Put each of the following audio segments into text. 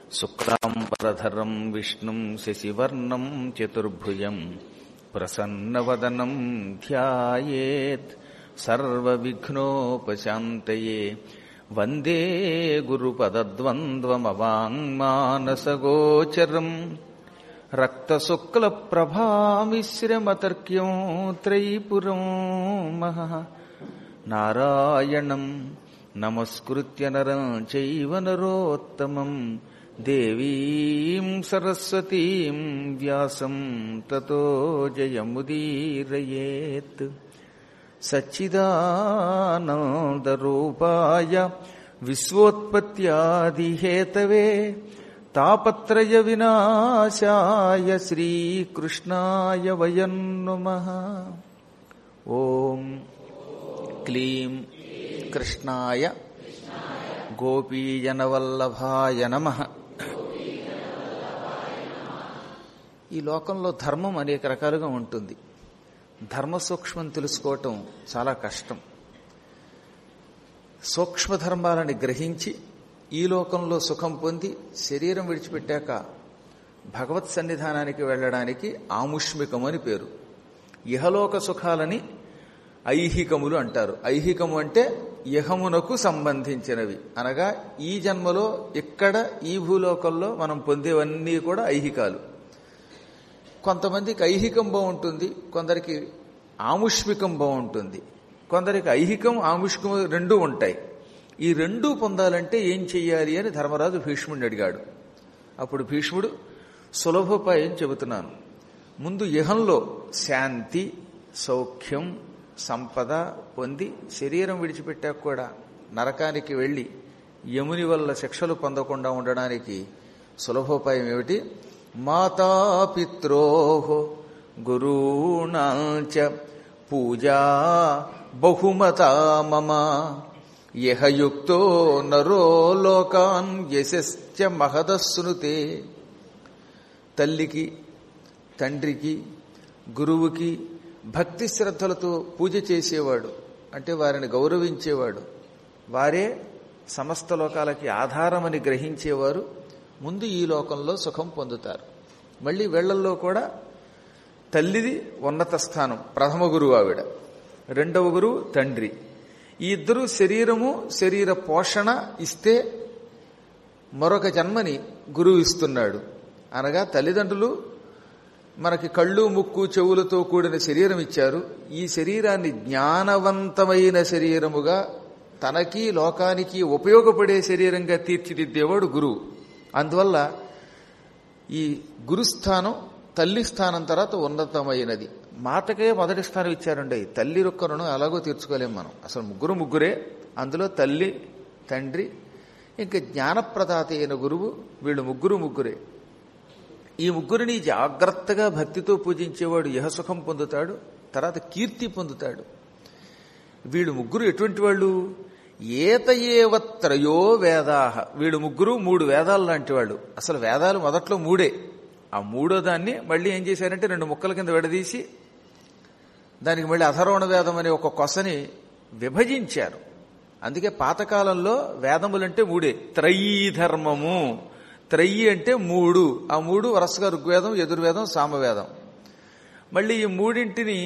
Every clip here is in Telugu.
శుక్లాంబరధరం విష్ణుం శశివర్ణం చతుర్భుజం ప్రసన్నవదనం ధ్యాయేత్ సర్వవిఘ్నోపశాంతయే వందే గురుపదద్వంద్వమవాङ्మానసగోచరం రక్తశుక్లప్రభామిశ్రమతర్క్యం త్రైపురం మహః నారాయణం నమస్కృత్య నరం చైవ నరోత్తమం దేవీం సరస్వతీం వ్యాసం తతో జయముదీరయేత్ సచ్చిదానందరూపాయ విశ్వోత్పత్యాదిహేతవే తాపత్రయ వినాశాయ శ్రీకృష్ణాయ వయం నుమః ఓం క్లీం కృష్ణాయ గోపీజనవల్లభాయ నమ ఈ లోకంలో ధర్మం అనేక రకాలుగా ఉంటుంది ధర్మ సూక్ష్మం తెలుసుకోవటం చాలా కష్టం సూక్ష్మధర్మాలని గ్రహించి ఈ లోకంలో సుఖం పొంది శరీరం విడిచిపెట్టాక భగవత్ సన్నిధానానికి వెళ్ళడానికి ఆముష్మికం అని పేరు ఇహలోక సుఖాలని ఐహికములు అంటారు ఐహికము అంటే ఇహమునకు సంబంధించినవి అనగా ఈ జన్మలో ఇక్కడ ఈ భూలోకంలో మనం పొందేవన్నీ కూడా ఐహికాలు కొంతమందికి ఐహికం బాగుంటుంది కొందరికి ఆముష్మికం బాగుంటుంది కొందరికి ఐహికం ఆముష్కం రెండూ ఉంటాయి ఈ రెండూ పొందాలంటే ఏం చెయ్యాలి అని ధర్మరాజు భీష్ముడిని అడిగాడు అప్పుడు భీష్ముడు సులభోపాయం చెబుతున్నాను ముందు ఇహంలో శాంతి సౌఖ్యం సంపద పొంది శరీరం విడిచిపెట్టాక కూడా నరకానికి వెళ్ళి యముని వల్ల శిక్షలు పొందకుండా ఉండడానికి సులభోపాయం ఏమిటి మాతాపిత్రో గురూణాంచ పూజా బహుమతా మమ యహయుక్తో నరో లోకాన్ యశశ్చ మహదస్సునుతే తల్లికి తండ్రికి గురువుకి భక్తి శ్రద్ధలతో పూజ చేసేవాడు అంటే వారిని గౌరవించేవాడు వారే సమస్త లోకాలకి ఆధారమని గ్రహించేవారు ముందు ఈ లోకంలో సుఖం పొందుతారు మళ్ళీ వేళ్లల్లో కూడా తల్లిది ఉన్నత స్థానం ప్రథమ గురువు ఆవిడ రెండవ గురువు తండ్రి ఈ ఇద్దరు శరీరము శరీర పోషణ ఇస్తే మరొక జన్మని గురువు ఇస్తున్నాడు అనగా తల్లిదండ్రులు మనకి కళ్ళు ముక్కు చెవులతో కూడిన శరీరం ఇచ్చారు ఈ శరీరాన్ని జ్ఞానవంతమైన శరీరముగా తనకి లోకానికి ఉపయోగపడే శరీరంగా తీర్చిదిద్దేవాడు గురువు అందువల్ల ఈ గురుస్థానం తల్లి స్థానం తర్వాత ఉన్నతమైనది మాతకే మొదటి స్థానం ఇచ్చారండి తల్లి రొక్కరును అలాగో తీర్చుకోలేం మనం అసలు ముగ్గురు ముగ్గురే అందులో తల్లి తండ్రి ఇంకా జ్ఞానప్రదాత అయిన గురువు వీళ్ళు ముగ్గురు ముగ్గురే ఈ ముగ్గురిని జాగ్రత్తగా భక్తితో పూజించేవాడు యహసుఖం పొందుతాడు తర్వాత కీర్తి పొందుతాడు వీళ్ళు ముగ్గురు ఎటువంటి వాళ్ళు ఏతయేవత్రయో వేదాహ వీళ్ళు ముగ్గురు మూడు వేదాలు లాంటి వాళ్ళు అసలు వేదాలు మొదట్లో మూడే ఆ మూడో దాన్ని మళ్ళీ ఏం చేశారంటే రెండు ముక్కల కింద విడదీసి దానికి మళ్ళీ అధర్వణ వేదం అనే ఒక కొసని విభజించారు అందుకే పాతకాలంలో వేదములంటే మూడే త్రయీ ధర్మము త్రయ్యి అంటే మూడు ఆ మూడు వరుసగా ఋగ్వేదం ఎదుర్వేదం సామవేదం మళ్ళీ ఈ మూడింటిని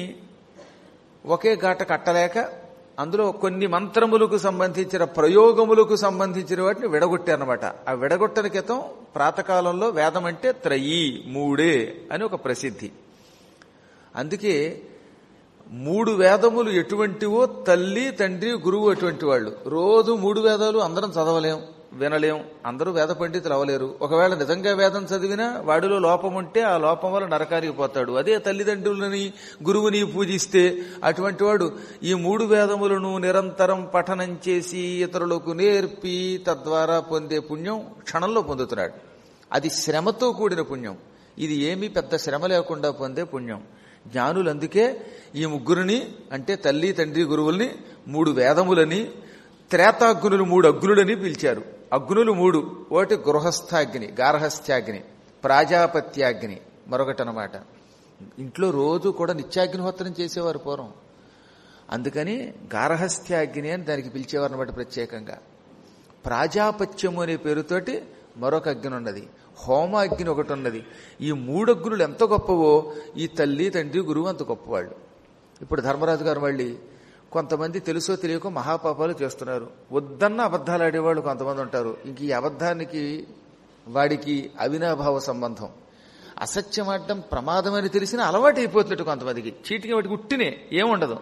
ఒకే ఘాట కట్టలేక అందులో కొన్ని మంత్రములకు సంబంధించిన ప్రయోగములకు సంబంధించిన వాటిని విడగొట్టారనమాట ఆ విడగొట్టని క్రితం ప్రాతకాలంలో వేదం అంటే త్రయీ మూడే అని ఒక ప్రసిద్ధి అందుకే మూడు వేదములు ఎటువంటివో తల్లి తండ్రి గురువు అటువంటి వాళ్ళు రోజు మూడు వేదాలు అందరం చదవలేం వినలేం అందరూ వేద పండితులు అవ్వలేరు ఒకవేళ నిజంగా వేదం చదివినా వాడిలో లోపం ఉంటే ఆ లోపం వల్ల నరకానికి పోతాడు అదే తల్లిదండ్రులని గురువుని పూజిస్తే అటువంటి వాడు ఈ మూడు వేదములను నిరంతరం పఠనం చేసి ఇతరులకు నేర్పి తద్వారా పొందే పుణ్యం క్షణంలో పొందుతున్నాడు అది శ్రమతో కూడిన పుణ్యం ఇది ఏమీ పెద్ద శ్రమ లేకుండా పొందే పుణ్యం జ్ఞానులు అందుకే ఈ ముగ్గురిని అంటే తల్లి తండ్రి గురువుల్ని మూడు వేదములని త్రేతాగ్నులు మూడు అగ్నులని పిలిచారు అగ్నులు మూడు ఒకటి గృహస్థాగ్ని గార్హస్థ్యాగ్ని ప్రాజాపత్యాగ్ని మరొకటి అనమాట ఇంట్లో రోజు కూడా నిత్యాగ్నిహోత్రం చేసేవారు పూర్వం అందుకని గార్హస్థ్యాగ్ని అని దానికి పిలిచేవారు అనమాట ప్రత్యేకంగా ప్రాజాపత్యము అనే పేరుతోటి మరొక అగ్ని ఉన్నది హోమ అగ్ని ఒకటి ఉన్నది ఈ మూడు అగ్నులు ఎంత గొప్పవో ఈ తల్లి తండ్రి గురువు అంత గొప్పవాళ్ళు ఇప్పుడు ధర్మరాజు గారు మళ్ళీ కొంతమంది తెలుసో తెలియకో మహాపాపాలు చేస్తున్నారు వద్దన్న అబద్ధాలు ఆడేవాళ్ళు కొంతమంది ఉంటారు ఇంక ఈ అబద్ధానికి వాడికి అవినాభావ సంబంధం అసత్యం ఆడటం ప్రమాదమని తెలిసిన అలవాటు అయిపోతున్నట్టు కొంతమందికి చీటికి వాటికి ఉట్టినే ఏముండదు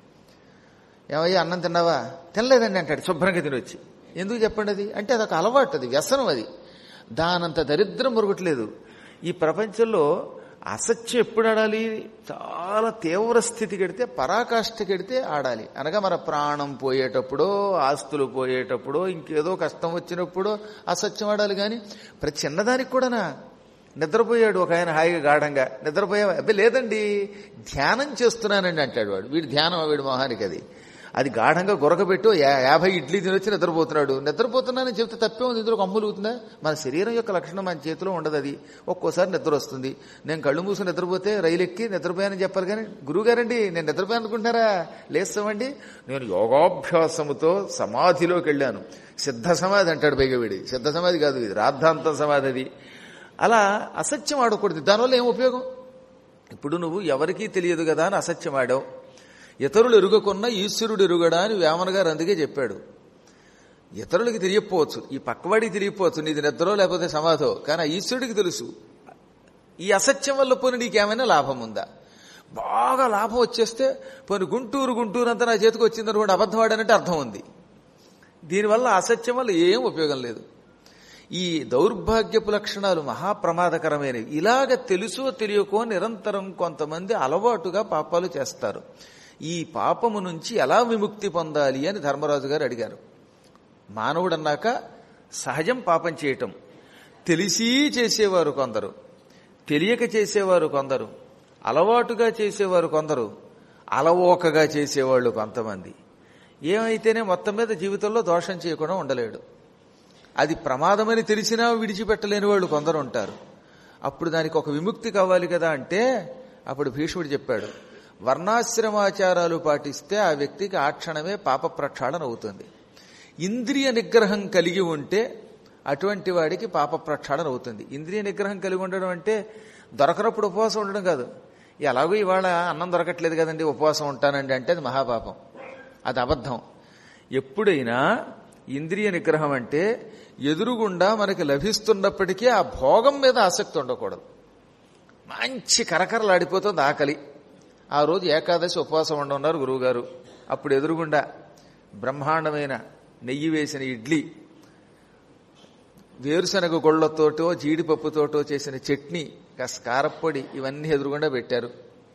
ఏమయ్యా అన్నం తిన్నావా తినలేదండి అంటాడు శుభ్రంగా తినొచ్చి ఎందుకు చెప్పండి అది అంటే అదొక అలవాటు అది వ్యసనం అది దానంత దరిద్రం మురుగుట్లేదు ఈ ప్రపంచంలో అసత్యం ఎప్పుడు ఆడాలి చాలా తీవ్ర స్థితి కడితే పరాకాష్ఠ కడితే ఆడాలి అనగా మన ప్రాణం పోయేటప్పుడో ఆస్తులు పోయేటప్పుడో ఇంకేదో కష్టం వచ్చినప్పుడో అసత్యం ఆడాలి కానీ ప్రతి చిన్నదానికి కూడానా నిద్రపోయాడు ఒక ఆయన హాయిగా గాఢంగా నిద్రపోయా అబ్బే లేదండి ధ్యానం చేస్తున్నానండి అంటాడు వాడు వీడి ధ్యానం వీడి మొహానికి అది అది గాఢంగా గొరకబెట్టు యా- యాభై ఇడ్లీ తినొచ్చి నిద్రపోతున్నాడు నిద్రపోతున్నానని చెప్తే తప్పే ఉంది ఇందులో ఒక అమ్ములుగుతుందా మన శరీరం యొక్క లక్షణం మన చేతిలో ఉండదు అది ఒక్కోసారి నిద్ర వస్తుంది నేను కళ్ళు మూసుకుని నిద్రపోతే రైలు ఎక్కి నిద్రపోయానని చెప్పాలి కానీ గురువుగారండి నేను నిద్రపోయాను అనుకుంటున్నారా లేస్తామండి నేను యోగాభ్యాసముతో సమాధిలోకి వెళ్ళాను సిద్ధ సమాధి అంటాడు పైగా వీడి సిద్ధ సమాధి కాదు ఇది రాద్ధాంతం సమాధి అది అలా అసత్యం ఆడకూడదు దానివల్ల ఏం ఉపయోగం ఇప్పుడు నువ్వు ఎవరికీ తెలియదు కదా అని అసత్యం ఆడావు ఇతరులు ఎరుగకున్న ఈశ్వరుడు ఎరుగడా అని వేమన గారు అందుకే చెప్పాడు ఇతరులకి తెలియకపోవచ్చు ఈ పక్కవాడికి తెలియకపోవచ్చు నీది నిద్రో లేకపోతే సమాధో కానీ ఆ ఈశ్వరుడికి తెలుసు ఈ అసత్యం వల్ల పోనీ నీకేమైనా లాభం ఉందా బాగా లాభం వచ్చేస్తే పోనీ గుంటూరు గుంటూరు అంతా నా చేతికి వచ్చింది అనుకోండి అబద్ధం ఆడానంటే అర్థం ఉంది దీనివల్ల అసత్యం వల్ల ఏం ఉపయోగం లేదు ఈ దౌర్భాగ్యపు లక్షణాలు మహాప్రమాదకరమైనవి ఇలాగ తెలుసో తెలియకో నిరంతరం కొంతమంది అలవాటుగా పాపాలు చేస్తారు ఈ పాపము నుంచి ఎలా విముక్తి పొందాలి అని ధర్మరాజు గారు అడిగారు మానవుడు అన్నాక సహజం పాపం చేయటం తెలిసి చేసేవారు కొందరు తెలియక చేసేవారు కొందరు అలవాటుగా చేసేవారు కొందరు అలవోకగా చేసేవాళ్ళు కొంతమంది ఏమైతేనే మొత్తం మీద జీవితంలో దోషం చేయకుండా ఉండలేడు అది ప్రమాదమని తెలిసినా విడిచిపెట్టలేని వాళ్ళు కొందరు ఉంటారు అప్పుడు దానికి ఒక విముక్తి కావాలి కదా అంటే అప్పుడు భీష్ముడు చెప్పాడు వర్ణాశ్రమాచారాలు పాటిస్తే ఆ వ్యక్తికి ఆ క్షణమే పాప ప్రక్షాళన అవుతుంది ఇంద్రియ నిగ్రహం కలిగి ఉంటే అటువంటి వాడికి పాప ప్రక్షాళన అవుతుంది ఇంద్రియ నిగ్రహం కలిగి ఉండడం అంటే దొరకనప్పుడు ఉపవాసం ఉండడం కాదు ఎలాగో ఇవాళ అన్నం దొరకట్లేదు కదండి ఉపవాసం ఉంటానండి అంటే అది మహాపాపం అది అబద్ధం ఎప్పుడైనా ఇంద్రియ నిగ్రహం అంటే ఎదురుగుండా మనకి లభిస్తున్నప్పటికీ ఆ భోగం మీద ఆసక్తి ఉండకూడదు మంచి కరకరలాడిపోతుంది ఆకలి ఆ రోజు ఏకాదశి ఉపవాసం ఉండన్నారు గురువుగారు అప్పుడు ఎదురుగుండా బ్రహ్మాండమైన నెయ్యి వేసిన ఇడ్లీ వేరుశనగ గొళ్ళతోటో జీడిపప్పుతోటో చేసిన చట్నీ కాస్త కారప్పొడి ఇవన్నీ ఎదురుగుండా పెట్టారు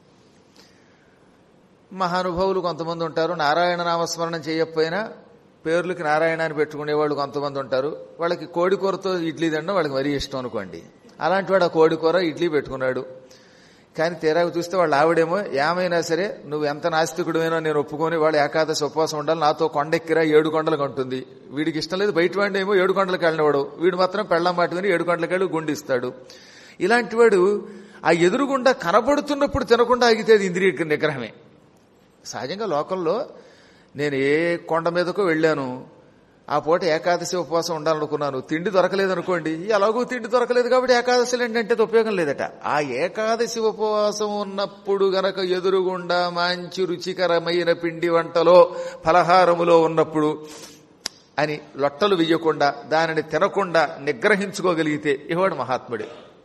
మహానుభావులు కొంతమంది ఉంటారు నారాయణ నామస్మరణం చేయకపోయినా పేర్లకి నారాయణ అని పెట్టుకునే వాళ్ళు కొంతమంది ఉంటారు వాళ్ళకి కోడి కూరతో ఇడ్లీ తినడం వాళ్ళకి మరీ ఇష్టం అనుకోండి అలాంటి వాడు ఆ కోడి కూర ఇడ్లీ పెట్టుకున్నాడు కానీ తీరా చూస్తే వాళ్ళు ఆవిడేమో ఏమైనా సరే నువ్వు ఎంత నాస్తికుడుమైనా నేను ఒప్పుకొని వాళ్ళు ఏకాదశి ఉపవాసం ఉండాలి నాతో కొండెక్కిరా ఏడు కొండలకు అంటుంది వీడికి ఇష్టం లేదు బయట వాడిని ఏమో ఏడు కొండలకు వెళ్ళినవాడు వీడు మాత్రం పెళ్ళం మాట విని ఏడు కొండలకు వెళ్ళి గుండిస్తాడు ఇలాంటి వాడు ఆ ఎదురుగుండా కనబడుతున్నప్పుడు తినకుండా ఆగితే అది ఇంద్రియ నిగ్రహమే సహజంగా లోకంలో నేను ఏ కొండ మీదకో వెళ్ళాను ఆ పూట ఏకాదశి ఉపవాసం ఉండాలనుకున్నాను తిండి దొరకలేదనుకోండి ఎలాగో తిండి దొరకలేదు కాబట్టి ఏకాదశి ఏంటంటే అది ఉపయోగం లేదట ఆ ఏకాదశి ఉపవాసం ఉన్నప్పుడు గనక ఎదురుగుండా మంచి రుచికరమైన పిండి వంటలో ఫలహారములో ఉన్నప్పుడు అని లొట్టలు వెయ్యకుండా దానిని తినకుండా నిగ్రహించుకోగలిగితే ఇవాడు మహాత్ముడే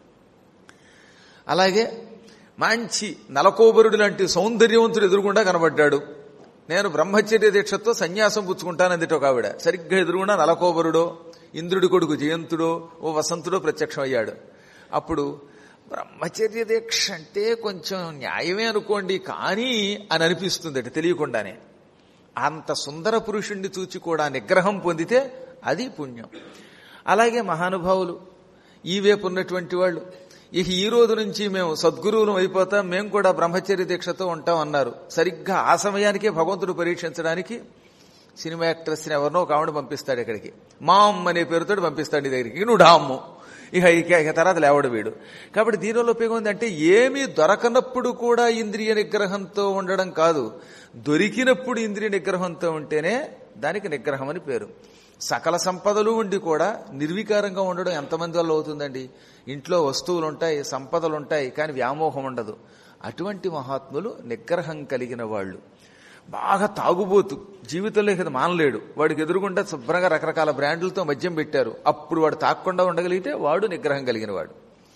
అలాగే మంచి నలకోబరుడు లాంటి సౌందర్యవంతుడు ఎదురుగుండా కనబడ్డాడు నేను బ్రహ్మచర్య దీక్షతో సన్యాసం పుచ్చుకుంటానందిట ఒక ఆవిడ సరిగ్గా ఎదురుగుండా నలకోబరుడో ఇంద్రుడి కొడుకు జయంతుడో ఓ వసంతుడో ప్రత్యక్షమయ్యాడు అప్పుడు బ్రహ్మచర్య దీక్ష అంటే కొంచెం న్యాయమే అనుకోండి కానీ అని అనిపిస్తుంది తెలియకుండానే అంత సుందర పురుషుణ్ణి చూచి కూడా నిగ్రహం పొందితే అది పుణ్యం అలాగే మహానుభావులు ఈ వైపు ఉన్నటువంటి వాళ్ళు ఇక ఈ రోజు నుంచి మేము సద్గురువులం అయిపోతాం మేము కూడా బ్రహ్మచర్య దీక్షతో ఉంటాం అన్నారు సరిగ్గా ఆ సమయానికే భగవంతుడు పరీక్షించడానికి సినిమా యాక్ట్రెస్ని ఎవరినో ఒక ఆవిడ పంపిస్తాడు ఇక్కడికి మామ్ అనే పేరుతో పంపిస్తాడు నీ దగ్గరికి ఇక నువ్వు డామ్ము ఇక ఇక ఇక తర్వాత లేవడు వీడు కాబట్టి దీనివల్ల ఉపయోగం ఏంటంటే ఏమీ దొరకనప్పుడు కూడా ఇంద్రియ నిగ్రహంతో ఉండడం కాదు దొరికినప్పుడు ఇంద్రియ నిగ్రహంతో ఉంటేనే దానికి నిగ్రహం అని పేరు సకల సంపదలు ఉండి కూడా నిర్వికారంగా ఉండడం ఎంతమంది వల్ల అవుతుందండి ఇంట్లో వస్తువులు ఉంటాయి సంపదలు ఉంటాయి కానీ వ్యామోహం ఉండదు అటువంటి మహాత్ములు నిగ్రహం కలిగిన వాళ్ళు బాగా తాగుబోతు జీవితంలో ఇక మానలేడు వాడికి ఎదురుగుండా శుభ్రంగా రకరకాల బ్రాండ్లతో మద్యం పెట్టారు అప్పుడు వాడు తాకుండా ఉండగలిగితే వాడు నిగ్రహం కలిగిన వాడు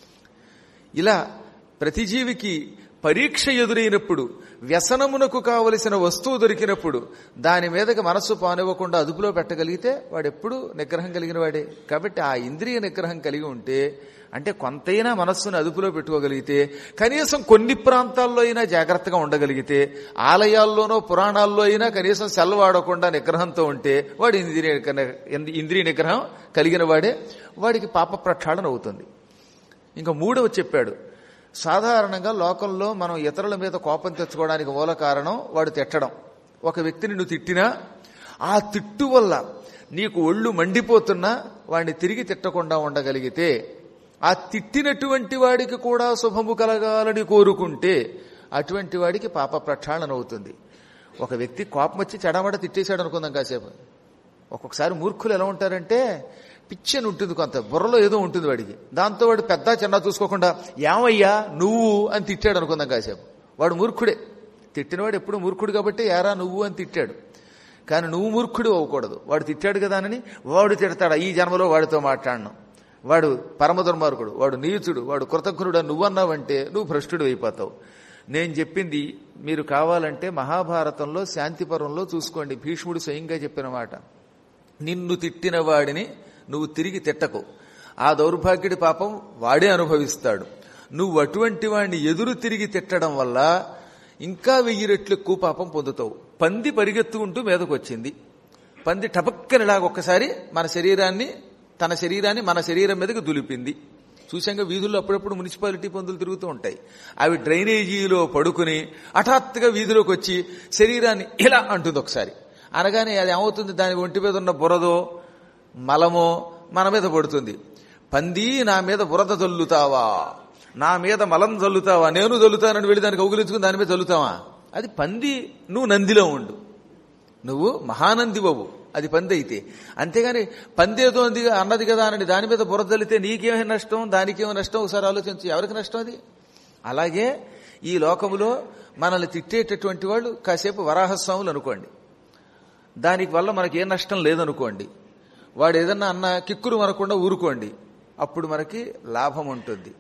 ఇలా ప్రతి జీవికి పరీక్ష ఎదురైనప్పుడు వ్యసనమునకు కావలసిన వస్తువు దొరికినప్పుడు దాని మీదకి మనస్సు పానివ్వకుండా అదుపులో పెట్టగలిగితే వాడెప్పుడు నిగ్రహం కలిగిన వాడే కాబట్టి ఆ ఇంద్రియ నిగ్రహం కలిగి ఉంటే అంటే కొంతైనా మనస్సును అదుపులో పెట్టుకోగలిగితే కనీసం కొన్ని ప్రాంతాల్లో అయినా జాగ్రత్తగా ఉండగలిగితే ఆలయాల్లోనో పురాణాల్లో అయినా కనీసం సెల్ వాడకుండా నిగ్రహంతో ఉంటే వాడు ఇంద్రియ నిగ్రహం- ఇంద్రియ నిగ్రహం కలిగిన వాడే వాడికి పాప ప్రక్షాళన అవుతుంది ఇంకా మూడవ చెప్పాడు సాధారణంగా లోకంలో మనం ఇతరుల మీద కోపం తెచ్చుకోవడానికి మూల కారణం వాడు తిట్టడం ఒక వ్యక్తిని నువ్వు తిట్టినా ఆ తిట్టు వల్ల నీకు ఒళ్ళు మండిపోతున్నా వాడిని తిరిగి తిట్టకుండా ఉండగలిగితే ఆ తిట్టినటువంటి వాడికి కూడా శుభము కలగాలని కోరుకుంటే అటువంటి వాడికి పాప ప్రక్షాళన అవుతుంది ఒక వ్యక్తి కోపం వచ్చి చెడమడ తిట్టేశాడు అనుకుందాం కాసేపు ఒక్కొక్కసారి మూర్ఖులు ఎలా ఉంటారంటే పిచ్చని ఉంటుంది కొంత బుర్రలో ఏదో ఉంటుంది వాడికి దాంతో వాడు పెద్ద చిన్న చూసుకోకుండా ఏమయ్యా నువ్వు అని తిట్టాడు అనుకుందాం కాసేపు వాడు మూర్ఖుడే తిట్టినవాడు ఎప్పుడు మూర్ఖుడు కాబట్టి ఏరా నువ్వు అని తిట్టాడు కానీ నువ్వు మూర్ఖుడు అవ్వకూడదు వాడు తిట్టాడు కదా అని వాడు తిడతాడు ఈ జన్మలో వాడితో మాట్లాడను వాడు పరమ దుర్మార్గుడు వాడు నీచుడు వాడు కృతజ్ఞుడు నువ్వన్నావంటే నువ్వు భ్రష్టుడు అయిపోతావు నేను చెప్పింది మీరు కావాలంటే మహాభారతంలో శాంతిపర్వంలో చూసుకోండి భీష్ముడు స్వయంగా చెప్పిన మాట నిన్ను తిట్టిన వాడిని నువ్వు తిరిగి తిట్టకు ఆ దౌర్భాగ్యుడి పాపం వాడే అనుభవిస్తాడు నువ్వు అటువంటి వాడిని ఎదురు తిరిగి తిట్టడం వల్ల ఇంకా వెయ్యి రెట్లు ఎక్కువ పాపం పొందుతావు పంది పరిగెత్తుకుంటూ మీదకు వచ్చింది పంది టపక్కనిలాగా ఒక్కసారి మన శరీరాన్ని తన శరీరాన్ని మన శరీరం మీదకి దులిపింది చూశాక వీధుల్లో అప్పుడప్పుడు మున్సిపాలిటీ పందులు తిరుగుతూ ఉంటాయి అవి డ్రైనేజీలో పడుకుని హఠాత్తుగా వీధిలోకి వచ్చి శరీరాన్ని ఇలా అంటుంది ఒకసారి అనగానే అది ఏమవుతుంది దాని ఒంటి మీద ఉన్న బురదో మలమో మన మీద పడుతుంది పంది నా మీద బురద జల్లుతావా నా మీద మలం జల్లుతావా నేను జల్లుతానని వెళ్ళి దానికి కౌగులించుకుని దాని మీద జల్లుతావా అది పంది నువ్వు నందిలో ఉండు నువ్వు మహానంది బాబు అది పంది అయితే అంతేగాని పందేదో అంది అన్నది కదా అని దాని మీద బురద జల్లితే నీకేమి నష్టం దానికేమి నష్టం ఒకసారి ఆలోచించు ఎవరికి నష్టం అది అలాగే ఈ లోకములో మనల్ని తిట్టేటటువంటి వాళ్ళు కాసేపు వరాహస్వాములు అనుకోండి దానికి వల్ల మనకి ఏ నష్టం లేదనుకోండి వాడు ఏదన్నా అన్న కిక్కురు మనకుండా ఊరుకోండి అప్పుడు మనకి లాభం ఉంటుంది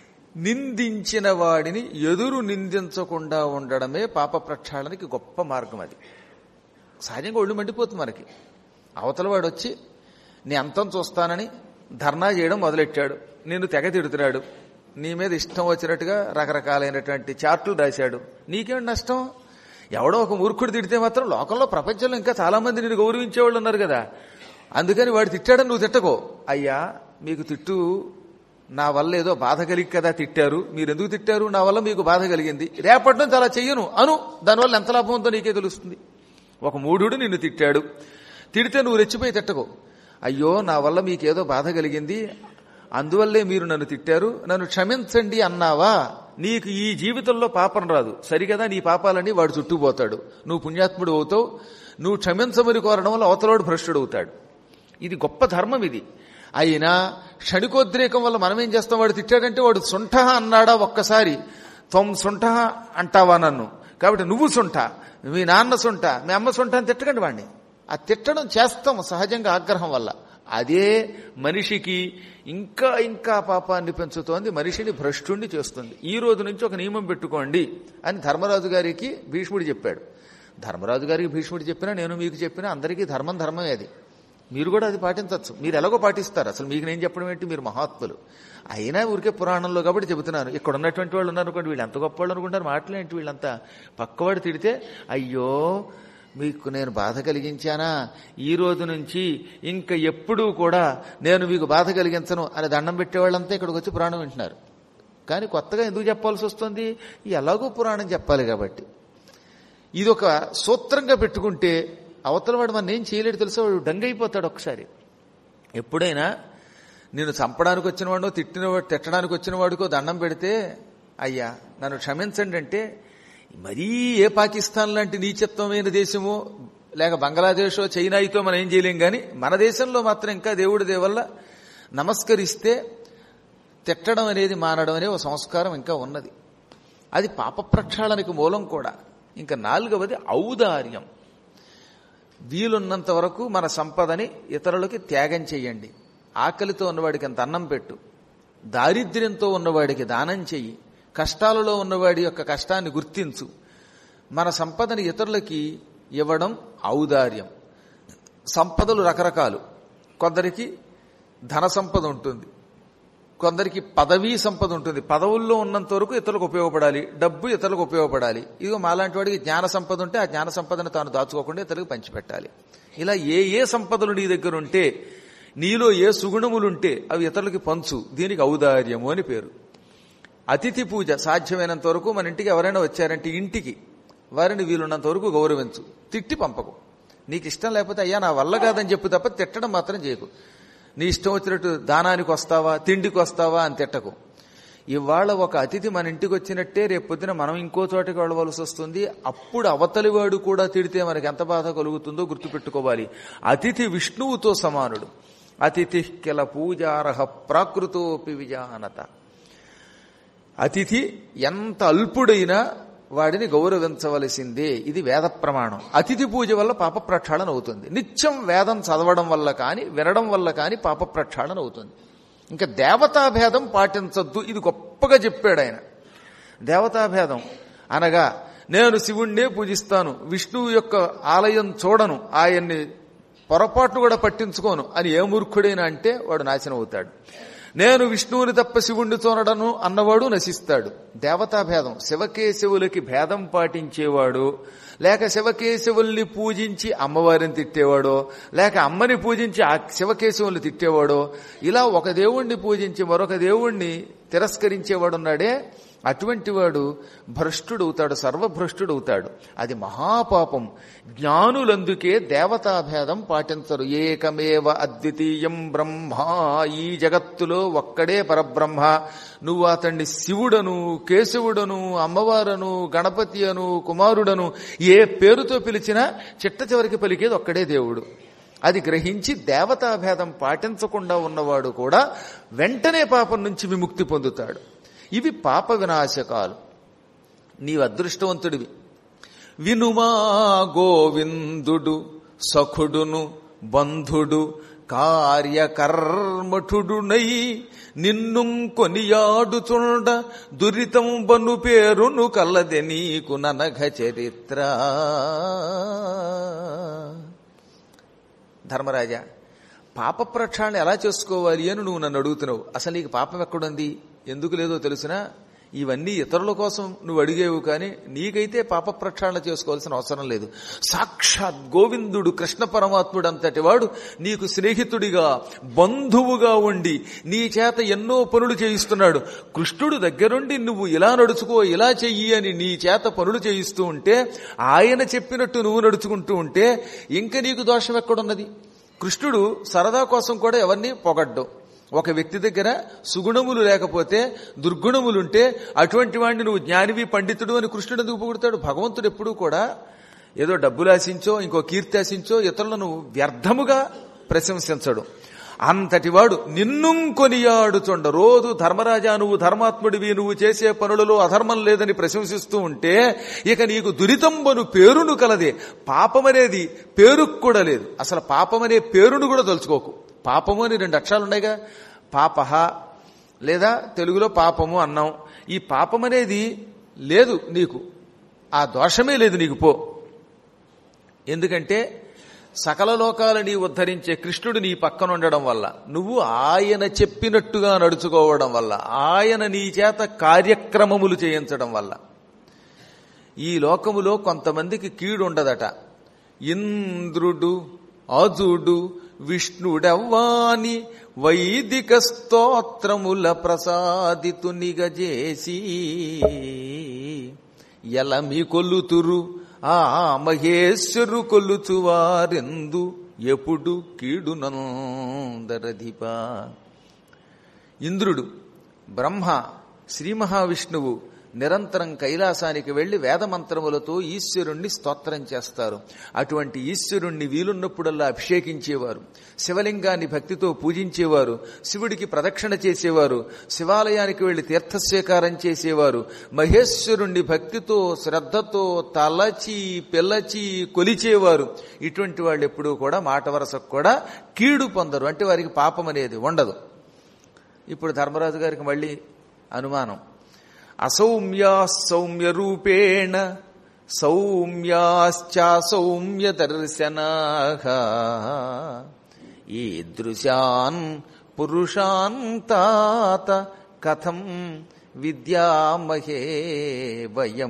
నిందించిన వాడిని ఎదురు నిందించకుండా ఉండడమే పాప ప్రక్షాళనకి గొప్ప మార్గం అది సహజంగా ఒళ్ళు మండిపోతుంది మనకి అవతల వాడు వచ్చి నీ అంతం చూస్తానని ధర్నా చేయడం మొదలెట్టాడు నిన్ను తెగ తిడుతున్నాడు నీ మీద ఇష్టం వచ్చినట్టుగా రకరకాలైనటువంటి చార్టులు రాశాడు నీకేం నష్టం ఎవడో ఒక మూర్ఖుడు తిడితే మాత్రం లోకంలో ప్రపంచంలో ఇంకా చాలా మంది నేను గౌరవించేవాళ్ళు ఉన్నారు కదా అందుకని వాడు తిట్టాడని నువ్వు తిట్టకో అయ్యా మీకు తిట్టు నా వల్ల ఏదో బాధ కలిగి కదా తిట్టారు మీరు ఎందుకు తిట్టారు నా వల్ల మీకు బాధ కలిగింది రేపటి నుంచి అలా చెయ్యను అను దానివల్ల ఎంత లాభం ఉందో నీకే తెలుస్తుంది ఒక మూఢుడు నిన్ను తిట్టాడు తిడితే నువ్వు రెచ్చిపోయి తిట్టకు అయ్యో నా వల్ల మీకేదో బాధ కలిగింది అందువల్లే మీరు నన్ను తిట్టారు నన్ను క్షమించండి అన్నావా నీకు ఈ జీవితంలో పాపం రాదు సరిగదా నీ పాపాలని వాడు చుట్టుపోతాడు నువ్వు పుణ్యాత్ముడు అవుతావు నువ్వు క్షమించమని కోరడం వల్ల అవతలవాడు భ్రష్టుడు అవుతాడు ఇది గొప్ప ధర్మం ఇది అయినా క్షణికోద్రేకం వల్ల మనం ఏం చేస్తాం వాడు తిట్టాడంటే వాడు సుంఠ అన్నాడా ఒక్కసారి త్వం సుంఠ అంటావా నన్ను కాబట్టి నువ్వు సుంఠ మీ నాన్న సుంఠ మీ అమ్మ సుంఠ అని తిట్టకండి వాడిని ఆ తిట్టడం చేస్తాం సహజంగా ఆగ్రహం వల్ల అదే మనిషికి ఇంకా ఇంకా పాపాన్ని పెంచుతోంది మనిషిని భ్రష్టుణ్ణి చేస్తుంది ఈ రోజు నుంచి ఒక నియమం పెట్టుకోండి అని ధర్మరాజు గారికి భీష్ముడు చెప్పాడు ధర్మరాజు గారికి భీష్ముడు చెప్పినా నేను మీకు చెప్పినా అందరికీ ధర్మం ధర్మమే అది మీరు కూడా అది పాటించవచ్చు మీరు ఎలాగో పాటిస్తారు అసలు మీకు నేను చెప్పడం ఏంటి మీరు మహాత్ములు అయినా ఊరికే పురాణంలో కాబట్టి చెబుతున్నాను ఇక్కడ ఉన్నటువంటి వాళ్ళు ఉన్నారు అనుకోండి వీళ్ళు ఎంత గొప్ప వాళ్ళు అనుకుంటారు మాటలేంటి వీళ్ళంతా పక్కవాడు తిడితే అయ్యో మీకు నేను బాధ కలిగించానా ఈ రోజు నుంచి ఇంకా ఎప్పుడూ కూడా నేను మీకు బాధ కలిగించను అని దండం పెట్టేవాళ్ళంతా ఇక్కడికి వచ్చి పురాణం వింటున్నారు కానీ కొత్తగా ఎందుకు చెప్పాల్సి వస్తుంది ఎలాగో పురాణం చెప్పాలి కాబట్టి ఇది ఒక సూత్రంగా పెట్టుకుంటే అవతల వాడు మన ఏం చేయలేడు తెలుసా వాడు డంగైపోతాడు ఒకసారి ఎప్పుడైనా నేను చంపడానికి వచ్చిన వాడో తిట్టిన తిట్టడానికి వచ్చిన వాడికో దండం పెడితే అయ్యా నన్ను క్షమించండి అంటే మరీ ఏ పాకిస్తాన్ లాంటి నీచత్వమైన దేశమో లేక బంగ్లాదేశో చైనాయితో మనం ఏం చేయలేం కానీ మన దేశంలో మాత్రం ఇంకా దేవుడి దేవల్ల నమస్కరిస్తే తిట్టడం అనేది మానడం అనే ఒక సంస్కారం ఇంకా ఉన్నది అది పాప ప్రక్షాళనకి మూలం కూడా ఇంకా నాలుగవది ఔదార్యం వీలున్నంత వరకు మన సంపదని ఇతరులకి త్యాగం చెయ్యండి ఆకలితో ఉన్నవాడికి అంత అన్నం పెట్టు దారిద్ర్యంతో ఉన్నవాడికి దానం చెయ్యి కష్టాలలో ఉన్నవాడి యొక్క కష్టాన్ని గుర్తించు మన సంపదని ఇతరులకి ఇవ్వడం ఔదార్యం సంపదలు రకరకాలు కొందరికి ధన సంపద ఉంటుంది కొందరికి పదవీ సంపద ఉంటుంది పదవుల్లో ఉన్నంత వరకు ఇతరులకు ఉపయోగపడాలి డబ్బు ఇతరులకు ఉపయోగపడాలి ఇదిగో మాలాంటి వాడికి జ్ఞాన సంపద ఉంటే ఆ జ్ఞాన సంపదను తాను దాచుకోకుండా ఇతరులకు పంచిపెట్టాలి ఇలా ఏ ఏ సంపదలు నీ దగ్గర ఉంటే నీలో ఏ సుగుణములుంటే అవి ఇతరులకి పంచు దీనికి ఔదార్యము అని పేరు అతిథి పూజ సాధ్యమైనంత వరకు మన ఇంటికి ఎవరైనా వచ్చారంటే ఇంటికి వారిని వీలున్నంత వరకు గౌరవించు తిట్టి పంపకు నీకు ఇష్టం లేకపోతే అయ్యా నా వల్ల కాదని చెప్పు తప్ప తిట్టడం మాత్రం చేయకు నీ ఇష్టం వచ్చినట్టు దానానికి వస్తావా తిండికి వస్తావా అని తిట్టకు ఇవాళ ఒక అతిథి మన ఇంటికి వచ్చినట్టే రేపు పొద్దున మనం ఇంకో చోటకి వెళ్ళవలసి వస్తుంది అప్పుడు అవతలివాడు కూడా తిడితే మనకి ఎంత బాధ కలుగుతుందో గుర్తుపెట్టుకోవాలి అతిథి విష్ణువుతో సమానుడు అతిథి కిల పూజారహ ప్రాకృతోపి విజానత అతిథి ఎంత అల్పుడైనా వాడిని గౌరవించవలసిందే ఇది వేద ప్రమాణం అతిథి పూజ వల్ల పాప ప్రక్షాళన అవుతుంది నిత్యం వేదం చదవడం వల్ల కాని వినడం వల్ల కాని పాప ప్రక్షాళన అవుతుంది ఇంకా దేవతాభేదం పాటించద్దు ఇది గొప్పగా చెప్పాడు ఆయన దేవతాభేదం అనగా నేను శివుణ్ణే పూజిస్తాను విష్ణువు యొక్క ఆలయం చూడను ఆయన్ని పొరపాటు కూడా పట్టించుకోను అని ఏ మూర్ఖుడైనా అంటే వాడు నాశనం అవుతాడు నేను విష్ణువుని తప్ప శివుణ్ణి చూనడను అన్నవాడు నశిస్తాడు దేవతాభేదం శివకేశవులకి భేదం పాటించేవాడు లేక శివకేశవుల్ని పూజించి అమ్మవారిని తిట్టేవాడో లేక అమ్మని పూజించి ఆ శివకేశవుల్ని తిట్టేవాడో ఇలా ఒక దేవుణ్ణి పూజించి మరొక దేవుణ్ణి తిరస్కరించేవాడున్నాడే అటువంటి వాడు భ్రష్టుడవుతాడు సర్వభ్రష్టుడవుతాడు అది మహాపాపం జ్ఞానులందుకే దేవతాభేదం పాటించరు ఏకమేవ అద్వితీయం బ్రహ్మ ఈ జగత్తులో ఒక్కడే పరబ్రహ్మ నువ్వు అతన్ని శివుడను కేశవుడను అమ్మవారను గణపతి అను కుమారుడను ఏ పేరుతో పిలిచినా చిట్ట చివరికి పలికేది ఒక్కడే దేవుడు అది గ్రహించి దేవతాభేదం పాటించకుండా ఉన్నవాడు కూడా వెంటనే పాపం నుంచి విముక్తి పొందుతాడు ఇవి పాప వినాశకాలు నీవు అదృష్టవంతుడివి వినుమా గోవిందుడు సఖుడును బంధుడు కార్యకర్మఠుడునై నిన్ను కొనియాడుచుండ దురితం బను పేరును కల్లదె నీకు ననఘ చరిత్ర ధర్మరాజా పాప ప్రక్షాళన ఎలా చేసుకోవాలి అని నువ్వు నన్ను అడుగుతున్నావు అసలు నీకు పాపం ఎక్కడుంది ఎందుకు లేదో తెలుసునా ఇవన్నీ ఇతరుల కోసం నువ్వు అడిగేవు కానీ నీకైతే పాప ప్రక్షాళన చేసుకోవాల్సిన అవసరం లేదు సాక్షాత్ గోవిందుడు కృష్ణ పరమాత్ముడు అంతటి వాడు నీకు స్నేహితుడిగా బంధువుగా ఉండి నీ చేత ఎన్నో పనులు చేయిస్తున్నాడు కృష్ణుడు దగ్గరుండి నువ్వు ఇలా నడుచుకో ఇలా చెయ్యి అని నీ చేత పనులు చేయిస్తూ ఉంటే ఆయన చెప్పినట్టు నువ్వు నడుచుకుంటూ ఉంటే ఇంక నీకు దోషం ఎక్కడున్నది కృష్ణుడు సరదా కోసం కూడా ఎవరిని పొగడ్డు ఒక వ్యక్తి దగ్గర సుగుణములు లేకపోతే దుర్గుణములుంటే అటువంటి వాడిని నువ్వు జ్ఞానివి పండితుడు అని కృష్ణుడు ఎందుకు పొగుడతాడు భగవంతుడు ఎప్పుడూ కూడా ఏదో డబ్బులు ఆశించో ఇంకో కీర్తి ఆశించో ఇతరులను వ్యర్థముగా ప్రశంసించడు అంతటివాడు నిన్ను కొనియాడుచుండ రోజు ధర్మరాజా నువ్వు ధర్మాత్ముడివి నువ్వు చేసే పనులలో అధర్మం లేదని ప్రశంసిస్తూ ఉంటే ఇక నీకు దురితంబను పేరును కలదే పాపమనేది పేరుకు కూడా లేదు అసలు పాపమనే పేరును కూడా తలుచుకోకు పాపము అని రెండు అక్షరాలు ఉన్నాయిగా పాపహ లేదా తెలుగులో పాపము అన్నాం ఈ పాపం అనేది లేదు నీకు ఆ దోషమే లేదు నీకు పో ఎందుకంటే సకల లోకాలని ఉద్ధరించే కృష్ణుడు నీ పక్కన ఉండడం వల్ల నువ్వు ఆయన చెప్పినట్టుగా నడుచుకోవడం వల్ల ఆయన నీ చేత కార్యక్రమములు చేయించడం వల్ల ఈ లోకములో కొంతమందికి కీడు ఉండదట ఇంద్రుడు అజుడు విష్ణుడవ్వాని వైదిక స్తోత్రముల ప్రసాదితునిగజేసి ఎలమి కొల్లుతురు ఆ మహేశ్వరు కొల్లుచువారెందు ఎప్పుడు కీడునందరధిప ఇంద్రుడు బ్రహ్మ శ్రీ మహావిష్ణువు నిరంతరం కైలాసానికి వెళ్లి వేదమంత్రములతో ఈశ్వరుణ్ణి స్తోత్రం చేస్తారు అటువంటి ఈశ్వరుణ్ణి వీలున్నప్పుడల్లా అభిషేకించేవారు శివలింగాన్ని భక్తితో పూజించేవారు శివుడికి ప్రదక్షిణ చేసేవారు శివాలయానికి వెళ్లి తీర్థస్వీకారం చేసేవారు మహేశ్వరుణ్ణి భక్తితో శ్రద్ధతో తలచి పిల్లచి కొలిచేవారు ఇటువంటి వాళ్ళు ఎప్పుడూ కూడా మాట వరసకు కూడా కీడు పొందరు అంటే వారికి పాపం అనేది ఉండదు ఇప్పుడు ధర్మరాజు గారికి మళ్ళీ అనుమానం అసౌమ్యా సౌమ్య రూపేణ సౌమ్యాశ్చా సౌమ్య దర్శనాహ ఈదృశాన్ పురుషాన్ తాత కథం విద్యామహే వయం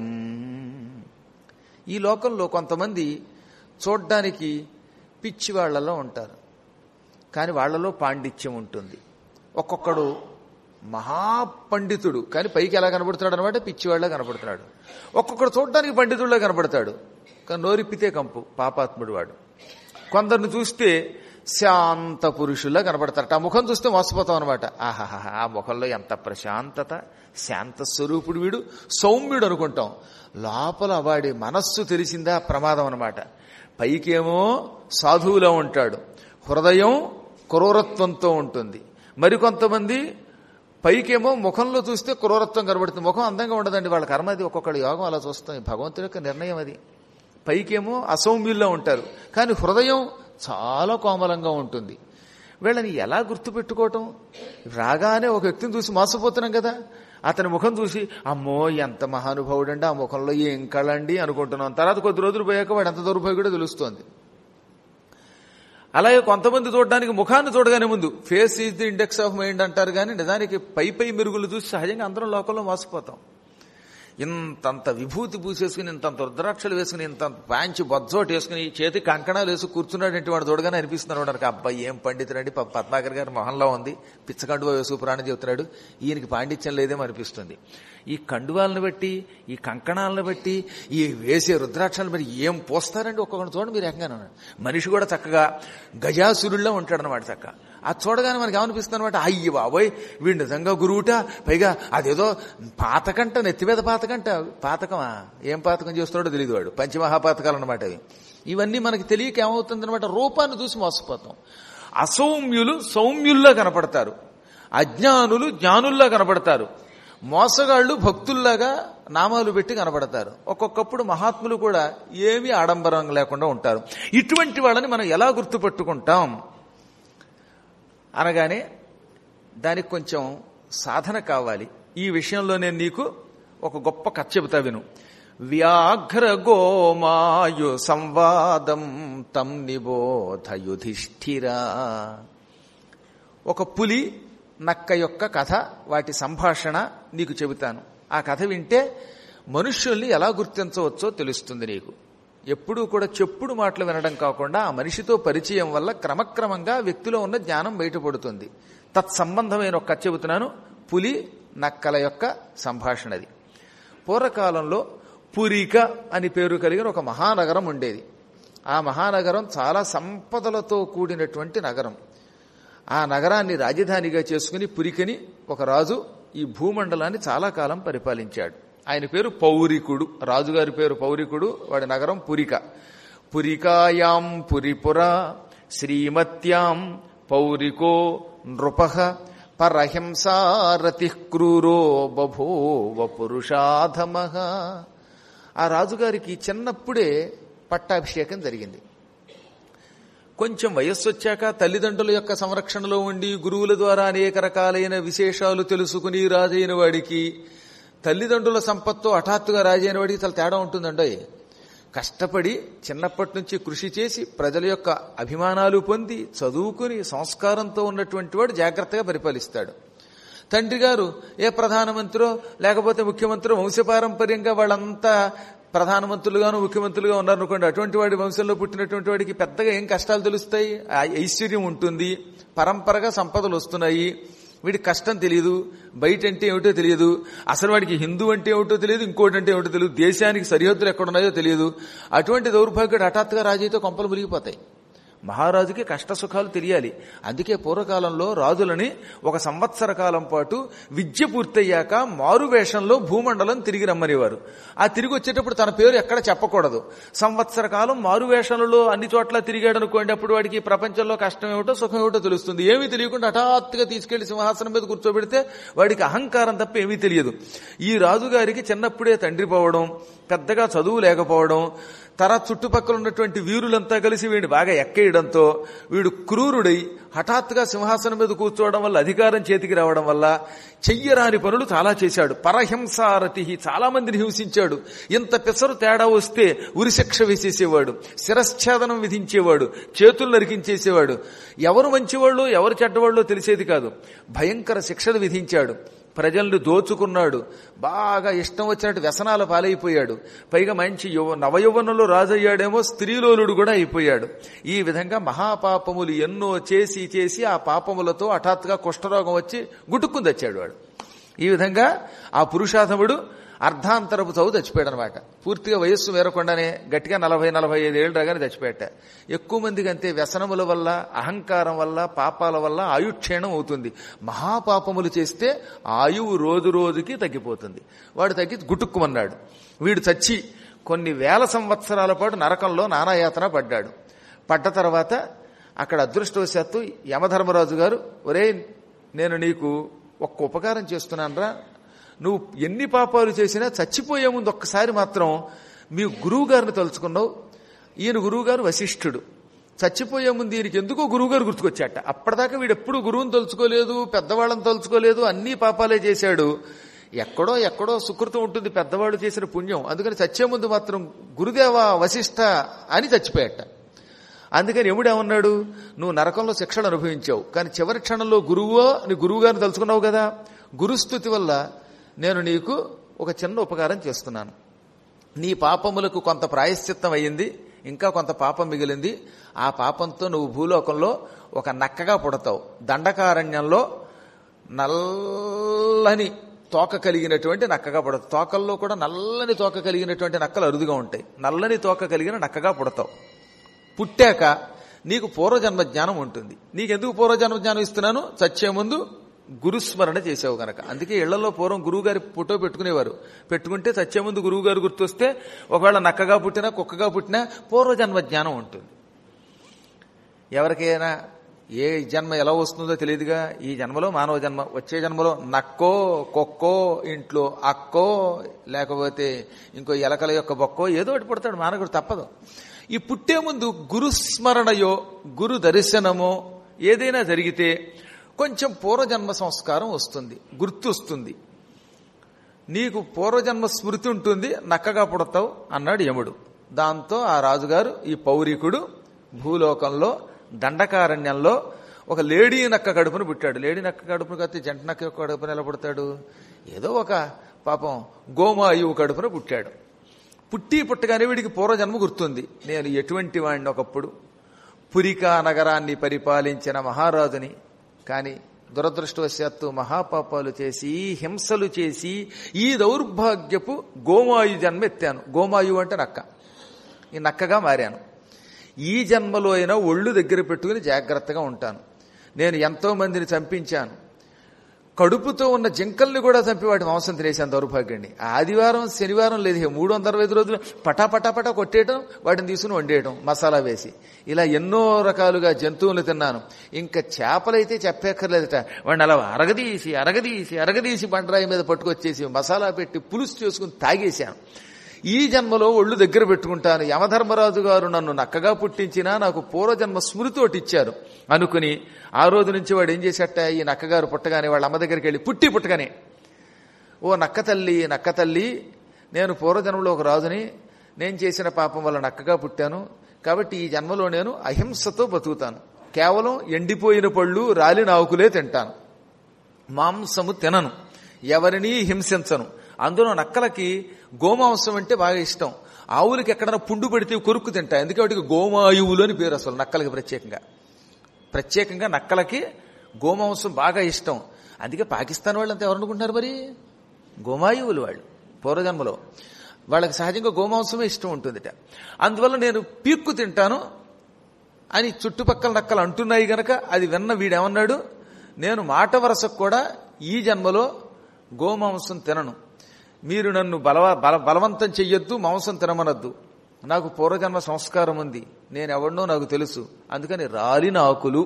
ఈ లోకంలో కొంతమంది చూడ్డానికి పిచ్చి వాళ్లలో ఉంటారు కానీ వాళ్లలో పాండిత్యం ఉంటుంది ఒక్కొక్కడు మహాపండితుడు కానీ పైకి ఎలా కనబడుతున్నాడు అనమాట పిచ్చివాళ్ళ కనబడుతున్నాడు ఒక్కొక్కడు చూడడానికి పండితుడిలో కనబడతాడు కానీ నోరిప్పితే కంపు పాపాత్ముడు వాడు కొందరిని చూస్తే శాంత పురుషుల్లా కనబడతారట ఆ ముఖం చూస్తే మోసపోతాం అనమాట ఆహాహా ఆ ముఖంలో ఎంత ప్రశాంతత శాంత స్వరూపుడు వీడు సౌమ్యుడు అనుకుంటాం లోపల వాడి మనస్సు తెలిసిందా ప్రమాదం అనమాట పైకేమో సాధువులో ఉంటాడు హృదయం క్రూరత్వంతో ఉంటుంది మరికొంతమంది పైకేమో ముఖంలో చూస్తే క్రూరత్వం కనబడుతుంది ముఖం అందంగా ఉండదండి వాళ్ళ కర్మ అది ఒక్కొక్కడి యోగం అలా చూస్తాం భగవంతుడి యొక్క నిర్ణయం అది పైకేమో అసౌమ్యుల్లో ఉంటారు కానీ హృదయం చాలా కోమలంగా ఉంటుంది వీళ్ళని ఎలా గుర్తుపెట్టుకోవటం రాగానే ఒక వ్యక్తిని చూసి మోసపోతున్నాం కదా అతని ముఖం చూసి అమ్మో ఎంత మహానుభావుడండి ఆ ముఖంలో ఏం కళండి అనుకుంటున్నాం తర్వాత కొద్ది రోజులు పోయాక వాడు ఎంత దౌర్భాగ్యుడో తెలుస్తోంది అలాగే కొంతమంది చూడడానికి ముఖాన్ని చూడగానే ముందు face is the index of mind అంటారు కానీ నిజానికి పై పై మెరుగులు చూసి సహజంగా అందరం లోకంలో మోసపోతాం ఇంతంత విభూతి పూసేసుకుని ఇంతంత రుద్రాక్షలు వేసుకుని ఇంత ప్యాంచి బొజ్జోటి వేసుకుని చేతి కంకణాలు వేసి కూర్చున్నాడంటే వాడు చూడగానే అనిపిస్తున్నాడు వాడికి అబ్బాయి ఏం పండితుడండి పాప పద్మాకర్ గారి మొహంలో ఉంది పిచ్చకండువా వేసు పురాణం చెబుతున్నాడు ఈయనకి పాండిత్యం లేదేమో అనిపిస్తుంది ఈ కండువాలను బట్టి ఈ కంకణాలను బట్టి ఈ వేసే రుద్రాక్షలను బట్టి ఏం పోస్తారండి ఒక్కొక్కటి చూడండి మీరు ఏకంగా మనిషి కూడా చక్కగా గజాసురుల్లో ఉంటాడనమాట చక్క అది చూడగానే మనకి ఏమనిపిస్తుంది అనమాట అయ్యి బాబోయ్ వీడు నిజంగా గురువుట పైగా అదేదో పాతకంట నెత్తిమీద పాతకంట పాతకమా ఏం పాతకం చేస్తున్నాడో తెలియదు వాడు పంచమహాపాతకాలు అనమాట అవి ఇవన్నీ మనకి తెలియక ఏమవుతుంది అనమాట రూపాన్ని చూసి మోసపోతాం అసౌమ్యులు సౌమ్యుల్లా కనపడతారు అజ్ఞానులు జ్ఞానుల్లా కనపడతారు మోసగాళ్లు భక్తుల్లాగా నామాలు పెట్టి కనబడతారు ఒక్కొక్కప్పుడు మహాత్ములు కూడా ఏమీ ఆడంబరం లేకుండా ఉంటారు ఇటువంటి వాళ్ళని మనం ఎలా గుర్తుపట్టుకుంటాం అనగానే దానికి కొంచెం సాధన కావాలి ఈ విషయంలో నేను నీకు ఒక గొప్ప కథ చెబుతా విను వ్యాఘ్ర గోమాయు సంవాదం తం నిబోధ యుధిష్ఠిరా ఒక పులి నక్క యొక్క కథ వాటి సంభాషణ నీకు చెబుతాను ఆ కథ వింటే మనుష్యుల్ని ఎలా గుర్తించవచ్చో తెలుస్తుంది నీకు ఎప్పుడూ కూడా చెప్పుడు మాటలు వినడం కాకుండా ఆ మనిషితో పరిచయం వల్ల క్రమక్రమంగా వ్యక్తిలో ఉన్న జ్ఞానం బయటపడుతుంది తత్సంబంధమైన ఒక కథ చెబుతున్నాను పులి నక్కల యొక్క సంభాషణది పూర్వకాలంలో పురిక అని పేరు కలిగిన ఒక మహానగరం ఉండేది ఆ మహానగరం చాలా సంపదలతో కూడినటువంటి నగరం ఆ నగరాన్ని రాజధానిగా చేసుకుని పురికని ఒక రాజు ఈ భూమండలాన్ని చాలా కాలం పరిపాలించాడు ఆయన పేరు పౌరికుడు రాజుగారి పేరు పౌరికుడు వాడి నగరం పురిక పురికాయాం పురిపుర శ్రీమత్యాం పౌరికో నృప పరహింసారతి క్రూరో బభూవ పురుషాధమ ఆ రాజుగారికి చిన్నప్పుడే పట్టాభిషేకం జరిగింది కొంచెం వయస్సు వచ్చాక తల్లిదండ్రుల యొక్క సంరక్షణలో ఉండి గురువుల ద్వారా అనేక రకాలైన విశేషాలు తెలుసుకుని రాజైన వాడికి తల్లిదండ్రుల సంపత్తో హఠాత్తుగా రాజైన వాడికి చాలా తేడా ఉంటుందండి కష్టపడి చిన్నప్పటి నుంచి కృషి చేసి ప్రజల యొక్క అభిమానాలు పొంది చదువుకుని సంస్కారంతో ఉన్నటువంటి వాడు జాగ్రత్తగా పరిపాలిస్తాడు తండ్రి గారు ఏ ప్రధానమంత్రో లేకపోతే ముఖ్యమంత్రి వంశపారంపర్యంగా వాళ్ళంతా ప్రధానమంత్రులుగాను ముఖ్యమంత్రులుగా ఉన్నారనుకోండి అటువంటి వాడి వంశంలో పుట్టినటువంటి వాడికి పెద్దగా ఏం కష్టాలు తెలుస్తాయి ఆ ఐశ్వర్యం ఉంటుంది పరంపరగా సంపదలు వస్తున్నాయి వీడికి కష్టం తెలియదు బయట అంటే ఏమిటో తెలియదు అసలు వాడికి హిందూ అంటే ఏమిటో తెలియదు ఇంకోటి అంటే ఏమిటో తెలియదు దేశానికి సరిహద్దులు ఎక్కడున్నాయో తెలియదు అటువంటి దౌర్భాగ్యుడు హఠాత్తుగా రాజీతో కొంపలు మురిగిపోతాయి మహారాజుకి కష్ట సుఖాలు తెలియాలి అందుకే పూర్వకాలంలో రాజులని ఒక సంవత్సర కాలం పాటు విద్య పూర్తయ్యాక మారు వేషంలో భూమండలం తిరిగి రమ్మనేవారు ఆ తిరిగి వచ్చేటప్పుడు తన పేరు ఎక్కడ చెప్పకూడదు సంవత్సర కాలం మారు వేషంలో అన్ని చోట్ల తిరిగాడు అనుకోండి అప్పుడు వాడికి ప్రపంచంలో కష్టం ఏమిటో సుఖం ఏమిటో తెలుస్తుంది ఏమీ తెలియకుండా హఠాత్తుగా తీసుకెళ్లి సింహాసనం మీద కూర్చోబెడితే వాడికి అహంకారం తప్ప ఏమీ తెలియదు ఈ రాజుగారికి చిన్నప్పుడే తండ్రి పోవడం పెద్దగా చదువు లేకపోవడం తర్వాత చుట్టుపక్కల ఉన్నటువంటి వీరులంతా కలిసి వీడిని బాగా ఎక్కేయడంతో వీడు క్రూరుడై హఠాత్తుగా సింహాసనం మీద కూర్చోవడం వల్ల అధికారం చేతికి రావడం వల్ల చెయ్యరాని పనులు చాలా చేశాడు పరహింసారతి చాలా మందిని హింసించాడు ఇంత పెసరు తేడా వస్తే ఉరిశిక్ష వేసేసేవాడు శిరశ్ఛేదనం విధించేవాడు చేతులు నరికించేసేవాడు ఎవరు మంచివాళ్ళు ఎవరు చెడ్డవాళ్ళో తెలిసేది కాదు భయంకర శిక్షలు విధించాడు ప్రజల్ని దోచుకున్నాడు బాగా ఇష్టం వచ్చినట్టు వ్యసనాల పాలైపోయాడు పైగా మంచి యువ నవయౌవనంలో రాజయ్యాడేమో స్త్రీలోలుడు కూడా అయిపోయాడు ఈ విధంగా మహాపాపములు ఎన్నో చేసి చేసి ఆ పాపములతో హఠాత్తుగా కుష్ఠరోగం వచ్చి గుటుక్కుని తెచ్చాడు వాడు ఈ విధంగా ఆ పురుషాధముడు అర్ధాంతరపు చదువు చచ్చిపోయాడు అనమాట పూర్తిగా వయస్సు మేరకుండానే గట్టిగా నలభై నలభై ఐదు ఏళ్ళు రాగానే చచ్చిపోయాట ఎక్కువ మందికి అంతే వ్యసనముల వల్ల అహంకారం వల్ల పాపాల వల్ల ఆయుక్షీణం అవుతుంది మహాపాపములు చేస్తే ఆయువు రోజు రోజుకి తగ్గిపోతుంది వాడు తగ్గి గుటుక్కుమన్నాడు వీడు చచ్చి కొన్ని వేల సంవత్సరాల పాటు నరకంలో నానాయాతన పడ్డాడు పడ్డ తర్వాత అక్కడ అదృష్టవశాత్తు యమధర్మరాజు గారు ఒరే నేను నీకు ఒక్క ఉపకారం చేస్తున్నానరా నువ్వు ఎన్ని పాపాలు చేసినా చచ్చిపోయే ముందు ఒక్కసారి మాత్రం మీ గురువు గారిని తలుచుకున్నావు ఈయన గురువుగారు వశిష్ఠుడు చచ్చిపోయే ముందు ఈయనకి ఎందుకో గురువుగారు గుర్తుకొచ్చాట అప్పటిదాకా వీడు ఎప్పుడు గురువుని తలుచుకోలేదు పెద్దవాళ్ళని తలుచుకోలేదు అన్ని పాపాలే చేశాడు ఎక్కడో ఎక్కడో సుకృతం ఉంటుంది పెద్దవాళ్ళు చేసిన పుణ్యం అందుకని చచ్చే ముందు మాత్రం గురుదేవా వశిష్ఠ అని చచ్చిపోయాట అందుకని ఎముడేమన్నాడు నువ్వు నరకంలో శిక్షణ అనుభవించావు కానీ చివరి క్షణంలో గురువో నీ గురువు గారిని తలుచుకున్నావు కదా గురుస్థుతి వల్ల నేను నీకు ఒక చిన్న ఉపకారం చేస్తున్నాను నీ పాపములకు కొంత ప్రాయశ్చిత్తం అయ్యింది ఇంకా కొంత పాపం మిగిలింది ఆ పాపంతో నువ్వు భూలోకంలో ఒక నక్కగా పుడతావు దండకారణ్యంలో నల్లని తోక కలిగినటువంటి నక్కగా పుడతావు తోకల్లో కూడా నల్లని తోక కలిగినటువంటి నక్కలు అరుదుగా ఉంటాయి నల్లని తోక కలిగిన నక్కగా పుడతావు పుట్టాక నీకు పూర్వజన్మ జ్ఞానం ఉంటుంది నీకెందుకు పూర్వజన్మ జ్ఞానం ఇస్తున్నాను చచ్చే ముందు గురుస్మరణ చేసావు గనక అందుకే ఇళ్లలో పూర్వం గురువు గారి ఫోటో పెట్టుకునేవారు పెట్టుకుంటే చచ్చే ముందు గురువు గారు గుర్తొస్తే ఒకవేళ నక్కగా పుట్టినా కుక్కగా పుట్టినా పూర్వజన్మ జ్ఞానం ఉంటుంది ఎవరికైనా ఏ జన్మ ఎలా వస్తుందో తెలియదుగా ఈ జన్మలో మానవ జన్మ వచ్చే జన్మలో నక్కో కొక్కో ఇంట్లో అక్కో లేకపోతే ఇంకో ఎలకల యొక్క బొక్కో ఏదో ఒకటి పుడతాడు మానవుడు తప్పదు ఈ పుట్టే ముందు గురుస్మరణయో గురు దర్శనమో ఏదైనా జరిగితే కొంచెం పూర్వజన్మ సంస్కారం వస్తుంది గుర్తు వస్తుంది నీకు పూర్వజన్మ స్మృతి ఉంటుంది నక్కగా పుడతావు అన్నాడు యముడు దాంతో ఆ రాజుగారు ఈ పౌరికుడు భూలోకంలో దండకారణ్యంలో ఒక లేడీ నక్క కడుపును పుట్టాడు లేడీ నక్క కడుపును కత్తి జంట నక్క యొక్క కడుపును ఎలా పుడతాడు ఏదో ఒక పాపం గోమాయువు కడుపున పుట్టాడు పుట్టి పుట్టగానే వీడికి పూర్వజన్మ గుర్తుంది నేను ఎటువంటి వాడిని ఒకప్పుడు పురికా నగరాన్ని పరిపాలించిన మహారాజుని కానీ దురదృష్టవశాత్తు మహాపాపాలు చేసి హింసలు చేసి ఈ దౌర్భాగ్యపు గోమాయు జన్మ ఎత్తాను గోమాయు అంటే నక్క ఈ నక్కగా మారాను ఈ జన్మలో అయినా ఒళ్ళు దగ్గర పెట్టుకుని జాగ్రత్తగా ఉంటాను నేను ఎంతో మందిని చంపించాను కడుపుతో ఉన్న జింకల్ని కూడా చంపి వాటి మాంసం తినేసాను దౌర్భాగ్యాన్ని ఆదివారం శనివారం లేదు ఇక మూడు వందల అరవై ఐదు రోజులు పటా పటా పటా కొట్టేయటం వాటిని తీసుకుని వండేయటం మసాలా వేసి ఇలా ఎన్నో రకాలుగా జంతువులు తిన్నాను ఇంకా చేపలైతే చెప్పక్కర్లేదట వాడిని అలా అరగదీసి అరగదీసి అరగదీసి బండరాయి మీద పట్టుకొచ్చేసి మసాలా పెట్టి పులుసు చేసుకుని తాగేశాను ఈ జన్మలో ఒళ్ళు దగ్గర పెట్టుకుంటాను యమధర్మరాజు గారు నన్ను నక్కగా పుట్టించినా నాకు పూర్వజన్మ స్మృతి ఒకటి ఇచ్చారు అనుకుని ఆ రోజు నుంచి వాడు ఏం చేసేట ఈ నక్కగారు పుట్టగానే వాళ్ళ అమ్మ దగ్గరికి వెళ్ళి పుట్టి పుట్టగానే ఓ నక్క తల్లి నక్క తల్లి నేను పూర్వజన్మలో ఒక రాజుని నేను చేసిన పాపం వల్ల నక్కగా పుట్టాను కాబట్టి ఈ జన్మలో నేను అహింసతో బతుకుతాను కేవలం ఎండిపోయిన పళ్ళు రాలిన ఆకులే తింటాను మాంసము తినను ఎవరినీ హింసించను అందులో నక్కలకి గోమాంసం అంటే బాగా ఇష్టం ఆవులకి ఎక్కడైనా పుండు పెడితే కొరుక్కు తింటాయి ఎందుకంటే వాటికి గోమాయువులు అని పేరు అసలు నక్కలకి ప్రత్యేకంగా ప్రత్యేకంగా నక్కలకి గోమాంసం బాగా ఇష్టం అందుకే పాకిస్తాన్ వాళ్ళంతా ఎవరు అనుకుంటున్నారు మరి గోమాయువులు వాళ్ళు పూర్వజన్మలో వాళ్ళకి సహజంగా గోమాంసమే ఇష్టం ఉంటుందిట అందువల్ల నేను పీక్కు తింటాను అని చుట్టుపక్కల నక్కలు అంటున్నాయి గనక అది విన్న వీడేమన్నాడు నేను మాట వరసకు కూడా ఈ జన్మలో గోమాంసం తినను మీరు నన్ను బలవ బల బలవంతం చెయ్యొద్దు మాంసం తినమనొద్దు నాకు పూర్వజన్మ సంస్కారం ఉంది నేను ఎవడనో నాకు తెలుసు అందుకని రాలిన ఆకులు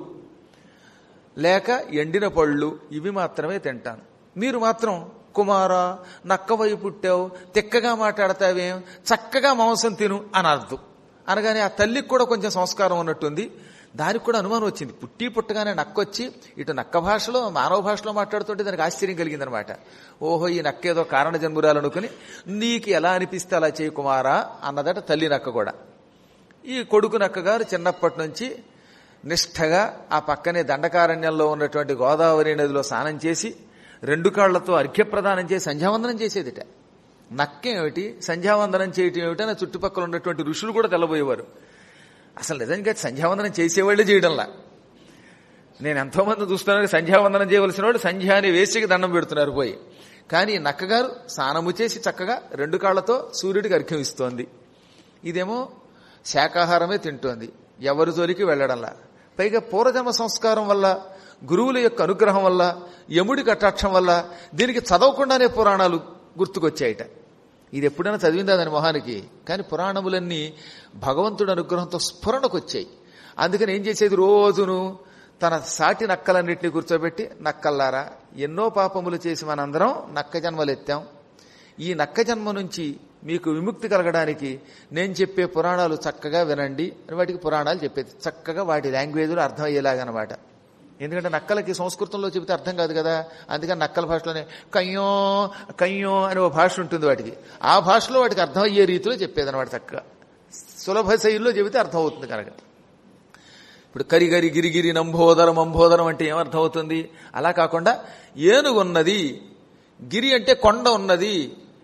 లేక ఎండిన పళ్ళు ఇవి మాత్రమే తింటాను మీరు మాత్రం కుమారా నక్కవై పుట్టావు తిక్కగా మాట్లాడతావేం చక్కగా మాంసం తిను అని అర్థం అనగానే ఆ తల్లికి కూడా కొంచెం సంస్కారం ఉన్నట్టుంది దానికి కూడా అనుమానం వచ్చింది పుట్టి పుట్టగానే నక్కొచ్చి ఇటు నక్క భాషలో మానవ భాషలో మాట్లాడుతుంటే దానికి ఆశ్చర్యం కలిగిందనమాట ఓహో ఈ నక్క ఏదో కారణ జన్మురాలనుకుని నీకు ఎలా అనిపిస్తే అలా చేయి కుమారా అన్నదట తల్లి నక్క కూడా ఈ కొడుకు నక్క గారు చిన్నప్పటి నుంచి నిష్ఠగా ఆ పక్కనే దండకారణ్యంలో ఉన్నటువంటి గోదావరి నదిలో స్నానం చేసి రెండు కాళ్లతో అర్ఘ్యప్రదానం చేసి సంధ్యావందనం చేసేదిట నక్కేమిటి సంధ్యావందనం చేయటం ఏమిటని చుట్టుపక్కల ఉన్నటువంటి ఋషులు కూడా తెల్లబోయేవారు అసలు నిజంగా సంధ్యావందనం చేసేవాళ్ళే చేయడంలా నేను ఎంతో మంది చూస్తున్నాను సంధ్యావందనం చేయవలసిన వాళ్ళు సంధ్యాని వేసికి దండం పెడుతున్నారు పోయి కానీ నక్కగారు స్నానము చేసి చక్కగా రెండు కాళ్లతో సూర్యుడికి అర్ఘ్యం ఇస్తోంది ఇదేమో శాకాహారమే తింటోంది ఎవరి జోలికి వెళ్లడంలా పైగా పూర్వజన్మ సంస్కారం వల్ల గురువుల యొక్క అనుగ్రహం వల్ల యముడి కటాక్షం వల్ల దీనికి చదవకుండానే పురాణాలు గుర్తుకొచ్చాయిట ఇది ఎప్పుడైనా చదివిందా దాని మొహానికి కానీ పురాణములన్నీ భగవంతుడి అనుగ్రహంతో స్ఫురణకొచ్చాయి అందుకని ఏం చేసేది రోజును తన సాటి నక్కలన్నింటినీ కూర్చోబెట్టి నక్కల్లారా ఎన్నో పాపములు చేసి మనందరం నక్క జన్మలు ఎత్తాం ఈ నక్క జన్మ నుంచి మీకు విముక్తి కలగడానికి నేను చెప్పే పురాణాలు చక్కగా వినండి అని వాటికి పురాణాలు చెప్పేది చక్కగా వాటి లాంగ్వేజ్లో అర్థమయ్యేలాగనమాట ఎందుకంటే నక్కలకి సంస్కృతంలో చెబితే అర్థం కాదు కదా అందుకని నక్కల భాషలోనే కయ్యో కయ్యో అని ఒక భాష ఉంటుంది వాటికి ఆ భాషలో వాటికి అర్థమయ్యే రీతిలో చెప్పేదన్నమాట చక్కగా సులభ శైలిలో చెబితే అర్థమవుతుంది కనుక ఇప్పుడు కరిగరి గిరిగిరి నంబోదరం అంబోదరం అంటే ఏమర్థం అవుతుంది అలా కాకుండా ఏనుగున్నది గిరి అంటే కొండ ఉన్నది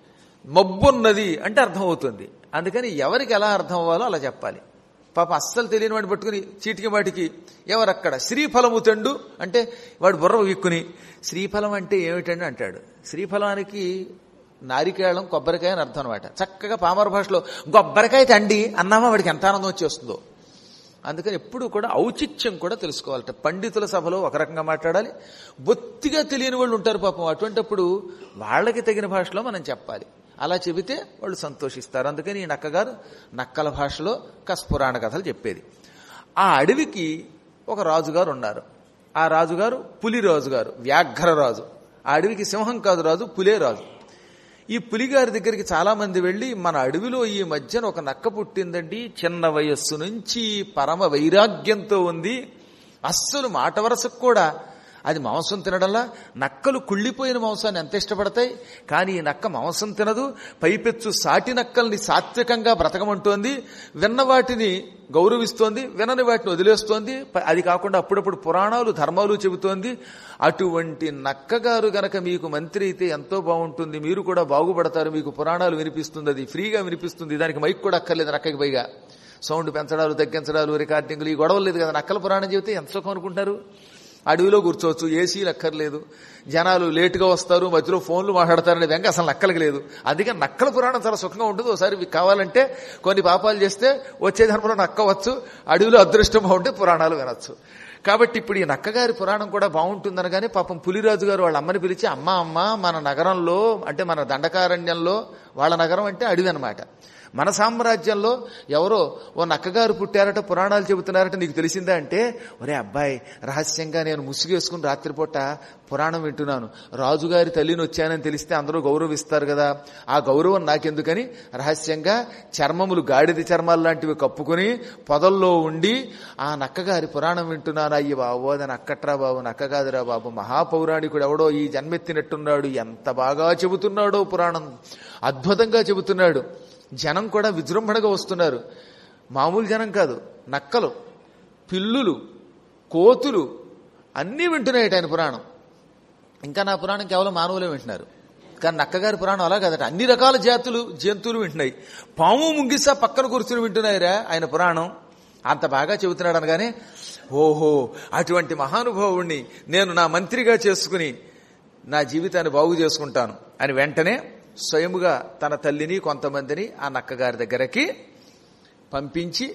మబ్బున్నది అంటే అర్థమవుతుంది అందుకని ఎవరికి ఎలా అర్థం అవ్వాలో అలా చెప్పాలి పాప అస్సలు తెలియని వాడిని పట్టుకుని చీటికి వాటికి ఎవరక్కడ శ్రీఫలము తెండు అంటే వాడు బుర్ర విక్కుని శ్రీఫలం అంటే ఏమిటండి అంటాడు శ్రీఫలానికి నారికేళం కొబ్బరికాయ అని అర్థం అనమాట చక్కగా పామర భాషలో కొబ్బరికాయ తండి అన్నామా వాడికి ఎంత ఆనందం వచ్చేస్తుందో అందుకని ఎప్పుడు కూడా ఔచిత్యం కూడా తెలుసుకోవాలట పండితుల సభలో ఒక రకంగా మాట్లాడాలి బొత్తిగా తెలియని వాళ్ళు ఉంటారు పాపం అటువంటిప్పుడు వాళ్ళకి తగిన భాషలో మనం చెప్పాలి అలా చెబితే వాళ్ళు సంతోషిస్తారు అందుకని ఈ నక్కగారు నక్కల భాషలో కస్పురాణ కథలు చెప్పేది ఆ అడవికి ఒక రాజుగారు ఉన్నారు ఆ రాజుగారు పులి రాజుగారు వ్యాఘ్ర రాజు ఆ అడవికి సింహం కాదు రాజు పులే రాజు ఈ పులిగారి దగ్గరికి చాలా మంది వెళ్లి మన అడవిలో ఈ మధ్యన ఒక నక్క పుట్టిందండి చిన్న వయస్సు నుంచి పరమ వైరాగ్యంతో ఉంది అస్సలు మాట వరసకు కూడా అది మాంసం తినడంలా నక్కలు కుళ్ళిపోయిన మాంసాన్ని ఎంత ఇష్టపడతాయి కానీ ఈ నక్క మాంసం తినదు పైపెచ్చు సాటి నక్కల్ని సాత్వికంగా బ్రతకమంటోంది విన్న వాటిని గౌరవిస్తోంది వినని వాటిని వదిలేస్తోంది అది కాకుండా అప్పుడప్పుడు పురాణాలు ధర్మాలు చెబుతోంది అటువంటి నక్కగారు గనక మీకు మంత్రి అయితే ఎంతో బాగుంటుంది మీరు కూడా బాగుపడతారు మీకు పురాణాలు వినిపిస్తుంది అది ఫ్రీగా వినిపిస్తుంది దానికి మైక్ కూడా అక్కర్లేదు నక్కకి పైగా సౌండ్ పెంచడాలు తగ్గించడాలు రికార్డింగ్లు ఈ గొడవలు లేదు కదా నక్కల పురాణం చెబితే ఎంత సుఖం అనుకుంటారు అడవిలో కూర్చోవచ్చు ఏసీలు అక్కర్లేదు జనాలు లేటుగా వస్తారు మధ్యలో ఫోన్లు మాట్లాడతారనే వెంక అసలు నక్కలకి లేదు అందుకే నక్కల పురాణం చాలా సుఖంగా ఉంటుంది ఒకసారి మీకు కావాలంటే కొన్ని పాపాలు చేస్తే వచ్చే ధర్మంలో నక్కవచ్చు అడవిలో అదృష్టం బాగుంటే పురాణాలు వినొచ్చు కాబట్టి ఇప్పుడు ఈ నక్కగారి పురాణం కూడా బాగుంటుందనగానే పాపం పులిరాజు గారు వాళ్ళ అమ్మని పిలిచి అమ్మ అమ్మ మన నగరంలో అంటే మన దండకారణ్యంలో వాళ్ళ నగరం అంటే అడవి అనమాట మన సామ్రాజ్యంలో ఎవరో ఓ నక్కగారు పుట్టారట పురాణాలు చెబుతున్నారట నీకు తెలిసిందా అంటే ఒరే అబ్బాయి రహస్యంగా నేను ముసుగేసుకుని రాత్రిపూట పురాణం వింటున్నాను రాజుగారి తల్లిని వచ్చానని తెలిస్తే అందరూ గౌరవిస్తారు కదా ఆ గౌరవం నాకెందుకని రహస్యంగా చర్మములు గాడిద చర్మాలు లాంటివి కప్పుకుని పొదల్లో ఉండి ఆ నక్కగారి పురాణం వింటున్నాను అయ్యి బాబు అది నక్కట్రా బాబు నక్క కాదురా బాబు మహాపౌరాణికుడు ఎవడో ఈ జన్మెత్తినట్టున్నాడు ఎంత బాగా చెబుతున్నాడో పురాణం అద్భుతంగా చెబుతున్నాడు జనం కూడా విజృంభణగా వస్తున్నారు మామూలు జనం కాదు నక్కలు పిల్లులు కోతులు అన్నీ వింటున్నాయి ఆయన పురాణం ఇంకా నా పురాణం కేవలం మానవులే వింటున్నారు కానీ నక్కగారి పురాణం అలా కదట అన్ని రకాల జాతులు జంతువులు వింటున్నాయి పాము ముంగిసా పక్కన కూర్చుని వింటున్నాయిరా ఆయన పురాణం అంత బాగా చెబుతున్నాడు అనగానే ఓహో అటువంటి మహానుభావుణ్ణి నేను నా మంత్రిగా చేసుకుని నా జీవితాన్ని బాగు చేసుకుంటాను అని వెంటనే స్వయముగా తన తల్లిని కొంతమందిని ఆ నక్కగారి దగ్గరకి పంపించి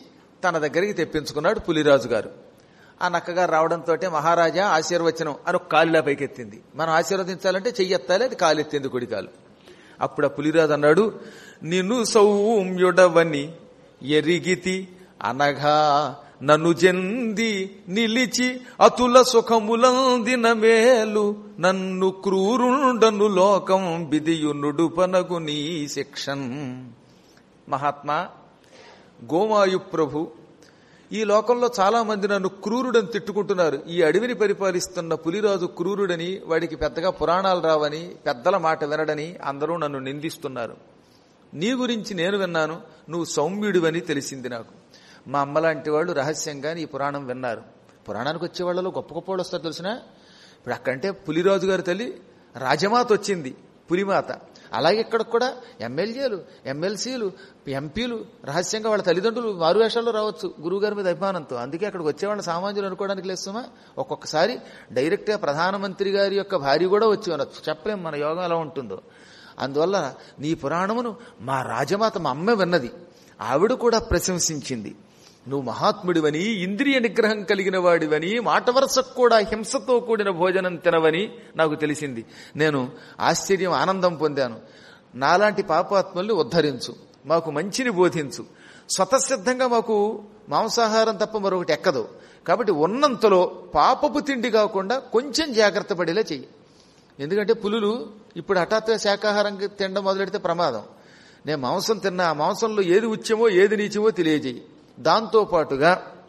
తన దగ్గరికి తెప్పించుకున్నాడు పులిరాజు గారు ఆ నక్కగారు రావడంతో మహారాజా ఆశీర్వచనం అని ఒక కాలులా పైకెత్తింది మనం ఆశీర్వదించాలంటే చెయ్యెత్తాలి అది కాలెత్తింది కుడి కాలు అప్పుడు ఆ పులిరాజు అన్నాడు నిన్ను సౌమ్యుడవని ఎరిగితి అనగా నన్ను జంది నిలిచి అతుల సుఖములందిన మేలు నన్ను క్రూరుండను లోకం బిదియునుడు పనగు నీ శిక్షన్ మహాత్మా గోమాయు ప్రభు ఈ లోకంలో చాలా మంది నన్ను క్రూరుడని తిట్టుకుంటున్నారు ఈ అడవిని పరిపాలిస్తున్న పులిరాజు క్రూరుడని వాడికి పెద్దగా పురాణాలు రావని పెద్దల మాట వినడని అందరూ నన్ను నిందిస్తున్నారు నీ గురించి నేను విన్నాను నువ్వు సౌమ్యుడివని తెలిసింది నాకు మా అమ్మలాంటి వాళ్ళు రహస్యంగా నీ పురాణం విన్నారు పురాణానికి వచ్చే వాళ్ళలో గొప్ప గొప్ప వాళ్ళు వస్తారు తెలిసిన ఇప్పుడు అక్కడంటే పులిరాజు గారి తల్లి రాజమాత వచ్చింది పులిమాత అలాగే ఇక్కడ కూడా ఎమ్మెల్యేలు ఎమ్మెల్సీలు ఎంపీలు రహస్యంగా వాళ్ళ తల్లిదండ్రులు మారు వేషాల్లో రావచ్చు గురువుగారి మీద అభిమానంతో అందుకే అక్కడికి వచ్చేవాళ్ళ సామాన్యులు అనుకోవడానికి లేస్తామా ఒక్కొక్కసారి డైరెక్ట్గా ప్రధానమంత్రి గారి యొక్క భార్య కూడా వచ్చి అనొచ్చు చెప్పలేం మన యోగం ఎలా ఉంటుందో అందువల్ల నీ పురాణమును మా రాజమాత మా అమ్మ విన్నది ఆవిడ కూడా ప్రశంసించింది నువ్వు మహాత్ముడివని ఇంద్రియ నిగ్రహం కలిగిన వాడివని మాట వరుసకు కూడా హింసతో కూడిన భోజనం తినవని నాకు తెలిసింది నేను ఆశ్చర్యం ఆనందం పొందాను నాలాంటి పాపాత్మల్ని ఉద్ధరించు మాకు మంచిని బోధించు స్వతసిద్ధంగా మాకు మాంసాహారం తప్ప మరొకటి ఎక్కదు కాబట్టి ఉన్నంతలో పాపపు తిండి కాకుండా కొంచెం జాగ్రత్త పడేలా చెయ్యి ఎందుకంటే పులులు ఇప్పుడు హఠాత్తుగా శాకాహారం తినడం మొదలెడితే ప్రమాదం నేను మాంసం తిన్నా ఆ మాంసంలో ఏది ఉచ్యమో ఏది నీచమో తెలియజేయి దాంతో పాటుగా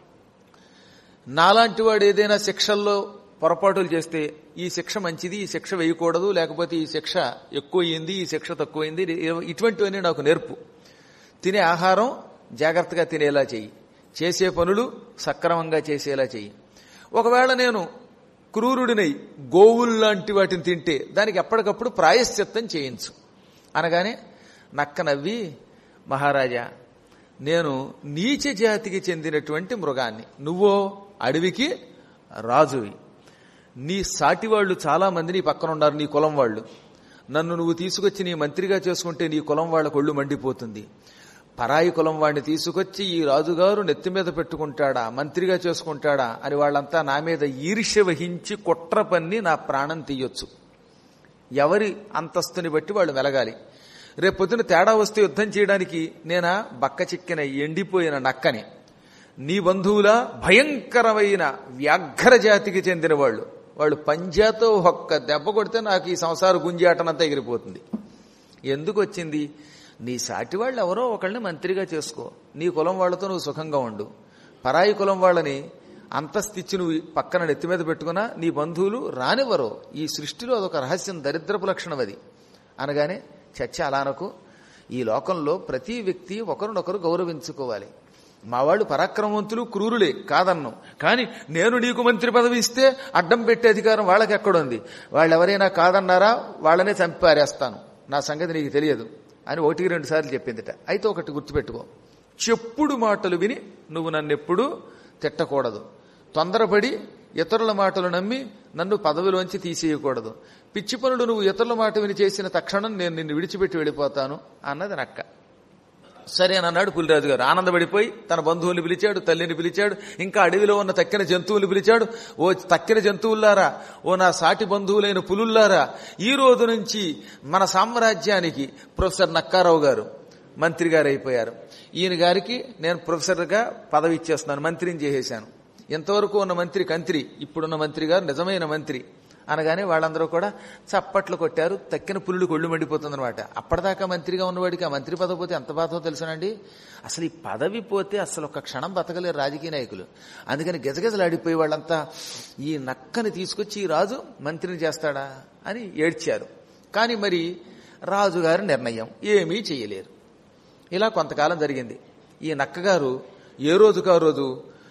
నాలాంటి వాడు ఏదైనా శిక్షల్లో పొరపాటులు చేస్తే ఈ శిక్ష మంచిది ఈ శిక్ష వేయకూడదు లేకపోతే ఈ శిక్ష ఎక్కువయింది ఈ శిక్ష తక్కువైంది ఇటువంటివన్నీ నాకు నేర్పు తినే ఆహారం జాగ్రత్తగా తినేలా చెయ్యి చేసే పనులు సక్రమంగా చేసేలా చెయ్యి ఒకవేళ నేను క్రూరుడినై గోవుల్లాంటి వాటిని తింటే దానికి ఎప్పటికప్పుడు ప్రాయశ్చిత్తం చేయించు అనగానే నక్క నవ్వి మహారాజా నేను నీచ జాతికి చెందినటువంటి మృగాన్ని నువ్వో అడవికి రాజువి నీ సాటి వాళ్ళు చాలా మంది నీ పక్కన ఉన్నారు నీ కులం వాళ్ళు నన్ను నువ్వు తీసుకొచ్చి నీ మంత్రిగా చేసుకుంటే నీ కులం వాళ్ళ కొళ్ళు మండిపోతుంది పరాయి కులం వాడిని తీసుకొచ్చి ఈ రాజుగారు నెత్తి మీద పెట్టుకుంటాడా మంత్రిగా చేసుకుంటాడా అని వాళ్ళంతా నా మీద ఈర్ష్య వహించి కుట్ర పన్ని నా ప్రాణం తీయొచ్చు ఎవరి అంతస్తుని బట్టి వాళ్ళు వెలగాలి రేపు పొద్దున తేడా వస్తే యుద్ధం చేయడానికి నేనా బక్క చిక్కిన ఎండిపోయిన నక్కని నీ బంధువుల భయంకరమైన వ్యాఘ్ర జాతికి చెందిన వాళ్ళు వాళ్ళు పంజాతో ఒక్క దెబ్బ కొడితే నాకు ఈ సంసార గుంజాటనంతా ఎగిరిపోతుంది ఎందుకు వచ్చింది నీ సాటి వాళ్ళు ఎవరో ఒకళ్ళని మంత్రిగా చేసుకో నీ కులం వాళ్ళతో నువ్వు సుఖంగా ఉండు పరాయి కులం వాళ్ళని అంతస్తిచ్చి నువ్వు పక్కన నెత్తి మీద పెట్టుకున్నా నీ బంధువులు రానివ్వరు ఈ సృష్టిలో అదొక రహస్యం దరిద్రపు లక్షణం అది అనగానే చర్చ అలానకు ఈ లోకంలో ప్రతి వ్యక్తి ఒకరినొకరు గౌరవించుకోవాలి మా వాళ్ళు పరాక్రమవంతులు క్రూరులే కాదన్ను కానీ నేను నీకు మంత్రి పదవి ఇస్తే అడ్డం పెట్టే అధికారం వాళ్ళకి ఎక్కడుంది వాళ్ళు ఎవరైనా కాదన్నారా వాళ్ళనే చంపారేస్తాను నా సంగతి నీకు తెలియదు అని ఒకటికి రెండు సార్లు చెప్పిందిట అయితే ఒకటి గుర్తుపెట్టుకో చెప్పుడు మాటలు విని నువ్వు నన్నెప్పుడూ తిట్టకూడదు తొందరపడి ఇతరుల మాటలు నమ్మి నన్ను పదవిలోంచి తీసేయకూడదు పిచ్చి పనులు నువ్వు ఇతరుల మాట విని చేసిన తక్షణం నేను నిన్ను విడిచిపెట్టి వెళ్ళిపోతాను అన్నది నక్క సరే అని అన్నాడు పులిరాజు గారు ఆనందపడిపోయి తన బంధువుల్ని పిలిచాడు తల్లిని పిలిచాడు ఇంకా అడవిలో ఉన్న తక్కిన జంతువులు పిలిచాడు ఓ తక్కిన జంతువుల్లారా ఓ నా సాటి బంధువులైన పులుల్లారా ఈ రోజు నుంచి మన సామ్రాజ్యానికి ప్రొఫెసర్ నక్కారావు గారు మంత్రి గారు అయిపోయారు ఈయన గారికి నేను ప్రొఫెసర్గా పదవి ఇచ్చేస్తున్నాను మంత్రిని చేసేశాను ఎంతవరకు ఉన్న మంత్రి కంత్రి ఇప్పుడున్న మంత్రి గారు నిజమైన మంత్రి అనగానే వాళ్ళందరూ కూడా చప్పట్లు కొట్టారు తక్కిన పుల్లుడు కొళ్ళు మండిపోతుందన్నమాట అప్పటిదాకా మంత్రిగా ఉన్నవాడికి ఆ మంత్రి పదవి పోతే ఎంత బాధో తెలుసునండి అసలు ఈ పదవి పోతే అసలు ఒక క్షణం బతకలేరు రాజకీయ నాయకులు అందుకని గజగజలాడిపోయి వాళ్ళంతా ఈ నక్కని తీసుకొచ్చి ఈ రాజు మంత్రిని చేస్తాడా అని ఏడ్చారు కానీ మరి రాజుగారి నిర్ణయం ఏమీ చేయలేరు ఇలా కొంతకాలం జరిగింది ఈ నక్కగారు ఏ రోజుకా రోజు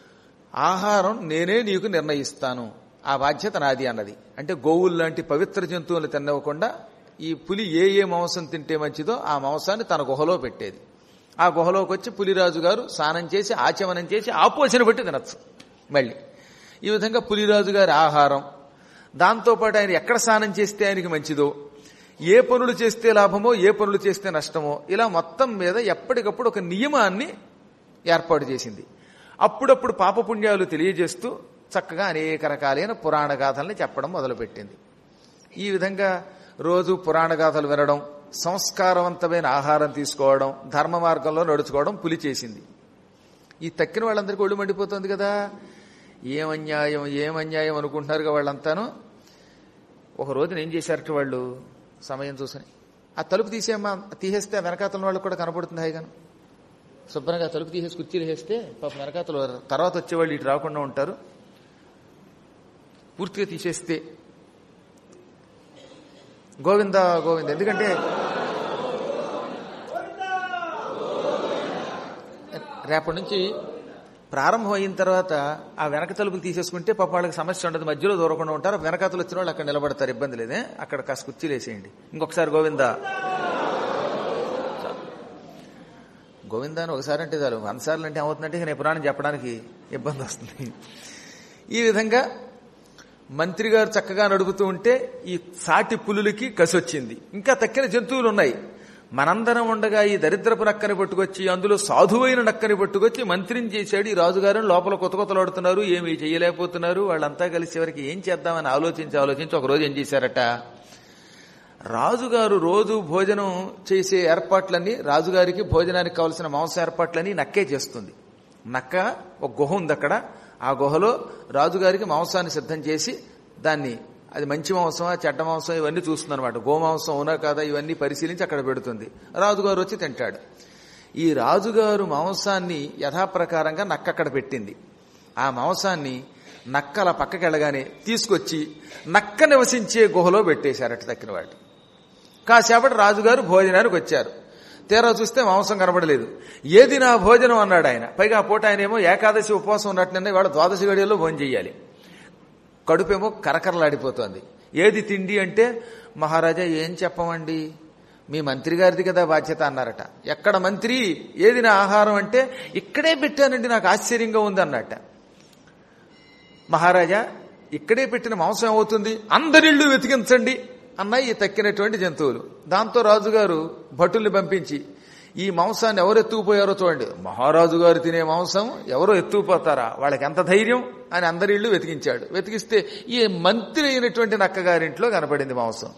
ఆహారం నేనే నీకు నిర్ణయిస్తాను ఆ బాధ్యత నాది అన్నది అంటే గోవులు లాంటి పవిత్ర జంతువులు తినవ్వకుండా ఈ పులి ఏ ఏ మాంసం తింటే మంచిదో ఆ మాంసాన్ని తన గుహలో పెట్టేది ఆ గుహలోకి వచ్చి పులిరాజు గారు స్నానం చేసి ఆచమనం చేసి ఆపోసిన బట్టి తినచ్చు మళ్ళీ ఈ విధంగా పులిరాజు గారి ఆహారం దాంతోపాటు ఆయన ఎక్కడ స్నానం చేస్తే ఆయనకి మంచిదో ఏ పనులు చేస్తే లాభమో ఏ పనులు చేస్తే నష్టమో ఇలా మొత్తం మీద ఎప్పటికప్పుడు ఒక నియమాన్ని ఏర్పాటు చేసింది అప్పుడప్పుడు పాపపుణ్యాలు తెలియజేస్తూ చక్కగా అనేక రకాలైన పురాణ గాథల్ని చెప్పడం మొదలుపెట్టింది ఈ విధంగా రోజు పురాణ గాథలు వినడం సంస్కారవంతమైన ఆహారం తీసుకోవడం ధర్మ మార్గంలో నడుచుకోవడం పులి చేసింది ఈ తక్కిన వాళ్ళందరికీ ఒళ్ళు మండిపోతుంది కదా ఏం అన్యాయం ఏం అన్యాయం అనుకుంటున్నారుగా వాళ్ళంతాను ఒక రోజున ఏం చేశారట వాళ్ళు సమయం చూసని ఆ తలుపు తీసేమ్మా తీసేస్తే ఆ వెనకాతల వాళ్ళకి కూడా కనపడుతుంది హాయిగాను శుభ్రంగా తలుపు తీసేసి కుర్చీలు వేస్తే పాప వెనకాతలు తర్వాత వచ్చేవాళ్ళు ఇటు రాకుండా ఉంటారు పూర్తిగా తీసేస్తే గోవింద గోవింద ఎందుకంటే రేపటి నుంచి ప్రారంభం అయిన తర్వాత ఆ వెనక తలుపులు తీసేసుకుంటే పాప వాళ్ళకి సమస్య ఉండదు మధ్యలో దూరకుండా ఉంటారు వెనకాతలు వచ్చిన వాళ్ళు అక్కడ నిలబడతారు ఇబ్బంది లేదే అక్కడ కాస్త కుర్చీలు వేసేయండి ఇంకొకసారి గోవింద గోవింద అని ఒకసారి అంటే చాలు వందసార్లు అంటే ఏమవుతుందంటే ఇక నేను పురాణం చెప్పడానికి ఇబ్బంది వస్తుంది ఈ విధంగా మంత్రి గారు చక్కగా నడుపుతూ ఉంటే ఈ సాటి పులులకి కసి వచ్చింది ఇంకా తక్కిన జంతువులు ఉన్నాయి మనందరం ఉండగా ఈ దరిద్రపు నక్కని పట్టుకొచ్చి అందులో సాధువైన నక్కని పట్టుకొచ్చి మంత్రిని చేశాడు ఈ రాజుగారిని లోపల కొత్త కొత్తలాడుతున్నారు ఏమీ చేయలేకపోతున్నారు వాళ్ళంతా కలిసి చివరికి ఏం చేద్దామని ఆలోచించి ఆలోచించి ఒక రోజు ఏం చేశారట రాజుగారు రోజు భోజనం చేసే ఏర్పాట్లన్నీ రాజుగారికి భోజనానికి కావలసిన మాంస ఏర్పాట్లన్నీ నక్కే చేస్తుంది నక్క ఒక గుహ ఉంది అక్కడ ఆ గుహలో రాజుగారికి మాంసాన్ని సిద్ధం చేసి దాన్ని అది మంచి మాంసమా చెడ్డ మాంసం ఇవన్నీ చూస్తుంది అనమాట గోమాంసం అవునా కాదా ఇవన్నీ పరిశీలించి అక్కడ పెడుతుంది రాజుగారు వచ్చి తింటాడు ఈ రాజుగారు మాంసాన్ని యథాప్రకారంగా నక్క అక్కడ పెట్టింది ఆ మాంసాన్ని నక్క అలా పక్కకి వెళ్ళగానే తీసుకొచ్చి నక్క నివసించే గుహలో పెట్టేశారట తక్కిన వాటి కాసేపటి రాజుగారు భోజనానికి వచ్చారు తీరా చూస్తే మాంసం కనబడలేదు ఏది నా భోజనం అన్నాడు ఆయన పైగా ఆ పూట ఆయన ఏమో ఏకాదశి ఉపవాసం ఉన్నట్టునే వాడు ద్వాదశి గడియల్లో భోజనం చేయాలి కడుపేమో కరకరలాడిపోతోంది ఏది తిండి అంటే మహారాజా ఏం చెప్పమండి మీ మంత్రి గారిది కదా బాధ్యత అన్నారట ఎక్కడ మంత్రి ఏది నా ఆహారం అంటే ఇక్కడే పెట్టానండి నాకు ఆశ్చర్యంగా ఉంది అన్నట్ట మహారాజా ఇక్కడే పెట్టిన మాంసం ఏమవుతుంది అందరిళ్ళు వెతికించండి అన్నాయి ఈ తక్కినటువంటి జంతువులు దాంతో రాజుగారు భటుల్ని పంపించి ఈ మాంసాన్ని ఎవరు ఎత్తుకుపోయారో చూడండి మహారాజు గారు తినే మాంసం ఎవరో ఎత్తుకుపోతారా వాళ్ళకి ఎంత ధైర్యం అని అందరి ఇళ్ళు వెతికించాడు వెతికిస్తే ఈ మంత్రి అయినటువంటి నక్కగారింట్లో కనపడింది మాంసం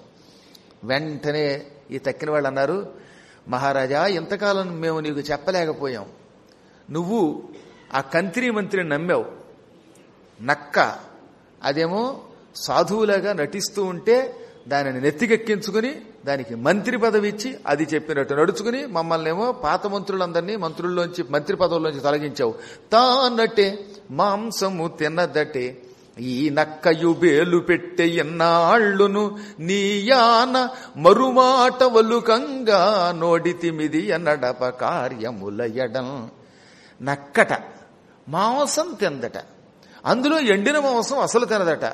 వెంటనే ఈ తక్కిన వాళ్ళు అన్నారు మహారాజా ఇంతకాలం మేము నీకు చెప్పలేకపోయాం నువ్వు ఆ కంత్రి మంత్రిని నమ్మావు నక్క అదేమో సాధువులాగా నటిస్తూ ఉంటే దానిని నెత్తికెక్కించుకుని దానికి మంత్రి పదవి ఇచ్చి అది చెప్పినట్టు నడుచుకుని మమ్మల్ని ఏమో పాత మంత్రులందరినీ మంత్రుల్లోంచి మంత్రి పదవుల్లోంచి తొలగించావు తానటే మాంసము తిన్నదటే ఈ నక్కయు బేలు పెట్టె ఎన్నాళ్ళును నీయాన మరుమాట వలుకంగా నోడితిమిది ఎన్నడప కార్యముల ఎడం నక్కట మాంసం తిందట అందులో ఎండిన మాంసం అసలు తినదట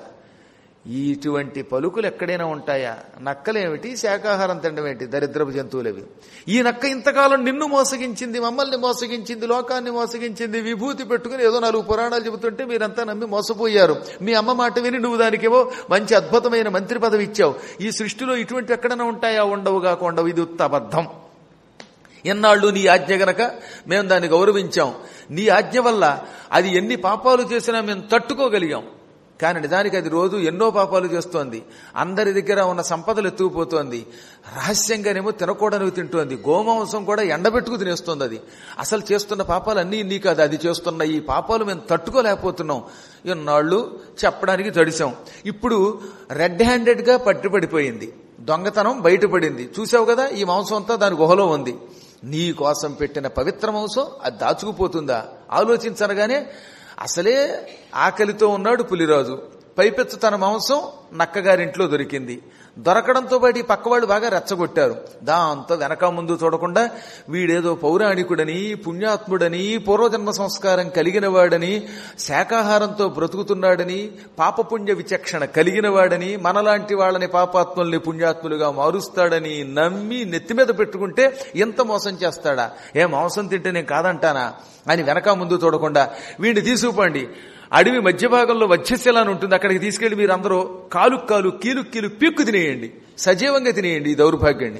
ఇటువంటి పలుకులు ఎక్కడైనా ఉంటాయా నక్కలేమిటి శాకాహారం తినడం ఏంటి దరిద్రపు జంతువులవి ఈ నక్క ఇంతకాలం నిన్ను మోసగించింది మమ్మల్ని మోసగించింది లోకాన్ని మోసగించింది విభూతి పెట్టుకుని ఏదో నాలుగు పురాణాలు చెబుతుంటే మీరంతా నమ్మి మోసపోయారు మీ అమ్మ మాట విని నువ్వు దానికేమో మంచి అద్భుతమైన మంత్రి పదవి ఇచ్చావు ఈ సృష్టిలో ఇటువంటి ఎక్కడైనా ఉంటాయా ఉండవు కాక ఉండవు ఇది ఉత్తబద్ధం ఎన్నాళ్ళు నీ ఆజ్ఞ గనక మేము దాన్ని గౌరవించాం నీ ఆజ్ఞ వల్ల అది ఎన్ని పాపాలు చేసినా మేము తట్టుకోగలిగాం కానీ నిజానికి అది రోజు ఎన్నో పాపాలు చేస్తోంది అందరి దగ్గర ఉన్న సంపదలు ఎత్తుకుపోతోంది రహస్యంగానేమో తినకూడనివి తింటోంది గోమాంసం కూడా ఎండబెట్టుకు తినేస్తోంది అది అసలు చేస్తున్న పాపాలు అన్నీ ఇన్ని కాదు అది చేస్తున్న ఈ పాపాలు మేము తట్టుకోలేకపోతున్నాం ఇన్నాళ్ళు చెప్పడానికి తడిసాం ఇప్పుడు రెడ్ హ్యాండెడ్ గా పట్టుబడిపోయింది దొంగతనం బయటపడింది చూసావు కదా ఈ మాంసం అంతా దాని గుహలో ఉంది నీ కోసం పెట్టిన పవిత్ర మాంసం అది దాచుకుపోతుందా ఆలోచించనగానే అసలే ఆకలితో ఉన్నాడు పులిరాజు పైపెచ్చు తన మాంసం నక్కగారింట్లో దొరికింది దొరకడంతో పాటు ఈ పక్కవాళ్ళు బాగా రెచ్చగొట్టారు దాంతో వెనక ముందు చూడకుండా వీడేదో పౌరాణికుడని పుణ్యాత్ముడని పూర్వజన్మ సంస్కారం కలిగిన వాడని శాకాహారంతో బ్రతుకుతున్నాడని పాపపుణ్య విచక్షణ కలిగిన వాడని మనలాంటి వాళ్ళని పాపాత్ముల్ని పుణ్యాత్ములుగా మారుస్తాడని నమ్మి నెత్తి మీద పెట్టుకుంటే ఎంత మోసం చేస్తాడా ఏ మాంసం తింటే నేను కాదంటానా అని వెనక ముందు చూడకుండా వీడిని తీసుకుపోండి అడవి మధ్య భాగంలో వధ్యశిల అని ఉంటుంది అక్కడికి తీసుకెళ్లి మీరు అందరూ కాలు కాలు కీలు కీలు పీక్కు తినేయండి సజీవంగా తినేయండి ఈ దౌర్భాగ్యాన్ని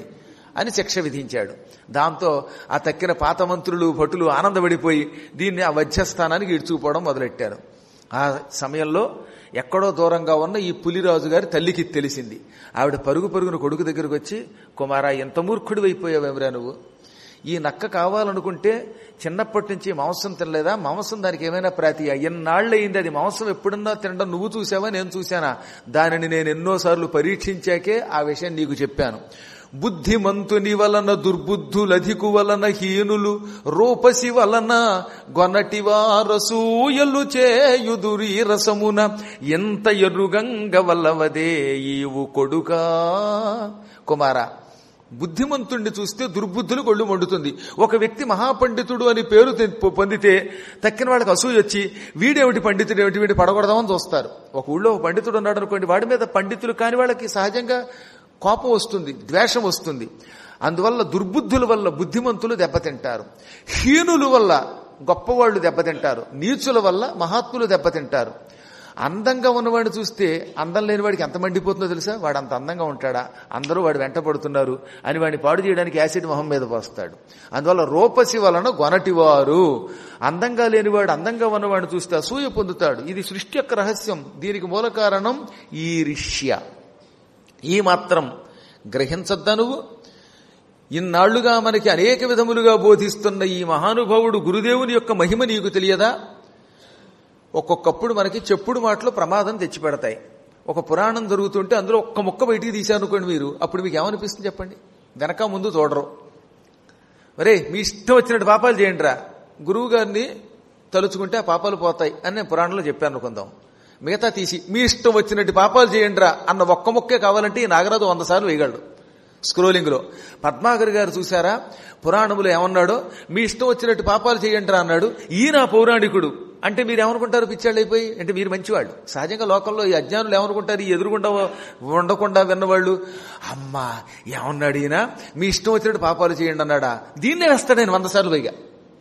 అని శిక్ష విధించాడు దాంతో ఆ తక్కిన పాత మంత్రులు భటులు ఆనందపడిపోయి దీన్ని ఆ వధ్యస్థానానికి ఇడ్చుకుపోవడం మొదలెట్టారు ఆ సమయంలో ఎక్కడో దూరంగా ఉన్న ఈ పులిరాజు గారి తల్లికి తెలిసింది ఆవిడ పరుగు పరుగున కొడుకు దగ్గరకు వచ్చి కుమారా ఎంత మూర్ఖుడు అయిపోయావేమిరా నువ్వు ఈ నక్క కావాలనుకుంటే చిన్నప్పటి నుంచి మాంసం తినలేదా మాంసం దానికి ఏమైనా ప్రాతి ఎన్నాళ్ళు అయింది అది మాంసం ఎప్పుడన్నా తినడం నువ్వు చూసావా నేను చూశానా దానిని నేను ఎన్నోసార్లు పరీక్షించాకే ఆ విషయం నీకు చెప్పాను బుద్ధిమంతుని వలన దుర్బుద్ధులధికు వలన హీనులు రూపసి వలన గొనటి వారసూయలు చేయుదురీ రసమున ఎంత ఎరుగంగ వల్లవదే ఈవు కొడుకా కుమారా బుద్ధిమంతుణ్ణి చూస్తే దుర్బుద్ధులు కొళ్ళు మండుతుంది ఒక వ్యక్తి మహాపండితుడు అని పేరు తె- పొందితే తక్కిన వాళ్ళకి అసూయ వచ్చి వీడేమిటి పండితుడు ఏమిటి వీడి పడగొడదామని చూస్తారు ఒక ఊళ్ళో ఒక పండితుడు ఉన్నాడు అనుకోండి వాడి మీద పండితులు కాని వాళ్ళకి సహజంగా కోపం వస్తుంది ద్వేషం వస్తుంది అందువల్ల దుర్బుద్ధుల వల్ల బుద్ధిమంతులు దెబ్బతింటారు హీనుల వల్ల గొప్పవాళ్లు దెబ్బతింటారు నీచుల వల్ల మహాత్ములు దెబ్బతింటారు అందంగా ఉన్నవాడిని చూస్తే అందం లేని వాడికి ఎంత మండిపోతుందో తెలుసా వాడు అంత అందంగా ఉంటాడా అందరూ వాడు వెంట పడుతున్నారు అని వాడిని పాడు చేయడానికి యాసిడ్ మొహం మీద పోస్తాడు అందువల్ల రూపసి వలన గొనటివారు అందంగా లేనివాడు అందంగా ఉన్నవాడిని చూస్తే అసూయ పొందుతాడు ఇది సృష్టి యొక్క రహస్యం దీనికి మూల కారణం ఈరిష్య ఈ మాత్రం గ్రహించద్దా నువ్వు ఇన్నాళ్లుగా మనకి అనేక విధములుగా బోధిస్తున్న ఈ మహానుభావుడు గురుదేవుని యొక్క మహిమ నీకు తెలియదా ఒక్కొక్కప్పుడు మనకి చెప్పుడు మాటలు ప్రమాదం తెచ్చిపెడతాయి ఒక పురాణం జరుగుతుంటే అందులో ఒక్క ముక్క బయటికి తీశారనుకోండి మీరు అప్పుడు మీకు ఏమనిపిస్తుంది చెప్పండి వెనక ముందు చూడరు మరే మీ ఇష్టం వచ్చినట్టు పాపాలు చేయండి రా గురువు గారిని తలుచుకుంటే ఆ పాపాలు పోతాయి అని నేను పురాణంలో చెప్పాను అనుకుందాం మిగతా తీసి మీ ఇష్టం వచ్చినట్టు పాపాలు చేయండి రా అన్న ఒక్క ముక్కే కావాలంటే ఈ నాగరాజు వంద సార్లు వేయగలడు స్క్రోలింగ్ లో పద్మాకర్ గారు చూసారా పురాణములు ఏమన్నాడో మీ ఇష్టం వచ్చినట్టు పాపాలు చేయండి రా అన్నాడు ఈయన పౌరాణికుడు అంటే మీరు ఏమనుకుంటారు పిచ్చాళ్ళు అయిపోయి అంటే మీరు మంచివాళ్ళు సహజంగా లోకంలో ఈ అజ్ఞానులు ఏమనుకుంటారు ఈ ఎదురుగుండా ఉండకుండా విన్నవాళ్ళు అమ్మా ఏమన్నాడు ఈయన మీ ఇష్టం వచ్చినట్టు పాపాలు చేయండి అన్నాడా దీన్నే వేస్తాడు ఆయన వంద సార్లు పైగా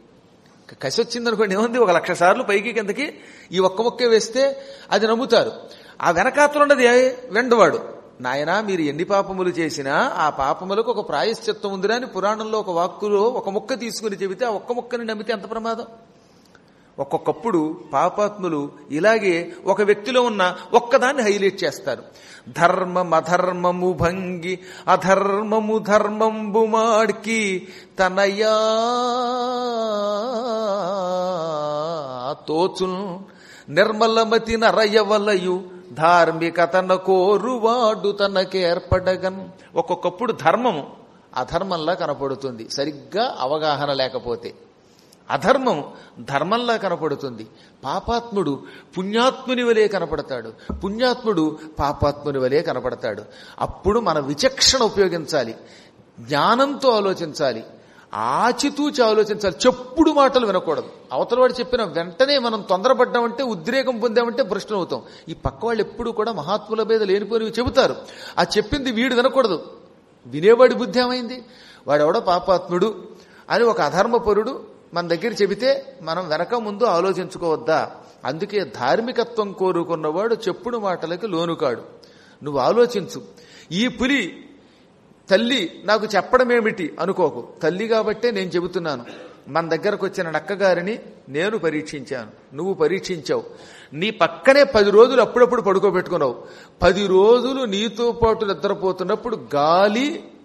కసి వచ్చిందనుకోండి ఏముంది ఒక లక్ష సార్లు పైకి కిందకి ఈ ఒక్క ఒక్కే వేస్తే అది నమ్ముతారు ఆ వెనకాతలున్నది వెండవాడు నాయనా మీరు ఎన్ని పాపములు చేసినా ఆ పాపములకు ఒక ప్రాయశ్చిత్తం ఉందిరా అని పురాణంలో ఒక వాక్కులో ఒక ముక్క తీసుకుని చెబితే ఆ ఒక్క ముక్కని నమ్మితే ఎంత ప్రమాదం ఒక్కొక్కప్పుడు పాపాత్ములు ఇలాగే ఒక వ్యక్తిలో ఉన్న ఒక్కదాన్ని హైలైట్ చేస్తారు ధర్మం అధర్మము భంగి అధర్మము ధర్మంబు మాడ్కి తనయా తోచుల్ నిర్మలమతి నరయవలయు ధార్మికతన కోరువాడు తనకేర్పడగన్ ఒక్కొక్కప్పుడు ధర్మము అధర్మంలా కనపడుతుంది సరిగ్గా అవగాహన లేకపోతే అధర్మం ధర్మంలా కనపడుతుంది పాపాత్ముడు పుణ్యాత్ముని వలె కనపడతాడు పుణ్యాత్ముడు పాపాత్ముని వలె కనపడతాడు అప్పుడు మన విచక్షణ ఉపయోగించాలి జ్ఞానంతో ఆలోచించాలి ఆచితూచి ఆలోచించాలి చెప్పుడు మాటలు వినకూడదు అవతల వాడు చెప్పిన వెంటనే మనం తొందరపడ్డామంటే ఉద్రేకం పొందామంటే భ్రష్టులు అవుతాం ఈ పక్క వాళ్ళు ఎప్పుడు కూడా మహాత్ముల మీద లేనిపోయినవి చెబుతారు ఆ చెప్పింది వీడు వినకూడదు వినేవాడి బుద్ధి ఏమైంది వాడెవడో పాపాత్ముడు అని ఒక అధర్మపరుడు మన దగ్గర చెబితే మనం వెనక ముందు ఆలోచించుకోవద్దా అందుకే ధార్మికత్వం కోరుకున్నవాడు చెప్పుడు మాటలకి లోనుకాడు నువ్వు ఆలోచించు ఈ పులి తల్లి నాకు చెప్పడమేమిటి అనుకోకు తల్లి కాబట్టే నేను చెబుతున్నాను మన దగ్గరకు వచ్చిన నక్కగారిని నేను పరీక్షించాను నువ్వు పరీక్షించావు నీ పక్కనే పది రోజులు అప్పుడప్పుడు పడుకోబెట్టుకున్నావు పది రోజులు నీతో పాటు నిద్రపోతున్నప్పుడు గాలి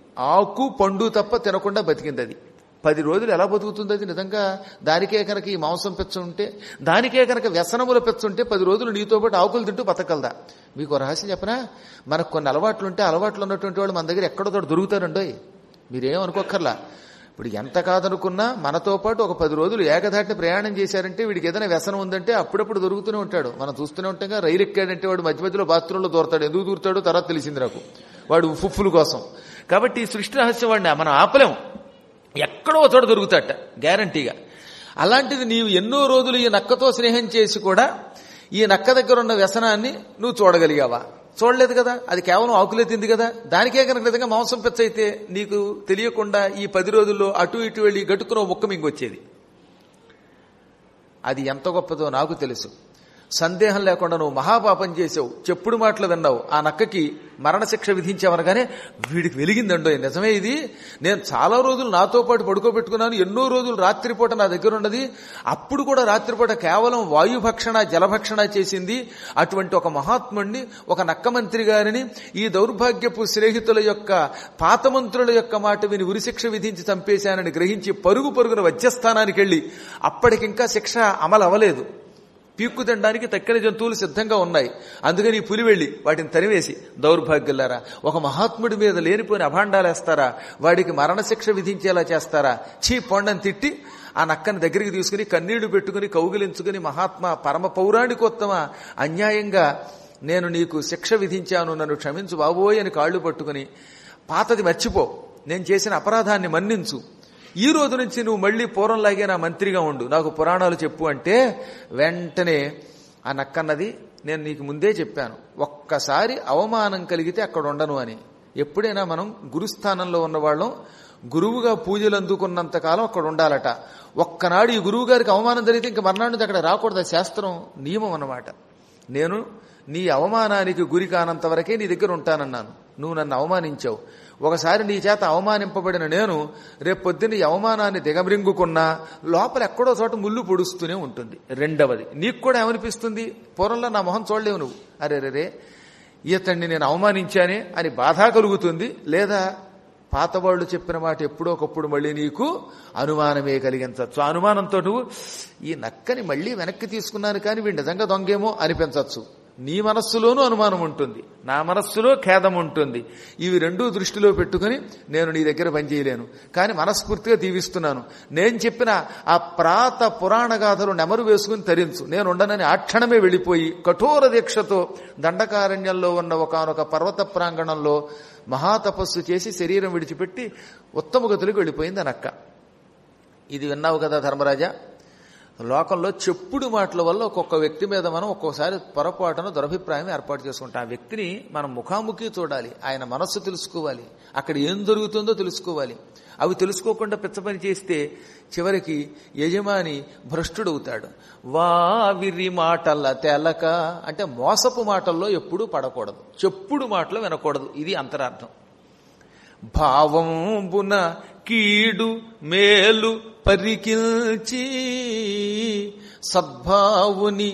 ఆకు పండు తప్ప తినకుండా బతికింది అది పది రోజులు ఎలా బతుకుతుంది అది నిజంగా దానికే కనుక ఈ మాంసం పెచ్చ ఉంటే దానికే కనుక వ్యసనముల పెచ్చ ఉంటే పది రోజులు నీతో పాటు ఆకులు తింటూ బతకగలదా మీకు ఒక రహస్యం చెప్పనా మనకు కొన్ని అలవాట్లు ఉంటే అలవాట్లు ఉన్నటువంటి వాళ్ళు మన దగ్గర ఎక్కడో తోడు దొరుకుతారండోయ్ మీరేం అనుకోక్కర్లా ఇప్పుడు ఎంత కాదనుకున్నా మనతో పాటు ఒక పది రోజులు ఏకధాటిని ప్రయాణం చేశారంటే వీడికి ఏదైనా వ్యసనం ఉందంటే అప్పుడప్పుడు దొరుకుతూనే ఉంటాడు మనం చూస్తూనే ఉంటాం రైలు ఎక్కాడంటే వాడు మధ్య మధ్యలో బాత్రూంలో దూరతాడు ఎందుకు దూరుతాడో తర్వాత తెలిసింది నాకు వాడు ఫుఫ్ఫుల కోసం కాబట్టి ఈ సృష్టి రహస్యం వాడిని మనం ఆపలేం ఎక్కడో ఒక చోట దొరుకుతాట గ్యారంటీగా అలాంటిది నీవు ఎన్నో రోజులు ఈ నక్కతో స్నేహం చేసి కూడా ఈ నక్క దగ్గర ఉన్న వ్యసనాన్ని నువ్వు చూడగలిగావా చూడలేదు కదా అది కేవలం ఆకులే తింది కదా దానికే కనుక నిజంగా మాంసం పెచ్చ అయితే నీకు తెలియకుండా ఈ పది రోజుల్లో అటు ఇటు వెళ్ళి గట్టుకున్న ఓ ముక్క మింగొచ్చేది అది ఎంత గొప్పదో నాకు తెలుసు సందేహం లేకుండా నువ్వు మహాపాపం చేసావు చెప్పుడు మాటలు విన్నావు ఆ నక్కకి మరణశిక్ష విధించావనగానే వీడికి వెలిగిందండో నిజమే ఇది నేను చాలా రోజులు నాతో పాటు పడుకోబెట్టుకున్నాను ఎన్నో రోజులు రాత్రిపూట నా దగ్గర ఉన్నది అప్పుడు కూడా రాత్రిపూట కేవలం వాయుభక్షణ జలభక్షణ చేసింది అటువంటి ఒక మహాత్ముడిని ఒక నక్క మంత్రి గారిని ఈ దౌర్భాగ్యపు స్నేహితుల యొక్క పాతమంత్రుల యొక్క మాట విని ఉరిశిక్ష విధించి చంపేశానని గ్రహించి పరుగు పరుగున వధ్యస్థానానికి వెళ్లి అప్పటికింకా శిక్ష అమలు అవ్వలేదు పీక్కు తినడానికి తక్కిన జంతువులు సిద్ధంగా ఉన్నాయి అందుకని ఈ పులి వెళ్లి వాటిని తరివేసి దౌర్భాగ్యులారా ఒక మహాత్ముడి మీద లేనిపోయిన అభాండాలేస్తారా వాడికి మరణశిక్ష విధించేలా చేస్తారా చీ పొండని తిట్టి ఆ నక్కని దగ్గరికి తీసుకుని కన్నీళ్లు పెట్టుకుని కౌగిలించుకుని మహాత్మా పరమ పౌరాణికోత్తమ అన్యాయంగా నేను నీకు శిక్ష విధించాను నన్ను క్షమించు బాబోయ్ అని కాళ్ళు పట్టుకుని పాతది మర్చిపో నేను చేసిన అపరాధాన్ని మన్నించు ఈ రోజు నుంచి నువ్వు మళ్ళీ పూర్వంలాగే నా మంత్రిగా ఉండు నాకు పురాణాలు చెప్పు అంటే వెంటనే ఆ నక్కన్నది నేను నీకు ముందే చెప్పాను ఒక్కసారి అవమానం కలిగితే అక్కడ ఉండను అని ఎప్పుడైనా మనం గురుస్థానంలో ఉన్నవాళ్ళం గురువుగా పూజలు అందుకున్నంత కాలం అక్కడ ఉండాలట ఒక్కనాడు ఈ గురువు గారికి అవమానం జరిగితే ఇంక మర్నాడు నుంచి అక్కడ రాకూడదు అది శాస్త్రం నియమం అన్నమాట నేను నీ అవమానానికి గురి కానంత వరకే నీ దగ్గర ఉంటానన్నాను నువ్వు నన్ను అవమానించావు ఒకసారి నీ చేత అవమానింపబడిన నేను రేపొద్దున ఈ అవమానాన్ని దిగమరింగుకున్నా లోపల ఎక్కడో చోట ముళ్ళు పొడుస్తూనే ఉంటుంది రెండవది నీకు కూడా ఏమనిపిస్తుంది పూర్వంలో నా మొహం చూడలేవు నువ్వు అరే రే ఇతన్ని నేను అవమానించానే అని బాధ కలుగుతుంది లేదా పాతవాళ్ళు చెప్పిన మాట ఎప్పుడో ఒకప్పుడు మళ్ళీ నీకు అనుమానమే కలిగించవచ్చు ఆ అనుమానంతో నువ్వు ఈ నక్కని మళ్ళీ వెనక్కి తీసుకున్నాను కానీ వీడు నిజంగా దొంగేమో అనిపించవచ్చు నీ మనస్సులోనూ అనుమానం ఉంటుంది నా మనస్సులో ఖేదం ఉంటుంది ఇవి రెండూ దృష్టిలో పెట్టుకుని నేను నీ దగ్గర పనిచేయలేను కానీ మనస్ఫూర్తిగా దీవిస్తున్నాను నేను చెప్పిన ఆ ప్రాత పురాణ గాథలు నెమరు వేసుకుని తరించు నేను ఉండనని ఆ క్షణమే వెళ్ళిపోయి కఠోర దీక్షతో దండకారణ్యంలో ఉన్న ఒకనొక పర్వత ప్రాంగణంలో మహాతపస్సు చేసి శరీరం విడిచిపెట్టి ఉత్తమ గతులకు వెళ్ళిపోయింది అనక్క ఇది విన్నావు కదా ధర్మరాజా లోకంలో చెప్పుడు మాటల వల్ల ఒక్కొక్క వ్యక్తి మీద మనం ఒక్కోసారి పొరపాటున దురభిప్రాయం ఏర్పాటు చేసుకుంటాం ఆ వ్యక్తిని మనం ముఖాముఖి చూడాలి ఆయన మనస్సు తెలుసుకోవాలి అక్కడ ఏం జరుగుతుందో తెలుసుకోవాలి అవి తెలుసుకోకుండా పిచ్చపని చేస్తే చివరికి యజమాని భ్రష్టుడవుతాడు వావిరి మాటల తెలక అంటే మోసపు మాటల్లో ఎప్పుడూ పడకూడదు చెప్పుడు మాటలు వినకూడదు ఇది అంతరార్థం భావంబున కీడు మేలు పరికిల్చి సద్భావుని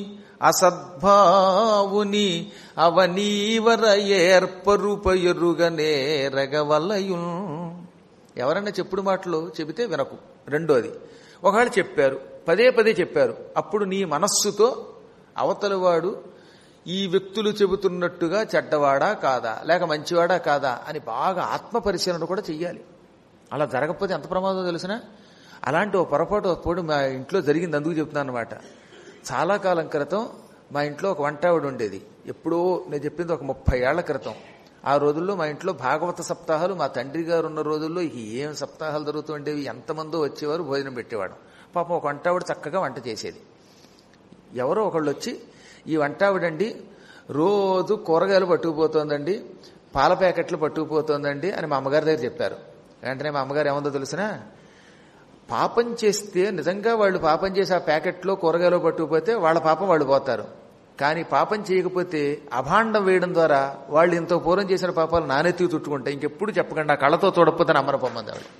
అసద్భావుని అవనీవర ఏర్పరుపయరుగనే రగవలయు ఎవరన్నా చెప్పుడు మాటలు చెబితే వినకు రెండోది ఒకవేళ చెప్పారు పదే పదే చెప్పారు అప్పుడు నీ మనస్సుతో అవతలవాడు ఈ వ్యక్తులు చెబుతున్నట్టుగా చెడ్డవాడా కాదా లేక మంచివాడా కాదా అని బాగా ఆత్మ పరిశీలన కూడా చెయ్యాలి అలా జరగకపోతే ఎంత ప్రమాదం తెలిసిన అలాంటి ఓ పొరపాటు అప్పుడు మా ఇంట్లో జరిగింది అందుకు చెప్తున్నాను అనమాట చాలా కాలం క్రితం మా ఇంట్లో ఒక వంటావిడ ఉండేది ఎప్పుడో నేను చెప్పింది ఒక ముప్పై ఏళ్ల క్రితం ఆ రోజుల్లో మా ఇంట్లో భాగవత సప్తాహాలు మా తండ్రి గారు ఉన్న రోజుల్లో ఇక ఏం సప్తాహాలు జరుగుతుండేవి ఎంతమందో వచ్చేవారు భోజనం పెట్టేవాడు పాపం ఒక వంటావిడ చక్కగా వంట చేసేది ఎవరో ఒకళ్ళు వచ్చి ఈ వంటావిడండి రోజు కూరగాయలు పట్టుకుపోతోందండి పాల ప్యాకెట్లు పట్టుకుపోతోందండి అని మా అమ్మగారి దగ్గర చెప్పారు వెంటనే మా అమ్మగారు ఏముందో తెలిసినా పాపం చేస్తే నిజంగా వాళ్ళు పాపం చేసి ఆ ప్యాకెట్లో కూరగాయలు పట్టుకుపోతే వాళ్ళ పాపం వాళ్ళు పోతారు కానీ పాపం చేయకపోతే అభాండం వేయడం ద్వారా వాళ్ళు ఇంత పూర్వం చేసిన పాపాలు నానెత్తికి చుట్టుకుంటాయి ఇంకెప్పుడు చెప్పకుండా కళ్ళతో చూడకపోతే నమ్మర పొమ్మంది ఆవిడ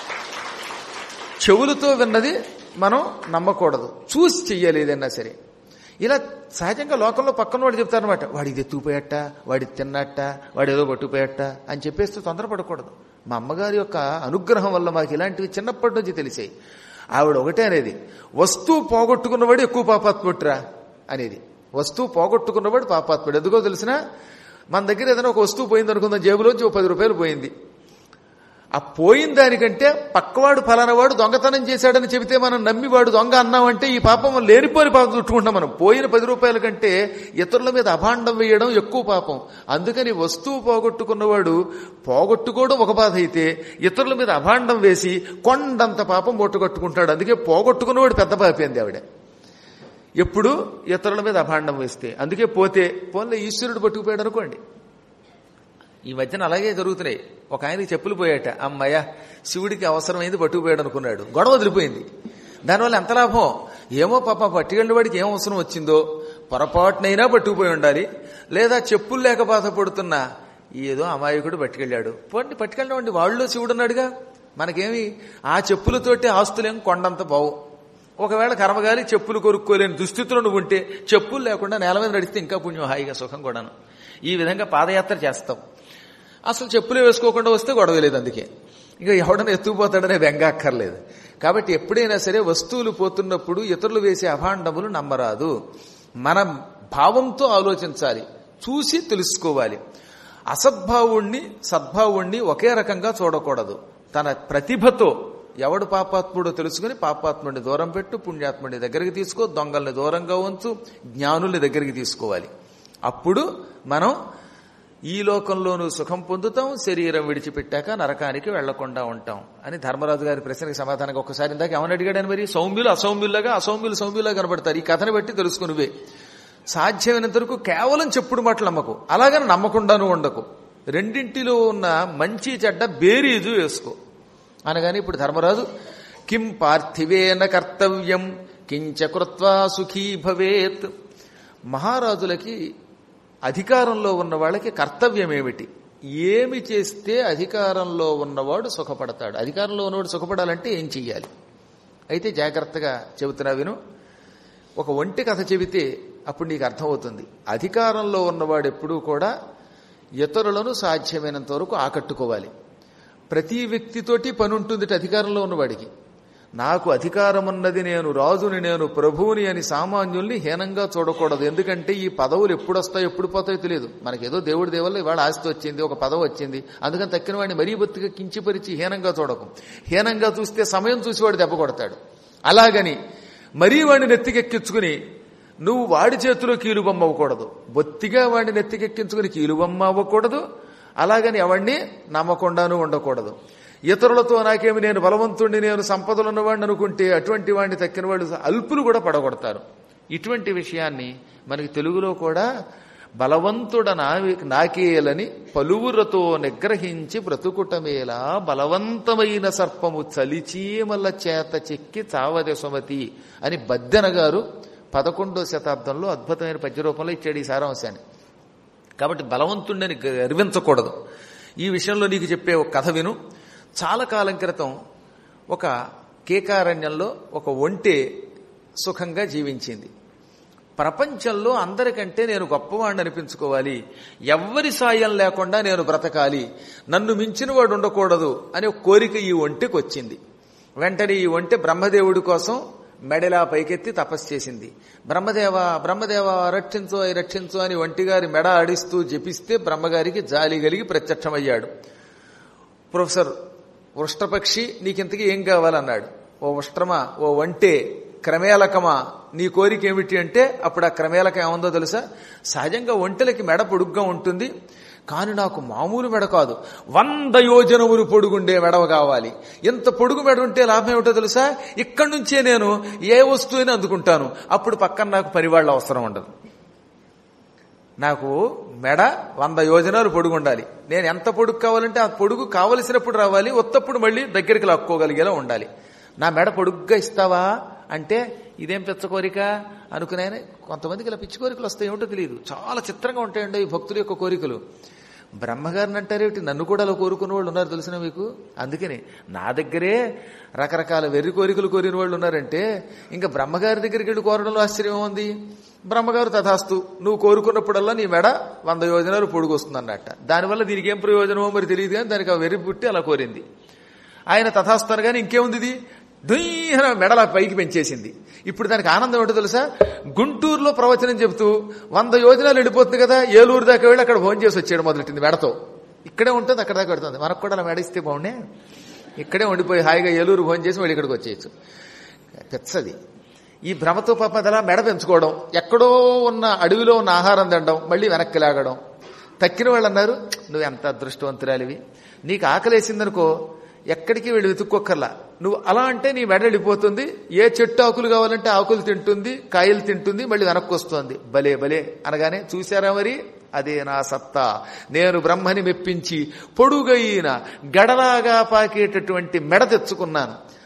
చెవులతో విన్నది మనం నమ్మకూడదు చూసి చెయ్యాలి ఏదైనా సరే ఇలా సహజంగా లోకంలో పక్కన వాడు చెప్తారనమాట వాడి ఇది ఎత్తుకుపోయట వాడి తిన్నట్ట వాడు ఏదో పట్టుకుపోయట అని చెప్పేస్తే తొందరపడకూడదు మా అమ్మగారి యొక్క అనుగ్రహం వల్ల మాకు ఇలాంటివి చిన్నప్పటి నుంచి తెలిసాయి ఆవిడ ఒకటే అనేది వస్తువు పోగొట్టుకున్నవాడు ఎక్కువ పాపాత్ముట్రా అనేది వస్తువు పోగొట్టుకున్నవాడు పాపాత్ముడు ఎందుకో తెలిసిన మన దగ్గర ఏదైనా ఒక వస్తువు పోయింది అనుకుందాం జేబులోంచి ఒక పది రూపాయలు పోయింది ఆ పోయిన దానికంటే పక్కవాడు ఫలానవాడు దొంగతనం చేశాడని చెబితే మనం నమ్మి వాడు దొంగ అన్నామంటే ఈ పాపం లేనిపోని పాపం చుట్టుకుంటాం మనం పోయిన పది రూపాయల కంటే ఇతరుల మీద అభాండం వేయడం ఎక్కువ పాపం అందుకని వస్తువు పోగొట్టుకున్నవాడు పోగొట్టుకోవడం ఒక బాధ అయితే ఇతరుల మీద అభాండం వేసి కొండంత పాపం పొట్టుకొట్టుకుంటాడు అందుకే పోగొట్టుకున్నవాడు పెద్ద పాపేంది ఆవిడ ఎప్పుడు ఇతరుల మీద అభాండం వేస్తే అందుకే పోతే పోన్లే ఈశ్వరుడు పట్టుకుపోయాడు అనుకోండి ఈ మధ్యన అలాగే జరుగుతున్నాయి ఒక ఆయనకి చెప్పులు పోయాట అమ్మయ్య శివుడికి అవసరమైంది పట్టుకుపోయాడు అనుకున్నాడు గొడవ వదిలిపోయింది దానివల్ల ఎంత లాభం ఏమో పాప పట్టుకెళ్ళిన వాడికి ఏం అవసరం వచ్చిందో పొరపాటునైనా పట్టుకుపోయి ఉండాలి లేదా చెప్పులు లేక బాధపడుతున్నా ఏదో అమాయకుడు పట్టుకెళ్ళాడు పోండి పట్టుకెళ్ళండి వాళ్ళు శివుడు ఉన్నాడుగా మనకేమి ఆ చెప్పులతోటి ఆస్తులేం కొండంత పోవు ఒకవేళ కర్మగాలి చెప్పులు కొనుక్కోలేని దుస్థితిలో నువ్వు ఉంటే చెప్పులు లేకుండా నేల మీద నడిస్తే ఇంకా పుణ్యం హాయిగా సుఖం కూడాను ఈ విధంగా పాదయాత్ర చేస్తాం అసలు చెప్పులే వేసుకోకుండా వస్తే గొడవ లేదు అందుకే ఇంకా ఎవడన్నా ఎత్తుకుపోతాడనే బెంగ అక్కర్లేదు కాబట్టి ఎప్పుడైనా సరే వస్తువులు పోతున్నప్పుడు ఇతరులు వేసే అభాండములు నమ్మరాదు మనం భావంతో ఆలోచించాలి చూసి తెలుసుకోవాలి అసద్భావుణ్ణి సద్భావుణ్ణి ఒకే రకంగా చూడకూడదు తన ప్రతిభతో ఎవడు పాపాత్ముడో తెలుసుకుని పాపాత్ముడిని దూరం పెట్టు పుణ్యాత్ముడిని దగ్గరికి తీసుకో దొంగల్ని దూరంగా ఉంచు జ్ఞానుల్ని దగ్గరికి తీసుకోవాలి అప్పుడు మనం ఈ లోకంలోనూ సుఖం పొందుతాం శరీరం విడిచిపెట్టాక నరకానికి వెళ్లకుండా ఉంటాం అని ధర్మరాజు గారి ప్రశ్నకి సమాధానంగా ఒక్కసారి ఇందాక ఏమని అడిగాడని మరి సౌమ్యులు అసౌమ్యులుగా అసౌమ్యులు సౌమ్యులుగా కనబడతారు ఈ కథను బట్టి తెలుసుకునివే సాధ్యమైనంత వరకు కేవలం చెప్పుడు మాటలు నమ్మకు అలాగని నమ్మకుండాను ఉండకు రెండింటిలో ఉన్న మంచి చెడ్డ బేరీజు వేసుకో అనగానే ఇప్పుడు ధర్మరాజు కిం పార్థివేన కర్తవ్యం కించ కృత్వా సుఖీ భవేత్ మహారాజులకి అధికారంలో ఉన్న వాళ్ళకి కర్తవ్యం ఏమిటి ఏమి చేస్తే అధికారంలో ఉన్నవాడు సుఖపడతాడు అధికారంలో ఉన్నవాడు సుఖపడాలంటే ఏం చెయ్యాలి అయితే జాగ్రత్తగా చెబుతున్నా విను ఒక ఒంటి కథ చెబితే అప్పుడు నీకు అర్థమవుతుంది అధికారంలో ఉన్నవాడు ఎప్పుడూ కూడా ఇతరులను సాధ్యమైనంత వరకు ఆకట్టుకోవాలి ప్రతి వ్యక్తితోటి పని ఉంటుంది అధికారంలో ఉన్నవాడికి నాకు అధికారం ఉన్నది నేను రాజుని నేను ప్రభువుని అని సామాన్యుల్ని హీనంగా చూడకూడదు ఎందుకంటే ఈ పదవులు ఎప్పుడు వస్తాయో ఎప్పుడు పోతాయో తెలియదు మనకేదో దేవుడి దేవల్ల ఇవాళ ఆస్తి వచ్చింది ఒక పదవి వచ్చింది అందుకని తక్కిన వాడిని మరీ బొత్తిగా కించిపరిచి హీనంగా చూడకు హీనంగా చూస్తే సమయం చూసి వాడు దెబ్బ కొడతాడు అలాగని మరీ వాడిని నెత్తికెక్కించుకుని నువ్వు వాడి చేతిలో కీలుబొమ్మ అవ్వకూడదు బొత్తిగా వాడిని నెత్తికెక్కించుకుని కీలుబొమ్మ అవ్వకూడదు అలాగని ఎవడిని నమ్మకుండాను ఉండకూడదు ఇతరులతో నాకేమి నేను బలవంతుణ్ణి నేను సంపదలు ఉన్నవాడిని అనుకుంటే అటువంటి వాడిని తక్కిన వాళ్ళు అల్పులు కూడా పడగొడతారు ఇటువంటి విషయాన్ని మనకి తెలుగులో కూడా బలవంతుడ నాకేలని పలువురతో నిగ్రహించి బ్రతుకుటమేలా బలవంతమైన సర్పము చలిచీమల చేత చెక్కి చావదే సుమతి అని బద్దెన గారు పదకొండో శతాబ్దంలో అద్భుతమైన పద్యరూపంలో ఇచ్చాడు ఈ సారాంశాన్ని కాబట్టి బలవంతుణ్ణని గర్వించకూడదు ఈ విషయంలో నీకు చెప్పే ఒక కథ విను చాలా కాలం క్రితం ఒక కేకారణ్యంలో ఒక ఒంటె సుఖంగా జీవించింది ప్రపంచంలో అందరికంటే నేను గొప్పవాడిని అనిపించుకోవాలి ఎవ్వరి సాయం లేకుండా నేను బ్రతకాలి నన్ను మించిన వాడు ఉండకూడదు అనే కోరిక ఈ ఒంటెకి వచ్చింది వెంటనే ఈ ఒంటె బ్రహ్మదేవుడి కోసం మెడలా పైకెత్తి తపస్సు చేసింది బ్రహ్మదేవ బ్రహ్మదేవ రక్షించు అయి రక్షించు అని ఒంటిగారి మెడ ఆడిస్తూ జపిస్తే బ్రహ్మగారికి జాలి కలిగి ప్రత్యక్షమయ్యాడు ప్రొఫెసర్ వృష్టపక్షి నీకింతకీ ఏం కావాలన్నాడు ఓ ఉష్ట్రమా ఓ వంటే క్రమేలకమా నీ కోరిక ఏమిటి అంటే అప్పుడు ఆ క్రమేలకం ఏముందో తెలుసా సహజంగా ఒంటెలకి మెడ పొడుగ్గా ఉంటుంది కాని నాకు మామూలు మెడ కాదు వంద యోజనములు పొడుగుండే మెడవ కావాలి ఎంత పొడుగు మెడ ఉంటే లాభం ఏమిటో తెలుసా ఇక్కడి నుంచే నేను ఏ వస్తువుని అందుకుంటాను అప్పుడు పక్కన నాకు పరివాళ్ళ అవసరం ఉండదు నాకు మెడ వంద యోజనాలు పొడుగు ఉండాలి నేను ఎంత పొడుగు కావాలంటే ఆ పొడుగు కావలసినప్పుడు రావాలి ఒత్తప్పుడు మళ్ళీ దగ్గరికి లాక్కోగలిగేలా ఉండాలి నా మెడ పొడుగ్గా ఇస్తావా అంటే ఇదేం పెచ్చ కోరిక అనుకునే కొంతమందికి ఇలా పిచ్చి కోరికలు వస్తాయి ఏమిటో తెలియదు చాలా చిత్రంగా ఉంటాయండి ఈ భక్తుల యొక్క కోరికలు బ్రహ్మగారిని అంటారేమిటి నన్ను కూడా అలా కోరుకున్న వాళ్ళు ఉన్నారు తెలిసిన మీకు అందుకని నా దగ్గరే రకరకాల వెర్రి కోరికలు కోరిన వాళ్ళు ఉన్నారంటే ఇంకా బ్రహ్మగారి దగ్గరికి వెళ్ళి కోరడంలో ఆశ్చర్యం ఉంది బ్రహ్మగారు తథాస్తు నువ్వు కోరుకున్నప్పుడల్లా నీ మెడ వంద యోజనాలు పొడుగు వస్తుందన్నట్ట దానివల్ల దీనికి ఏం ప్రయోజనమో మరి తెలియదు కానీ దానికి ఆ వెర్రి పుట్టి అలా కోరింది ఆయన తథాస్తారు కానీ ఇంకేముంది ఇది దుయ్యన మెడల పైకి పెంచేసింది ఇప్పుడు దానికి ఆనందం ఏంటో తెలుసా గుంటూరులో ప్రవచనం చెబుతూ వంద యోజనాలు వెళ్ళిపోతుంది కదా ఏలూరు దాకా వెళ్ళి అక్కడ భోజనం చేసి వచ్చాడు మొదలెట్టింది మెడతో ఇక్కడే ఉంటుంది అక్కడ దాకా పెడుతుంది మనకు కూడా అలా మెడ ఇస్తే బాగుండే ఇక్కడే ఉండిపోయి హాయిగా ఏలూరు భోజనం చేసి మళ్ళీ ఇక్కడికి వచ్చేయచ్చు పెచ్చది ఈ భ్రమతో పాపం అదలా మెడ పెంచుకోవడం ఎక్కడో ఉన్న అడవిలో ఉన్న ఆహారం తినడం మళ్ళీ వెనక్కి లాగడం తక్కిన వాళ్ళు అన్నారు నువ్వు ఎంత అదృష్టవంతురాలివి నీకు ఆకలేసిందనుకో ఎక్కడికి వెళ్ళి వెతుక్కోక్కర్లా నువ్వు అలా అంటే నీ మెడ వెళ్ళిపోతుంది ఏ చెట్టు ఆకులు కావాలంటే ఆకులు తింటుంది కాయలు తింటుంది మళ్ళీ వెనక్కి వస్తుంది భలే భలే అనగానే చూశారా మరి అదే నా సత్తా నేను బ్రహ్మని మెప్పించి పొడుగైన గడలాగా పాకేటటువంటి మెడ తెచ్చుకున్నాను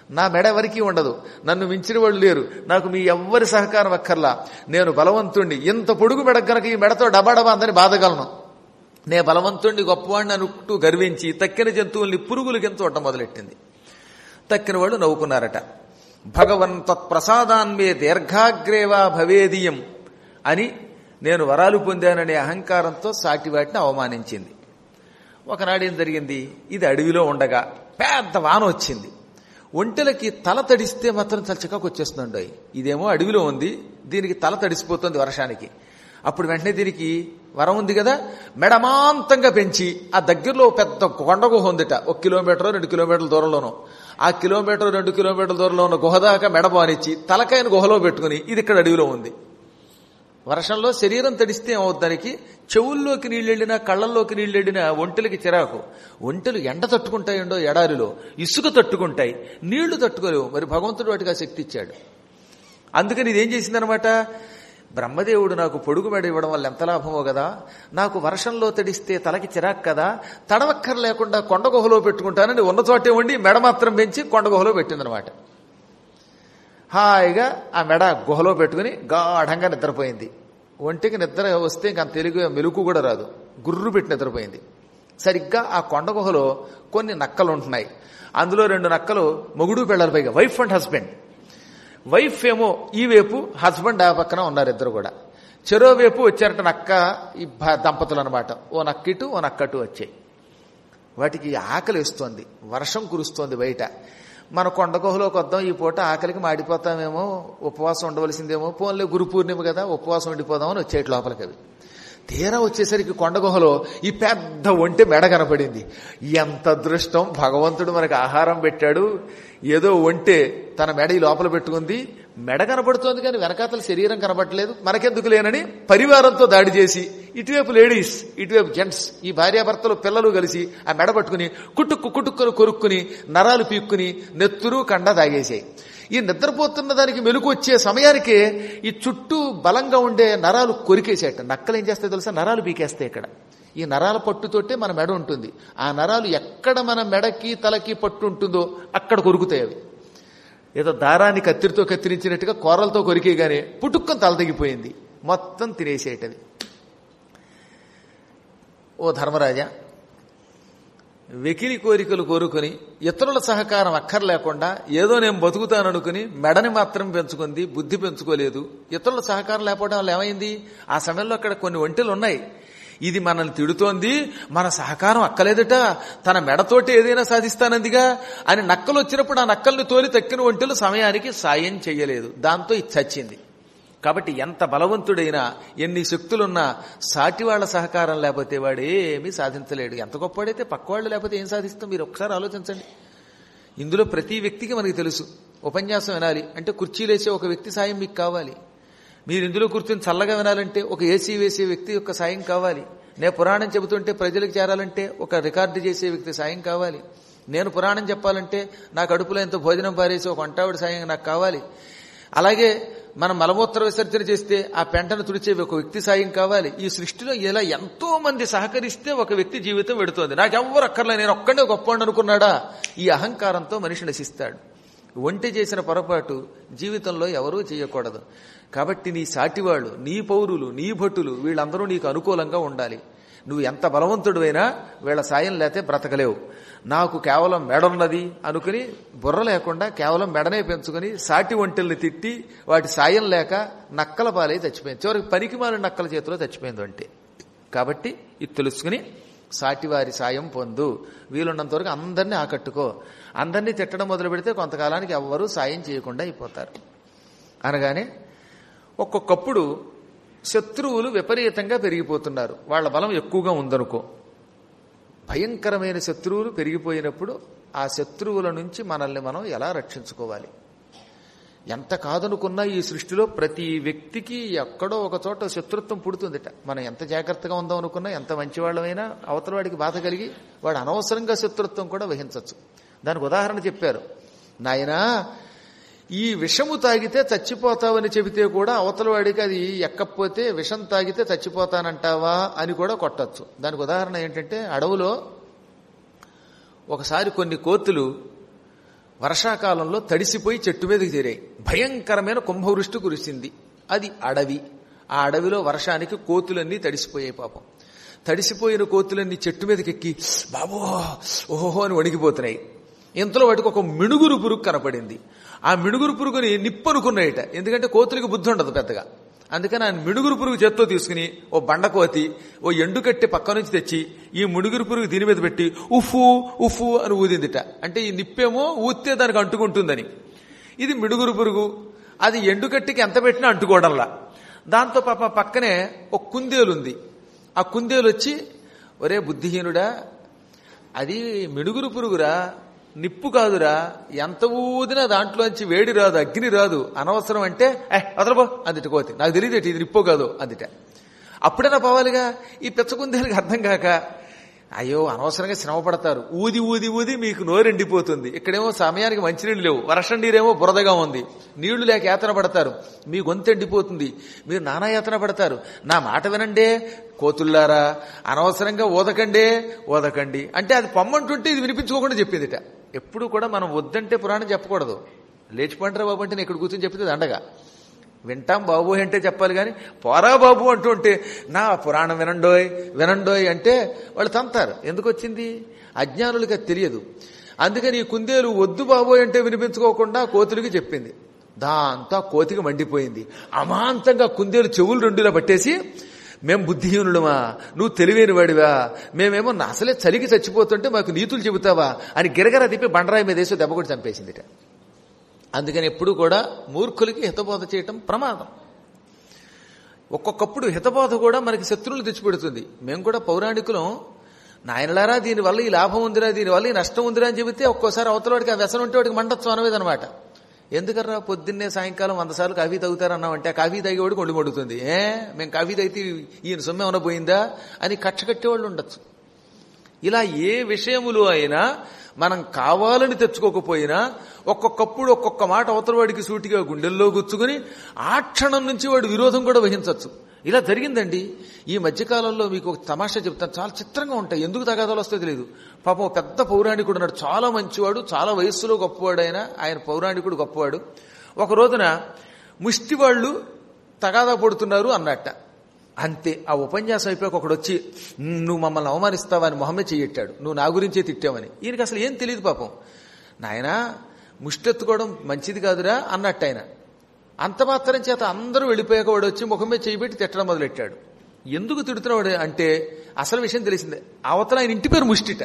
నా మెడ ఎవరికీ ఉండదు నన్ను మించిన వాళ్ళు లేరు నాకు మీ ఎవ్వరి సహకారం అక్కర్లా నేను బలవంతుణ్ణి ఇంత పొడుగు మెడ గనక ఈ మెడతో డబాడబా అందరిని బాధగలను నే బలవంతుణ్ణి గొప్పవాడిని అనుకుంటూ గర్వించి తక్కిన జంతువుల్ని పురుగులకి చూడటం మొదలెట్టింది తక్కిన వాళ్ళు నవ్వుకున్నారట భగవన్ తత్ప్రసాదాన్మే దీర్ఘాగ్రేవా భవేదీయం అని నేను వరాలు పొందాననే అహంకారంతో సాటి వాటిని అవమానించింది ఒకనాడు ఏం జరిగింది ఇది అడవిలో ఉండగా పెద్ద వాన వచ్చింది ఒంటెలకి తల తడిస్తే మాత్రం చచ్చకాకు వచ్చేస్తుందండి ఇదేమో అడవిలో ఉంది దీనికి తల తడిసిపోతుంది వర్షానికి అప్పుడు వెంటనే దీనికి వరం ఉంది కదా మెడమాంతంగా పెంచి ఆ దగ్గరలో పెద్ద కొండ గుహ ఉందిట ఒక కిలోమీటర్ రెండు కిలోమీటర్ల దూరంలోనూ ఆ కిలోమీటర్ రెండు కిలోమీటర్ల దూరంలో ఉన్న గుహ దాకా మెడ బానిచ్చి తలకాయను గుహలో పెట్టుకుని ఇది ఇక్కడ అడవిలో ఉంది వర్షంలో శరీరం తడిస్తే ఏమవుతానికి చెవుల్లోకి నీళ్ళెళ్ళినా కళ్ళల్లోకి నీళ్ళెళ్ళినా ఒంటెలకి చిరాకు ఒంటెలు ఎండ తట్టుకుంటాయండో ఎడారిలో ఇసుక తట్టుకుంటాయి నీళ్లు తట్టుకోలేవు మరి భగవంతుడు వాటికి ఆ శక్తి ఇచ్చాడు అందుకని ఇదేం చేసిందనమాట బ్రహ్మదేవుడు నాకు పొడుగు మెడ ఇవ్వడం వల్ల ఎంత లాభమో కదా నాకు వర్షంలో తడిస్తే తలకి చిరాకు కదా తడవక్కర్ లేకుండా కొండ గుహలో పెట్టుకుంటానని ఉన్న చోటే ఉండి మెడ మాత్రం పెంచి కొండ గుహలో పెట్టిందనమాట హాయిగా ఆ మెడ గుహలో పెట్టుకుని గాఢంగా నిద్రపోయింది ఒంటికి నిద్ర వస్తే ఇంకా తెలుగు మెలుకు కూడా రాదు గుర్రు పెట్టి నిద్రపోయింది సరిగ్గా ఆ కొండ గుహలో కొన్ని నక్కలు ఉంటున్నాయి అందులో రెండు నక్కలు మొగుడు పిల్లల పైగా వైఫ్ అండ్ హస్బెండ్ వైఫ్ ఏమో ఈ వైపు హస్బెండ్ ఆ పక్కన ఉన్నారు ఇద్దరు కూడా చెరో వైపు వచ్చారట నక్క ఈ భ- దంపతులు అనమాట ఓ నక్కిటు ఓ నక్కటు వచ్చాయి వాటికి ఆకలి వేస్తోంది వర్షం కురుస్తోంది బయట మన కొండ గుహలోకి వద్దాం ఈ పూట ఆకలికి మాడిపోతామేమో ఉపవాసం ఉండవలసిందేమో పోన్లే గురు పూర్ణిమ కదా ఉపవాసం ఉండిపోదామని వచ్చేటి లోపలికి అవి తీరా వచ్చేసరికి కొండ గుహలో ఈ పెద్ద ఒంటె మెడ కనపడింది ఎంత అదృష్టం భగవంతుడు మనకి ఆహారం పెట్టాడు ఏదో ఒంటె తన మెడ ఈ లోపల పెట్టుకుంది మెడ కనబడుతోంది కానీ వెనకాతల శరీరం కనబడలేదు మనకెందుకు లేనని పరివారంతో దాడి చేసి ఇటువైపు లేడీస్ ఇటువైపు జెంట్స్ ఈ భార్యాభర్తలు పిల్లలు కలిసి ఆ మెడ పట్టుకుని కుట్టుక్కు కుట్టుక్కుని కొరుక్కుని నరాలు పీక్కుని నెత్తురు కండ తాగేసాయి ఈ నిద్రపోతున్న దానికి మెలుగు వచ్చే సమయానికే ఈ చుట్టూ బలంగా ఉండే నరాలు కొరికేసేట నక్కలు ఏం చేస్తాయి తెలుసా నరాలు పీకేస్తాయి ఇక్కడ ఈ నరాల పట్టుతోటే మన మెడ ఉంటుంది ఆ నరాలు ఎక్కడ మన మెడకి తలకి పట్టు ఉంటుందో అక్కడ కొరుకుతాయి అవి ఏదో దారాన్ని కత్తిరితో కత్తిరించినట్టుగా కూరలతో కొరికేగానే పుట్టుక్కని తల తెగిపోయింది మొత్తం తినేసేటది ఓ ధర్మరాజా వెకిలి కోరికలు కోరుకుని ఇతరుల సహకారం అక్కర్లేకుండా ఏదో నేను బతుకుతాననుకుని మెడని మాత్రం పెంచుకుంది బుద్ధి పెంచుకోలేదు ఇతరుల సహకారం లేకపోవడం వల్ల ఏమైంది ఆ సమయంలో అక్కడ కొన్ని ఒంటెలు ఉన్నాయి ఇది మనల్ని తిడుతోంది మన సహకారం అక్కలేదట తన మెడతోటి ఏదైనా సాధిస్తానందిగా అని నక్కలు వచ్చినప్పుడు ఆ నక్కల్ని తోలి తక్కిన ఒంటెలు సమయానికి సాయం చెయ్యలేదు దాంతో ఇది చచ్చింది కాబట్టి ఎంత బలవంతుడైనా ఎన్ని శక్తులున్నా సాటి వాళ్ళ సహకారం లేకపోతే వాడు ఏమీ సాధించలేడు ఎంత గొప్పవాడైతే పక్కవాళ్ళు లేకపోతే ఏం సాధిస్తాం మీరు ఒకసారి ఆలోచించండి ఇందులో ప్రతి వ్యక్తికి మనకి తెలుసు ఉపన్యాసం వినాలి అంటే కుర్చీలేసే ఒక వ్యక్తి సాయం మీకు కావాలి మీరు ఇందులో కూర్చొని చల్లగా వినాలంటే ఒక ఏసీ వేసే వ్యక్తి యొక్క సాయం కావాలి నేను పురాణం చెబుతుంటే ప్రజలకు చేరాలంటే ఒక రికార్డు చేసే వ్యక్తి సాయం కావాలి నేను పురాణం చెప్పాలంటే నాకు అడుపులో ఎంత భోజనం పారేసి ఒక వంటావిడ సాయం నాకు కావాలి అలాగే మనం మలమూత్ర విసర్జన చేస్తే ఆ పెంటను తుడిచే ఒక వ్యక్తి సాయం కావాలి ఈ సృష్టిలో ఇలా ఎంతో మంది సహకరిస్తే ఒక వ్యక్తి జీవితం వెడుతోంది నాకెవ్వరు అక్కర్లే నేను ఒక్కడే గొప్ప అనుకున్నాడా ఈ అహంకారంతో మనిషి నశిస్తాడు ఒంటి చేసిన పొరపాటు జీవితంలో ఎవరూ చేయకూడదు కాబట్టి నీ సాటివాళ్ళు నీ పౌరులు నీ భటులు వీళ్ళందరూ నీకు అనుకూలంగా ఉండాలి నువ్వు ఎంత బలవంతుడివైనా వీళ్ళ సాయం లేతే బ్రతకలేవు నాకు కేవలం మెడున్నది అనుకుని బుర్ర లేకుండా కేవలం మెడనే పెంచుకుని సాటి ఒంటెల్ని తిట్టి వాటి సాయం లేక నక్కల పాలై చచ్చిపోయింది చివరికి పనికి మాలిన నక్కల చేతిలో చచ్చిపోయింది అంటే కాబట్టి ఇది తెలుసుకుని సాటివారి సాయం పొందు వీలున్నంత వరకు అందరినీ ఆకట్టుకో అందరినీ తిట్టడం మొదలు పెడితే కొంతకాలానికి ఎవ్వరూ సాయం చేయకుండా అయిపోతారు అనగానే ఒక్కొక్కప్పుడు శత్రువులు విపరీతంగా పెరిగిపోతున్నారు వాళ్ళ బలం ఎక్కువగా ఉందనుకో భయంకరమైన శత్రువులు పెరిగిపోయినప్పుడు ఆ శత్రువుల నుంచి మనల్ని మనం ఎలా రక్షించుకోవాలి ఎంత కాదనుకున్నా ఈ సృష్టిలో ప్రతి వ్యక్తికి ఎక్కడో ఒక చోట శత్రుత్వం పుడుతుందిట మనం ఎంత జాగ్రత్తగా ఉందాం అనుకున్నా ఎంత మంచివాళ్ళమైనా అవతల వాడికి బాధ కలిగి వాడు అనవసరంగా శత్రుత్వం కూడా వహించవచ్చు దానికి ఉదాహరణ చెప్పారు నాయనా ఈ విషము తాగితే చచ్చిపోతావని చెబితే కూడా అవతల వాడికి అది ఎక్కపోతే విషం తాగితే చచ్చిపోతానంటావా అని కూడా కొట్టచ్చు దానికి ఉదాహరణ ఏంటంటే అడవులో ఒకసారి కొన్ని కోతులు వర్షాకాలంలో తడిసిపోయి చెట్టు మీదకి చేరాయి భయంకరమైన కుంభవృష్టి కురిసింది అది అడవి ఆ అడవిలో వర్షానికి కోతులన్నీ తడిసిపోయాయి పాపం తడిసిపోయిన కోతులన్నీ చెట్టు మీదకి ఎక్కి బాబో ఓహో అని వణికిపోతున్నాయి ఇంతలో వాటికి ఒక మిణుగురు పురుగు కనపడింది ఆ మిణుగురు పురుగుని నిప్పనుకున్నాయట ఎందుకంటే కోతులకి బుద్ధి ఉండదు పెద్దగా అందుకని ఆ మిడుగురు పురుగు చేత్తో తీసుకుని ఓ బండకోతి ఓ ఎండుకట్టి పక్క నుంచి తెచ్చి ఈ ముడుగురు పురుగు దీని మీద పెట్టి ఉఫు ఉఫు అని ఊదిందిట అంటే ఈ నిప్పేమో ఊస్తే దానికి అంటుకుంటుందని ఇది మిడుగురు పురుగు అది ఎండుకట్టికి ఎంత పెట్టినా అంటుకోవడంలా దాంతో పాప పక్కనే ఒక కుందేలు ఉంది ఆ కుందేలు వచ్చి ఒరే బుద్ధిహీనుడా అది మిడుగురు పురుగురా నిప్పు కాదురా ఎంత ఊదినా దాంట్లోంచి వేడి రాదు అగ్ని రాదు అనవసరం అంటే ఏ వదలబో అందిట కోతి నాకు తెలియదు ఇది నిప్పో కాదు అందిట అప్పుడైనా పోవాలిగా ఈ పిచ్చకుందేలకు అర్థం కాక అయ్యో అనవసరంగా శ్రమ పడతారు ఊది ఊది ఊది మీకు నోరెండిపోతుంది ఇక్కడేమో సమయానికి మంచినీళ్ళు లేవు వర్షం నీరేమో బురదగా ఉంది నీళ్లు లేక యాతన పడతారు మీ గొంతు ఎండిపోతుంది మీరు నానా యాతన పడతారు నా మాట వినండే కోతుల్లారా అనవసరంగా ఓదకండే ఓదకండి అంటే అది పొమ్మంటుంటే ఇది వినిపించుకోకుండా చెప్పిందిట ఎప్పుడు కూడా మనం వద్దంటే పురాణం చెప్పకూడదు లేచిపోంటారా బాబు అంటే నేను ఇక్కడ కూర్చొని చెప్పింది దండగా వింటాం బాబు అంటే చెప్పాలి కానీ పోరా బాబు అంటూ ఉంటే నా పురాణం వినండోయ్ వినండోయ్ అంటే వాళ్ళు తంతారు ఎందుకు వచ్చింది అజ్ఞానులకి అది తెలియదు అందుకని ఈ కుందేలు వద్దు బాబోయ్ అంటే వినిపించుకోకుండా కోతులకి చెప్పింది దాంతో ఆ కోతికి మండిపోయింది అమాంతంగా కుందేలు చెవులు రెండులా పట్టేసి మేం బుద్ధిహీనులమా నువ్వు తెలివైన వాడివా మేమేమో అసలే చలికి చచ్చిపోతుంటే మాకు నీతులు చెబుతావా అని గిరగర తిప్పి బండరాయి మీద వేసి దెబ్బ కొట్టి చంపేసిందిట అందుకని ఎప్పుడు కూడా మూర్ఖులకి హితబోధ చేయటం ప్రమాదం ఒక్కొక్కప్పుడు హితబోధ కూడా మనకి శత్రువులు తెచ్చిపెడుతుంది మేము కూడా పౌరాణికులం నాయనలారా దీనివల్ల ఈ లాభం ఉందిరా దీనివల్ల ఈ నష్టం ఉందిరా అని చెబితే ఒక్కోసారి అవతలవాడికి ఆ వ్యసనం ఉంటే వాడికి మండత్వం అనవేదనమాట ఎందుకర్రా పొద్దున్నే సాయంకాలం వంద సార్లు కాఫీ తాగుతారన్నామంటే ఆ కాఫీ తాగేవాడికి ఒళ్ళు మడుతుంది ఏ మేము కాఫీ తాగితే ఈయన సొమ్ము ఏమైనా పోయిందా అని కక్ష కట్టేవాళ్ళు ఉండొచ్చు ఇలా ఏ విషయములు అయినా మనం కావాలని తెచ్చుకోకపోయినా ఒక్కొక్కప్పుడు ఒక్కొక్క మాట అవతల వాడికి సూటిగా గుండెల్లో గుచ్చుకుని ఆ క్షణం నుంచి వాడు విరోధం కూడా వహించవచ్చు ఇలా జరిగిందండి ఈ మధ్యకాలంలో మీకు ఒక తమాషా చెప్తాను చాలా చిత్రంగా ఉంటాయి ఎందుకు తగాదాలు వస్తాయో తెలియదు పాపం ఒక పెద్ద పౌరాణికుడు ఉన్నాడు చాలా మంచివాడు చాలా వయస్సులో గొప్పవాడు ఆయన ఆయన పౌరాణికుడు గొప్పవాడు ఒక రోజున ముష్టి వాళ్ళు తగాదా పడుతున్నారు అన్నట్ట అంతే ఆ ఉపన్యాసం అయిపోయాక ఒకడు వచ్చి నువ్వు మమ్మల్ని అవమానిస్తావా అని మొహమ్మే చెయ్యట్టాడు నువ్వు నా గురించే తిట్టావని ఈయనకి అసలు ఏం తెలియదు పాపం నాయన ముష్టెత్తుకోవడం మంచిది కాదురా అన్నట్టు ఆయన అంత మాత్రం చేత అందరూ వెళ్ళిపోయాక వాడు వచ్చి ముఖమే చేయబెట్టి తిట్టడం మొదలెట్టాడు ఎందుకు తిడుతున్నాడు అంటే అసలు విషయం తెలిసిందే అవతల ఆయన ఇంటి పేరు ముష్టిట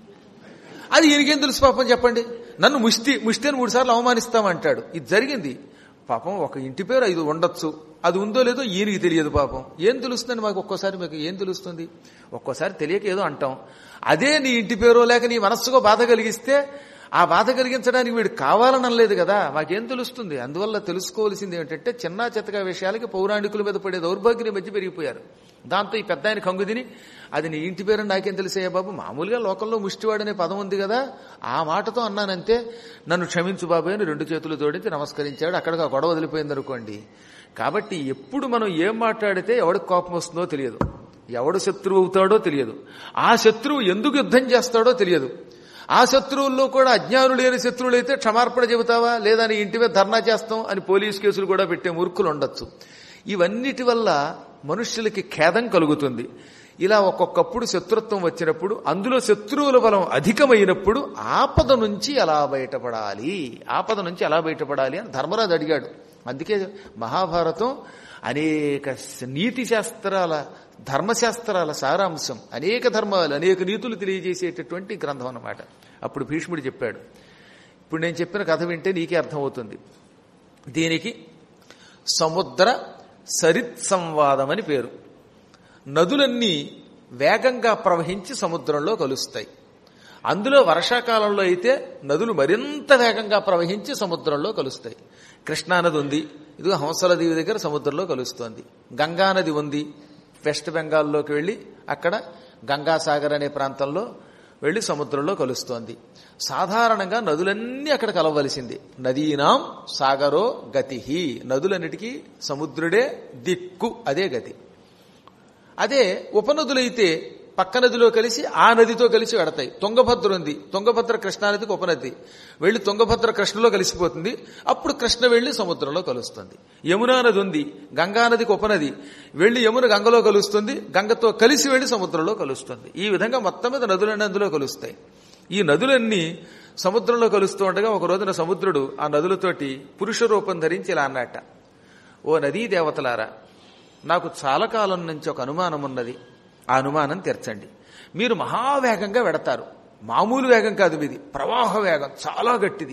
అది ఈయనకేం తెలుసు పాపం చెప్పండి నన్ను ముష్టి ముష్టి అని మూడు సార్లు అవమానిస్తామంటాడు ఇది జరిగింది పాపం ఒక ఇంటి పేరు ఐదు ఉండొచ్చు అది ఉందో లేదో ఈయనకి తెలియదు పాపం ఏం తెలుస్తుందని మాకు ఒక్కోసారి మీకు ఏం తెలుస్తుంది ఒక్కోసారి తెలియక ఏదో అంటాం అదే నీ ఇంటి పేరో లేక నీ మనస్సుకో బాధ కలిగిస్తే ఆ బాధ కలిగించడానికి వీడు కావాలనలేదు కదా మాకేం తెలుస్తుంది అందువల్ల తెలుసుకోవాల్సింది ఏమిటంటే చిన్న చిత్తగా విషయాలకి పౌరాణికుల మీద పడే దౌర్భాగ్యం మధ్య పెరిగిపోయారు దాంతో ఈ పెద్ద ఆయన కంగుదిని అది నీ ఇంటి పేరు నాకేం తెలిసయ్యా బాబు మామూలుగా లోకంలో ముష్టివాడనే పదం ఉంది కదా ఆ మాటతో అన్నానంతే నన్ను క్షమించు బాబు అని రెండు చేతులు జోడించి నమస్కరించాడు అక్కడికి ఆ గొడవ వదిలిపోయింది అనుకోండి కాబట్టి ఎప్పుడు మనం ఏం మాట్లాడితే ఎవడికి కోపం వస్తుందో తెలియదు ఎవడు శత్రువు అవుతాడో తెలియదు ఆ శత్రువు ఎందుకు యుద్ధం చేస్తాడో తెలియదు ఆ శత్రువుల్లో కూడా అజ్ఞానులు లేని శత్రువులైతే క్షమార్పణ చెబుతావా లేదా నీ ఇంటి మీద ధర్నా చేస్తాం అని పోలీస్ కేసులు కూడా పెట్టే మూర్ఖులు ఉండొచ్చు ఇవన్నిటి వల్ల మనుష్యులకి ఖేదం కలుగుతుంది ఇలా ఒక్కొక్కప్పుడు శత్రుత్వం వచ్చినప్పుడు అందులో శత్రువుల బలం అధికమైనప్పుడు ఆపద నుంచి ఎలా బయటపడాలి ఆపద నుంచి ఎలా బయటపడాలి అని ధర్మరాజు అడిగాడు అందుకే మహాభారతం అనేక నీతి శాస్త్రాల ధర్మశాస్త్రాల సారాంశం అనేక ధర్మాలు అనేక నీతులు తెలియజేసేటటువంటి గ్రంథం అన్నమాట అప్పుడు భీష్ముడు చెప్పాడు ఇప్పుడు నేను చెప్పిన కథ వింటే నీకే అర్థమవుతుంది దీనికి సముద్ర సరిత్ సంవాదం అని పేరు నదులన్నీ వేగంగా ప్రవహించి సముద్రంలో కలుస్తాయి అందులో వర్షాకాలంలో అయితే నదులు మరింత వేగంగా ప్రవహించి సముద్రంలో కలుస్తాయి కృష్ణానది ఉంది ఇది హంసల దీవి దగ్గర సముద్రంలో కలుస్తోంది గంగానది ఉంది వెస్ట్ బెంగాల్లోకి వెళ్ళి అక్కడ గంగాసాగర్ అనే ప్రాంతంలో వెళ్ళి సముద్రంలో కలుస్తోంది సాధారణంగా నదులన్నీ అక్కడ కలవలసింది నదీనాం సాగరో గతి నదులన్నిటికీ సముద్రుడే దిక్కు అదే గతి అదే ఉపనదులైతే పక్క నదిలో కలిసి ఆ నదితో కలిసి వెడతాయి తుంగభద్ర ఉంది తుంగభద్ర కృష్ణానదికి ఉపనది వెళ్లి తుంగభద్ర కృష్ణలో కలిసిపోతుంది అప్పుడు కృష్ణ వెళ్లి సముద్రంలో కలుస్తుంది యమునా నది ఉంది గంగా నదికి ఉపనది వెళ్లి యమున గంగలో కలుస్తుంది గంగతో కలిసి వెళ్లి సముద్రంలో కలుస్తుంది ఈ విధంగా మొత్తం మీద నదులన్నీ అందులో కలుస్తాయి ఈ నదులన్నీ సముద్రంలో కలుస్తూ ఉండగా ఒక రోజున సముద్రుడు ఆ నదులతోటి పురుష రూపం ధరించి ఇలా అన్నట్ట ఓ నదీ దేవతలారా నాకు చాలా కాలం నుంచి ఒక అనుమానం ఉన్నది ఆ అనుమానం తీర్చండి మీరు మహావేగంగా వెడతారు మామూలు వేగం కాదు మీది ప్రవాహ వేగం చాలా గట్టిది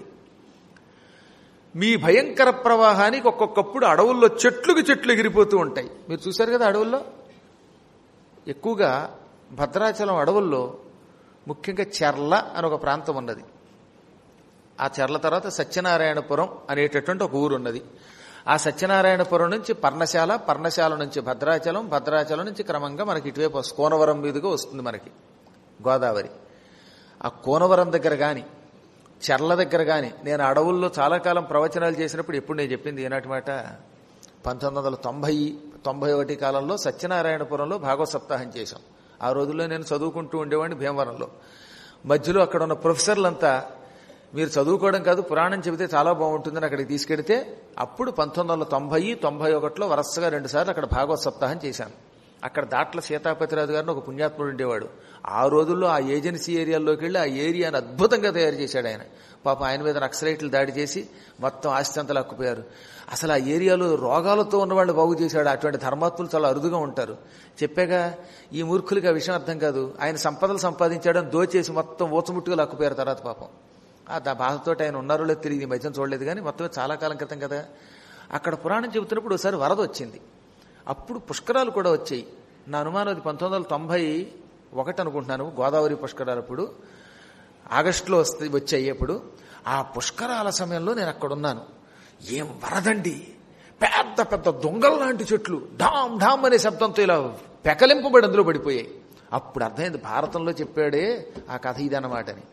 మీ భయంకర ప్రవాహానికి ఒక్కొక్కప్పుడు అడవుల్లో చెట్లుకి చెట్లు ఎగిరిపోతూ ఉంటాయి మీరు చూశారు కదా అడవుల్లో ఎక్కువగా భద్రాచలం అడవుల్లో ముఖ్యంగా చెర్ల అని ఒక ప్రాంతం ఉన్నది ఆ చెర్ల తర్వాత సత్యనారాయణపురం అనేటటువంటి ఒక ఊరు ఉన్నది ఆ సత్యనారాయణపురం నుంచి పర్ణశాల పర్ణశాల నుంచి భద్రాచలం భద్రాచలం నుంచి క్రమంగా మనకి ఇటువైపు వస్తుంది. కోనవరం మీదుగా వస్తుంది మనకి గోదావరి ఆ కోనవరం దగ్గర కానీ చెర్ల దగ్గర కానీ నేను అడవుల్లో చాలా కాలం ప్రవచనాలు చేసినప్పుడు ఎప్పుడు నేను చెప్పింది ఏనాటి మాట పంతొమ్మిది వందల తొంభై తొంభై ఒకటి కాలంలో సత్యనారాయణపురంలో భాగవత సప్తాహం చేశాం ఆ రోజుల్లో నేను చదువుకుంటూ ఉండేవాడిని భీమవరంలో మధ్యలో అక్కడ ఉన్న ప్రొఫెసర్లంతా మీరు చదువుకోవడం కాదు పురాణం చెబితే చాలా బాగుంటుందని అక్కడికి తీసుకెడితే అప్పుడు పంతొమ్మిది వందల తొంభై తొంభై ఒకటిలో వరుసగా రెండు సార్లు అక్కడ భాగవత సప్తాహం చేశాను అక్కడ దాట్ల సీతాపతిరాజు గారిని ఒక పుణ్యాత్ముడు ఉండేవాడు ఆ రోజుల్లో ఆ ఏజెన్సీ ఏరియాల్లోకి వెళ్ళి ఆ ఏరియాను అద్భుతంగా తయారు చేశాడు ఆయన పాప ఆయన మీద నక్సలైట్లు దాడి చేసి మొత్తం ఆస్తి అంతా లాక్కుపోయారు అసలు ఆ ఏరియాలో రోగాలతో ఉన్నవాళ్ళు బాగు చేశాడు అటువంటి ధర్మాత్ములు చాలా అరుదుగా ఉంటారు చెప్పాగా ఈ మూర్ఖులకి ఆ విషయం అర్థం కాదు ఆయన సంపదలు సంపాదించాడని దోచేసి మొత్తం ఊచముట్టుగా లాక్కుపోయారు తర్వాత పాపం ఆ దా బాధతో ఆయన ఉన్నారో లేదు తెలియదు ఈ మధ్యన చూడలేదు కానీ మొత్తం చాలా కాలం క్రితం కదా అక్కడ పురాణం చెబుతున్నప్పుడు ఒకసారి వరద వచ్చింది అప్పుడు పుష్కరాలు కూడా వచ్చాయి నా అనుమానం అది పంతొమ్మిది వందల తొంభై ఒకటి అనుకుంటున్నాను గోదావరి పుష్కరాలు అప్పుడు ఆగస్టులో వస్తే వచ్చాయి అప్పుడు ఆ పుష్కరాల సమయంలో నేను అక్కడ ఉన్నాను ఏం వరదండి పెద్ద పెద్ద దొంగల లాంటి చెట్లు ఢామ్ ఢామ్ అనే శబ్దంతో ఇలా పెకలింపబడి అందులో పడిపోయాయి అప్పుడు అర్థమైంది భారతంలో చెప్పాడే ఆ కథ ఇదన్నమాటని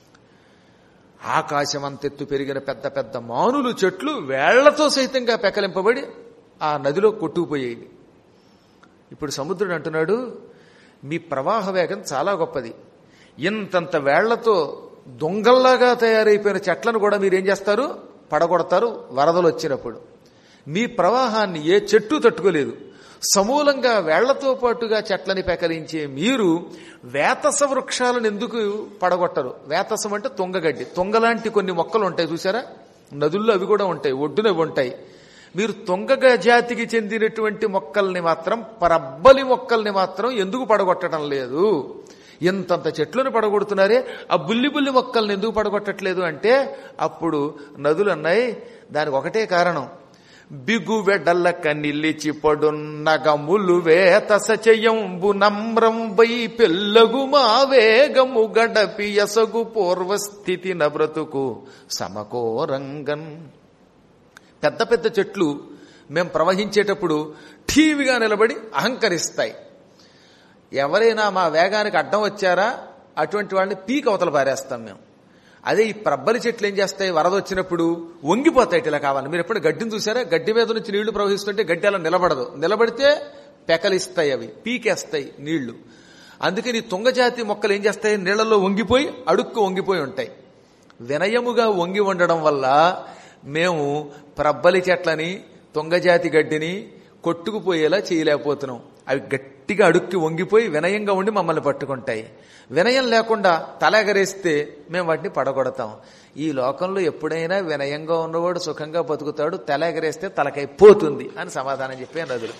ఆకాశం అంతెత్తు పెరిగిన పెద్ద పెద్ద మానులు చెట్లు వేళ్లతో సైతంగా పెకలింపబడి ఆ నదిలో కొట్టుకుపోయేవి ఇప్పుడు సముద్రుడు అంటున్నాడు మీ ప్రవాహ వేగం చాలా గొప్పది ఇంతంత వేళ్లతో దొంగల్లాగా తయారైపోయిన చెట్లను కూడా మీరు ఏం చేస్తారు పడగొడతారు వరదలు వచ్చినప్పుడు మీ ప్రవాహాన్ని ఏ చెట్టు తట్టుకోలేదు సమూలంగా వేళ్లతో పాటుగా చెట్లని పెకరించే మీరు వేతస వృక్షాలను ఎందుకు పడగొట్టరు వేతసం అంటే తుంగగడ్డి తుంగలాంటి కొన్ని మొక్కలు ఉంటాయి చూసారా నదుల్లో అవి కూడా ఉంటాయి ఒడ్డున ఉంటాయి మీరు తుంగగ జాతికి చెందినటువంటి మొక్కల్ని మాత్రం పరబ్బలి మొక్కల్ని మాత్రం ఎందుకు పడగొట్టడం లేదు ఇంతంత చెట్లను పడగొడుతున్నారే ఆ బుల్లి బుల్లి మొక్కల్ని ఎందుకు పడగొట్టట్లేదు అంటే అప్పుడు నదులు అన్నాయి దానికి ఒకటే కారణం బిగువెడల్ల కనిలిచి పడున్నగములు వేత సచయంబు నమ్రం వై పెల్లగు మా వేగము గడపి యసగు పూర్వస్థితి నవ్రతుకు సమకోరంగన్ పెద్ద పెద్ద చెట్లు మేం ప్రవహించేటప్పుడు ఠీవిగా నిలబడి అహంకరిస్తాయి ఎవరైనా మా వేగానికి అడ్డం వచ్చారా అటువంటి వాళ్ళని పీక్ అవతల పారేస్తాం మేము అదే ఈ ప్రబ్బలి చెట్లు ఏం చేస్తాయి వరద వచ్చినప్పుడు వంగిపోతాయి ఇలా కావాలి మీరు ఎప్పుడు గడ్డిని చూసారా గడ్డి మీద నుంచి నీళ్లు ప్రవహిస్తుంటే గడ్డి అలా నిలబడదు నిలబడితే పెకలిస్తాయి అవి పీకేస్తాయి నీళ్లు అందుకని ఈ తుంగజాతి మొక్కలు ఏం చేస్తాయి నీళ్లలో వంగిపోయి అడుక్కు వంగిపోయి ఉంటాయి వినయముగా వంగి ఉండడం వల్ల మేము ప్రబ్బలి చెట్లని తుంగజాతి గడ్డిని కొట్టుకుపోయేలా చేయలేకపోతున్నాం అవి గట్టిగా అడుక్కి వంగిపోయి వినయంగా ఉండి మమ్మల్ని పట్టుకుంటాయి వినయం లేకుండా తల ఎగరేస్తే మేము వాటిని పడగొడతాం ఈ లోకంలో ఎప్పుడైనా వినయంగా ఉన్నవాడు సుఖంగా బతుకుతాడు తల ఎగరేస్తే తలకై పోతుంది అని సమాధానం చెప్పే నదులు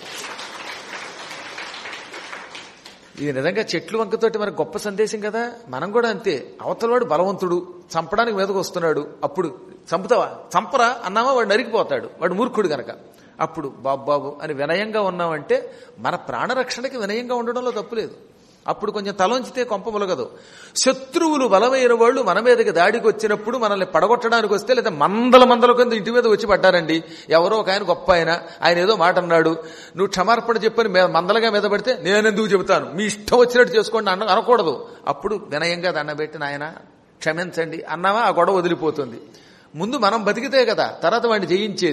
ఇది నిజంగా చెట్లు వంకతోటి మనకు గొప్ప సందేశం కదా మనం కూడా అంతే అవతలవాడు బలవంతుడు చంపడానికి మీదకు వస్తున్నాడు అప్పుడు చంపుతావా చంపరా అన్నామా వాడు నరికిపోతాడు వాడు మూర్ఖుడు గనక అప్పుడు బాబు బాబు అని వినయంగా ఉన్నామంటే మన ప్రాణరక్షణకి వినయంగా ఉండడంలో తప్పులేదు అప్పుడు కొంచెం తలంచితే కొంప మొలగదు శత్రువులు బలమైన వాళ్ళు మన మీదకి దాడికి వచ్చినప్పుడు మనల్ని పడగొట్టడానికి వస్తే లేదా మందల మందల కింద ఇంటి మీద వచ్చి పడ్డారండి ఎవరో ఒక ఆయన గొప్ప ఆయన ఆయన ఏదో మాట అన్నాడు నువ్వు క్షమార్పణ చెప్పని మే- మందలుగా మీద పడితే నేనెందుకు చెబుతాను మీ ఇష్టం వచ్చినట్టు చేసుకోండి అన్న అనకూడదు అప్పుడు వినయంగా దండబెట్టి నాయన క్షమించండి అన్నావా ఆ గొడవ వదిలిపోతుంది ముందు మనం బతికితే కదా తర్వాత వాడిని జయించేది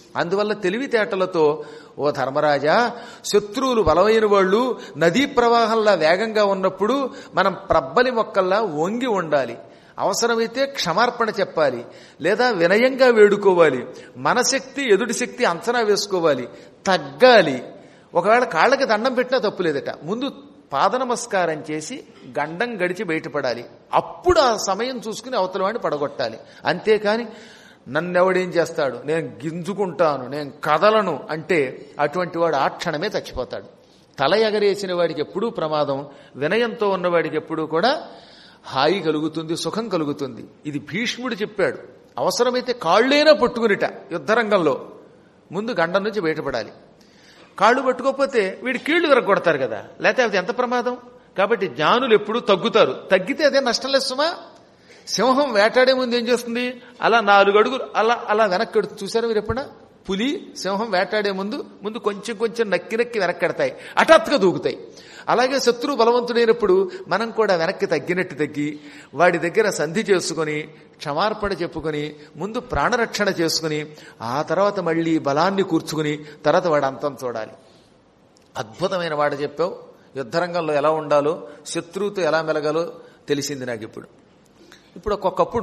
అందువల్ల తెలివితేటలతో ఓ ధర్మరాజా శత్రువులు బలమైన వాళ్ళు నదీ ప్రవాహంలా వేగంగా ఉన్నప్పుడు మనం ప్రబ్బలి మొక్కల్లా వంగి ఉండాలి అవసరమైతే క్షమార్పణ చెప్పాలి లేదా వినయంగా వేడుకోవాలి మన శక్తి ఎదుటి శక్తి అంచనా వేసుకోవాలి తగ్గాలి ఒకవేళ కాళ్ళకి దండం పెట్టినా తప్పు లేదట ముందు పాద నమస్కారం చేసి గండం గడిచి బయటపడాలి అప్పుడు ఆ సమయం చూసుకుని అవతల వాడిని పడగొట్టాలి అంతేకాని నన్నెవడేం చేస్తాడు నేను గింజుకుంటాను నేను కదలను అంటే అటువంటి వాడు ఆ క్షణమే చచ్చిపోతాడు తల ఎగరేసిన వాడికి ఎప్పుడూ ప్రమాదం వినయంతో ఉన్నవాడికి ఎప్పుడూ కూడా హాయి కలుగుతుంది సుఖం కలుగుతుంది ఇది భీష్ముడు చెప్పాడు అవసరమైతే కాళ్ళైనా పట్టుకునిట యుద్ధరంగంలో ముందు గండం నుంచి బయటపడాలి కాళ్ళు పట్టుకోకపోతే వీడి కీళ్లు విరగొడతారు కదా లేకపోతే అది ఎంత ప్రమాదం కాబట్టి జ్ఞానులు ఎప్పుడూ తగ్గుతారు తగ్గితే అదే నష్టం లేదు సుమా సింహం వేటాడే ముందు ఏం చేస్తుంది అలా నాలుగు అడుగులు అలా అలా వెనక్కి ఎడుతుంది. చూసారా మీరు ఎప్పుడన్నా పులి సింహం వేటాడే ముందు ముందు కొంచెం కొంచెం నక్కి నక్కి వెనక్కెడతాయి హఠాత్తుగా దూకుతాయి అలాగే శత్రువు బలవంతుడైనప్పుడు మనం కూడా వెనక్కి తగ్గినట్టు తగ్గి వాడి దగ్గర సంధి చేసుకుని క్షమార్పణ చెప్పుకొని ముందు ప్రాణరక్షణ చేసుకుని ఆ తర్వాత మళ్ళీ బలాన్ని కూర్చుకుని తర్వాత వాడు అంతం చూడాలి అద్భుతమైన వాడు చెప్పావు యుద్ధరంగంలో ఎలా ఉండాలో శత్రువుతో ఎలా మెలగాలో తెలిసింది నాకు ఇప్పుడు ఇప్పుడు ఒక్కొక్కప్పుడు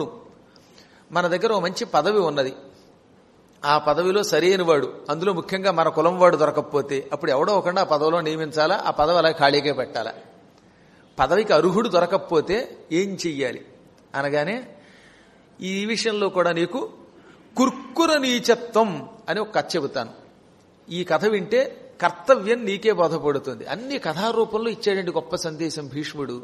మన దగ్గర ఓ మంచి పదవి ఉన్నది ఆ పదవిలో సరైన వాడు అందులో ముఖ్యంగా మన కులం వాడు దొరకకపోతే అప్పుడు ఎవడో ఒకటి ఆ పదవిలో నియమించాలా ఆ పదవి అలా ఖాళీగా పెట్టాలా పదవికి అర్హుడు దొరకకపోతే ఏం చెయ్యాలి అనగానే ఈ విషయంలో కూడా నీకు కుర్కుర నీచత్వం అని ఒక కథ చెబుతాను ఈ కథ వింటే కర్తవ్యం నీకే బోధపడుతుంది అన్ని కథారూపంలో ఇచ్చాడండి గొప్ప సందేశం భీష్ముడు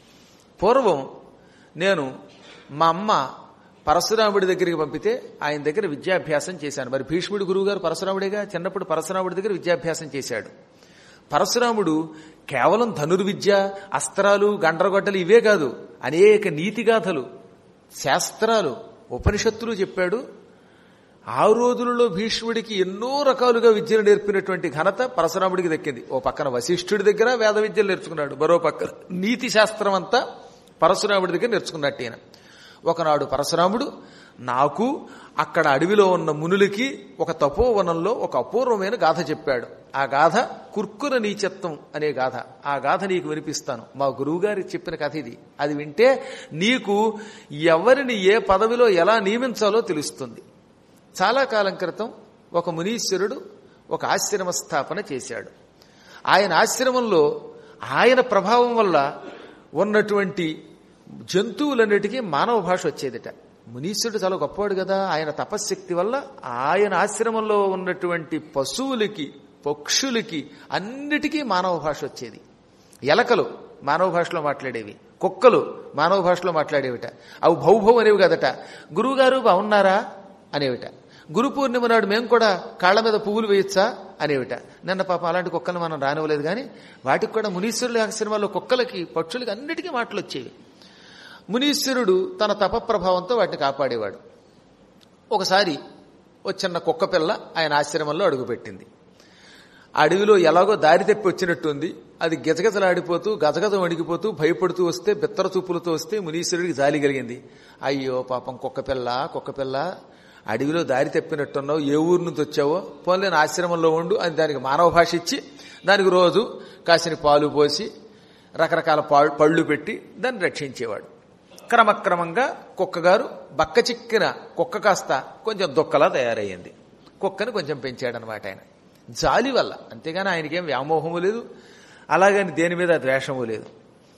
పూర్వం నేను మా అమ్మ పరశురాముడి దగ్గరికి పంపితే ఆయన దగ్గర విద్యాభ్యాసం చేశాను మరి భీష్ముడి గురువు గారు పరశురాముడిగా చిన్నప్పుడు పరశురాముడి దగ్గర విద్యాభ్యాసం చేశాడు పరశురాముడు కేవలం ధనుర్విద్య అస్త్రాలు గండ్రగొడ్డలు ఇవే కాదు అనేక నీతిగాథలు శాస్త్రాలు ఉపనిషత్తులు చెప్పాడు ఆ రోజులలో భీష్ముడికి ఎన్నో రకాలుగా విద్యలు నేర్పినటువంటి ఘనత పరశురాముడికి దక్కింది ఓ పక్కన వశిష్ఠుడి దగ్గర వేద విద్యలు నేర్చుకున్నాడు మరో పక్కన నీతి శాస్త్రం అంతా పరశురాముడి దగ్గర నేర్చుకున్నట్టు ఈయన ఒకనాడు పరశురాముడు నాకు అక్కడ అడవిలో ఉన్న మునులకి ఒక తపోవనంలో ఒక అపూర్వమైన గాథ చెప్పాడు ఆ గాథ కుర్కుర నీచత్వం అనే గాథ ఆ గాథ నీకు వినిపిస్తాను మా గురువుగారి చెప్పిన కథ ఇది అది వింటే నీకు ఎవరిని ఏ పదవిలో ఎలా నియమించాలో తెలుస్తుంది చాలా కాలం క్రితం ఒక మునీశ్వరుడు ఒక ఆశ్రమ స్థాపన చేశాడు ఆయన ఆశ్రమంలో ఆయన ప్రభావం వల్ల ఉన్నటువంటి జంతువులన్నిటికీ మానవ భాష వచ్చేదిట మునీశ్వరుడు చాలా గొప్పవాడు కదా ఆయన తపశ్శక్తి వల్ల ఆయన ఆశ్రమంలో ఉన్నటువంటి పశువులకి పక్షులకి అన్నిటికీ మానవ భాష వచ్చేది ఎలకలు మానవ భాషలో మాట్లాడేవి కుక్కలు మానవ భాషలో మాట్లాడేవిట అవి భౌభౌ అనేవి కదట గురువుగారు బాగున్నారా అనేవిట గురు పూర్ణిమ నాడు మేము కూడా కాళ్ళ మీద పువ్వులు వేయచ్చా అనేవిట నిన్న పాపం అలాంటి కుక్కలు మనం రానివ్వలేదు కానీ వాటికి కూడా మునీశ్వరుల ఆశ్రమాల్లో కుక్కలకి పక్షులకి అన్నిటికీ మాటలు వచ్చేవి మునీశ్వరుడు తన తపప్రభావంతో వాటిని కాపాడేవాడు ఒకసారి ఓ చిన్న కుక్క పిల్ల ఆయన ఆశ్రమంలో అడుగుపెట్టింది అడవిలో ఎలాగో దారి తప్పి వచ్చినట్టుంది అది గజగజలాడిపోతూ గజగజ వణిగిపోతూ భయపడుతూ వస్తే బిత్తర చూపులతో వస్తే మునీశ్వరుడికి జాలి కలిగింది అయ్యో పాపం కుక్క పిల్ల కుక్క పిల్ల అడవిలో దారి తప్పినట్టున్నావు ఏ ఊరు నుంచి వచ్చావో పోలేని ఆశ్రమంలో ఉండు అని దానికి మానవ భాష ఇచ్చి దానికి రోజు కాసిన పాలు పోసి రకరకాల పా- పళ్ళు పెట్టి దాన్ని రక్షించేవాడు క్రమక్రమంగా కుక్కగారు బక్క చిక్కిన కుక్క కాస్త కొంచెం దుక్కలా తయారయ్యింది కుక్కని కొంచెం పెంచాడనమాట ఆయన జాలి వల్ల అంతేగాని ఆయనకేం వ్యామోహము లేదు అలాగని దేని మీద ద్వేషము లేదు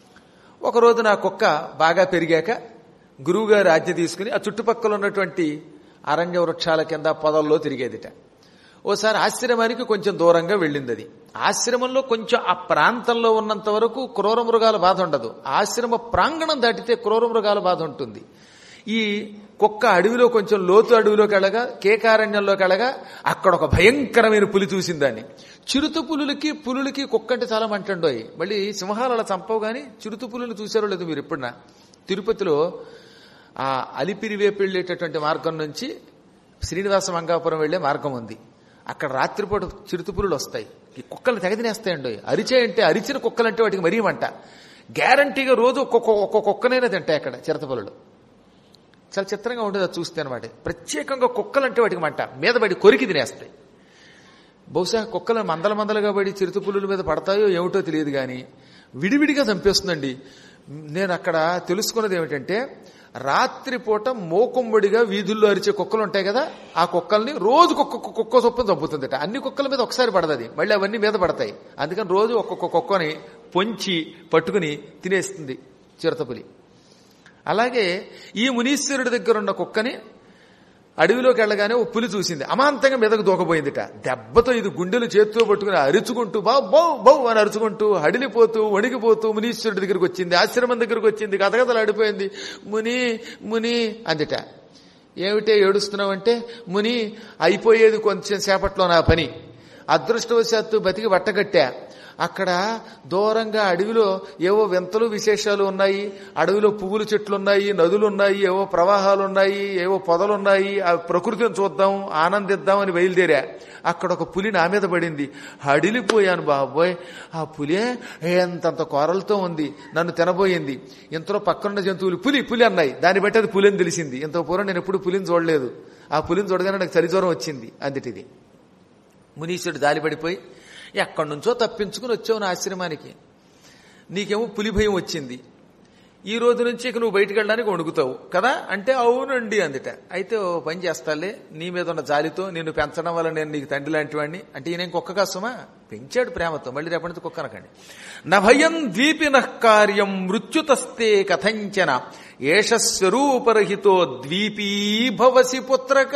ఒకరోజు నా కుక్క బాగా పెరిగాక గురువుగారి ఆజ్ఞ తీసుకుని ఆ చుట్టుపక్కల ఉన్నటువంటి అరణ్య వృక్షాల కింద పొదల్లో తిరిగేదిట ఓసారి ఆశ్రమానికి కొంచెం దూరంగా వెళ్ళింది అది ఆశ్రమంలో కొంచెం ఆ ప్రాంతంలో ఉన్నంత వరకు క్రూర మృగాల బాధ ఉండదు ఆశ్రమ ప్రాంగణం దాటితే క్రూర మృగాల బాధ ఉంటుంది ఈ కుక్క అడవిలో కొంచెం లోతు అడవిలోకి వెళ్ళగా కేకారణ్యంలోకి వెళ్ళగా అక్కడ ఒక భయంకరమైన పులి చూసిందాన్ని చిరుత పులులకి పులులకి కుక్క అంటే చాలా మంటండోయి మళ్ళీ సింహాలు అలా చంపవు కానీ చిరుత పులులు చూసారో లేదు మీరు ఎప్పుడన్నా తిరుపతిలో ఆ అలిపిరి వైపు వెళ్ళేటటువంటి మార్గం నుంచి శ్రీనివాస మంగాపురం వెళ్లే మార్గం ఉంది అక్కడ రాత్రిపూట చిరుతుపురులు వస్తాయి ఈ కుక్కలు తెగదినేస్తాయండి అరిచాయంటే అరిచిన కుక్కలంటే వాటికి మరీ మంట గ్యారంటీగా రోజు ఒక్కొక్క ఒక్కొక్క కుక్కనైనా తింటాయి అక్కడ చిరతపులులు చాలా చిత్రంగా ఉంటుంది అది చూస్తే అనమాట ప్రత్యేకంగా కుక్కలు అంటే వాటికి మంట మీద పడి కొరికి తినేస్తాయి బహుశా కుక్కలు మందల మందలుగా పడి చిరుత పులుల మీద పడతాయో ఏమిటో తెలియదు కానీ విడివిడిగా చంపేస్తుందండి నేను అక్కడ తెలుసుకున్నది ఏమిటంటే రాత్రిపూట మోకొమ్మడిగా వీధుల్లో అరిచే కుక్కలు ఉంటాయి కదా ఆ కుక్కల్ని రోజు కుక్క కుక్క చొప్పున చంపుతుందట అన్ని కుక్కల మీద ఒకసారి పడదది మళ్ళీ అవన్నీ మీద పడతాయి అందుకని రోజు ఒక్కొక్క కుక్కని పొంచి పట్టుకుని తినేస్తుంది చిరుతపులి అలాగే ఈ మునీశ్వరుడి దగ్గర ఉన్న కుక్కని అడవిలోకి వెళ్ళగానే ఓ పులి చూసింది అమాంతంగా మీదకు దూకపోయిందిట దెబ్బతో ఇది గుండెలు చేత్తో పట్టుకుని అరుచుకుంటూ బావు బౌ బౌ అని అరుచుకుంటూ హడిలిపోతూ వణిగిపోతూ మునీశ్వరుడి దగ్గరికి వచ్చింది ఆశ్రమం దగ్గరికి వచ్చింది కథకథలు అడిపోయింది ముని ముని అందిట ఏమిటే ఏడుస్తున్నావంటే ముని అయిపోయేది కొంచెం సేపట్లో నా పని అదృష్టవశాత్తు బతికి బట్టగట్టా అక్కడ దూరంగా అడవిలో ఏవో వింతలు విశేషాలు ఉన్నాయి అడవిలో పువ్వులు చెట్లు ఉన్నాయి నదులు ఉన్నాయి ఏవో ప్రవాహాలు ఉన్నాయి ఏవో పొదలున్నాయి ఆ ప్రకృతిని చూద్దాం ఆనందిద్దాం అని బయలుదేరా అక్కడ ఒక పులి నా మీద పడింది హడిలిపోయాను బాబోయ్ ఆ పులే ఎంతంత కూరలతో ఉంది నన్ను తినబోయింది ఇంతలో పక్కనున్న జంతువులు పులి పులి అన్నాయి దాన్ని బట్టి అది పులి అని తెలిసింది ఇంత పూర్వం నేను ఎప్పుడు పులిని చూడలేదు ఆ పులిని చూడగానే నాకు చలిజ్వరం వచ్చింది అందుటిది మునీశ్వరుడు దాలిపడిపోయి ఎక్కడి నుంచో తప్పించుకుని వచ్చావు నా ఆశ్రమానికి నీకేమో పులి భయం వచ్చింది ఈ రోజు నుంచి ఇక నువ్వు బయటికి వెళ్ళడానికి వణుకుతావు కదా అంటే అవునండి అందుట అయితే ఓ పని చేస్తాలే నీ మీద ఉన్న జాలితో నిన్ను పెంచడం వల్ల నేను నీకు తండ్రి లాంటి వాడిని అంటే ఈయన కుక్క కాసమా పెంచాడు ప్రేమతో మళ్ళీ రేపటి నుంచి కుక్క అనకండి నభయం ద్వీపిన కార్యం మృత్యుతస్తే కథంచన ఏష స్వరూపరహితో ద్వీపీ భవసి పుత్రక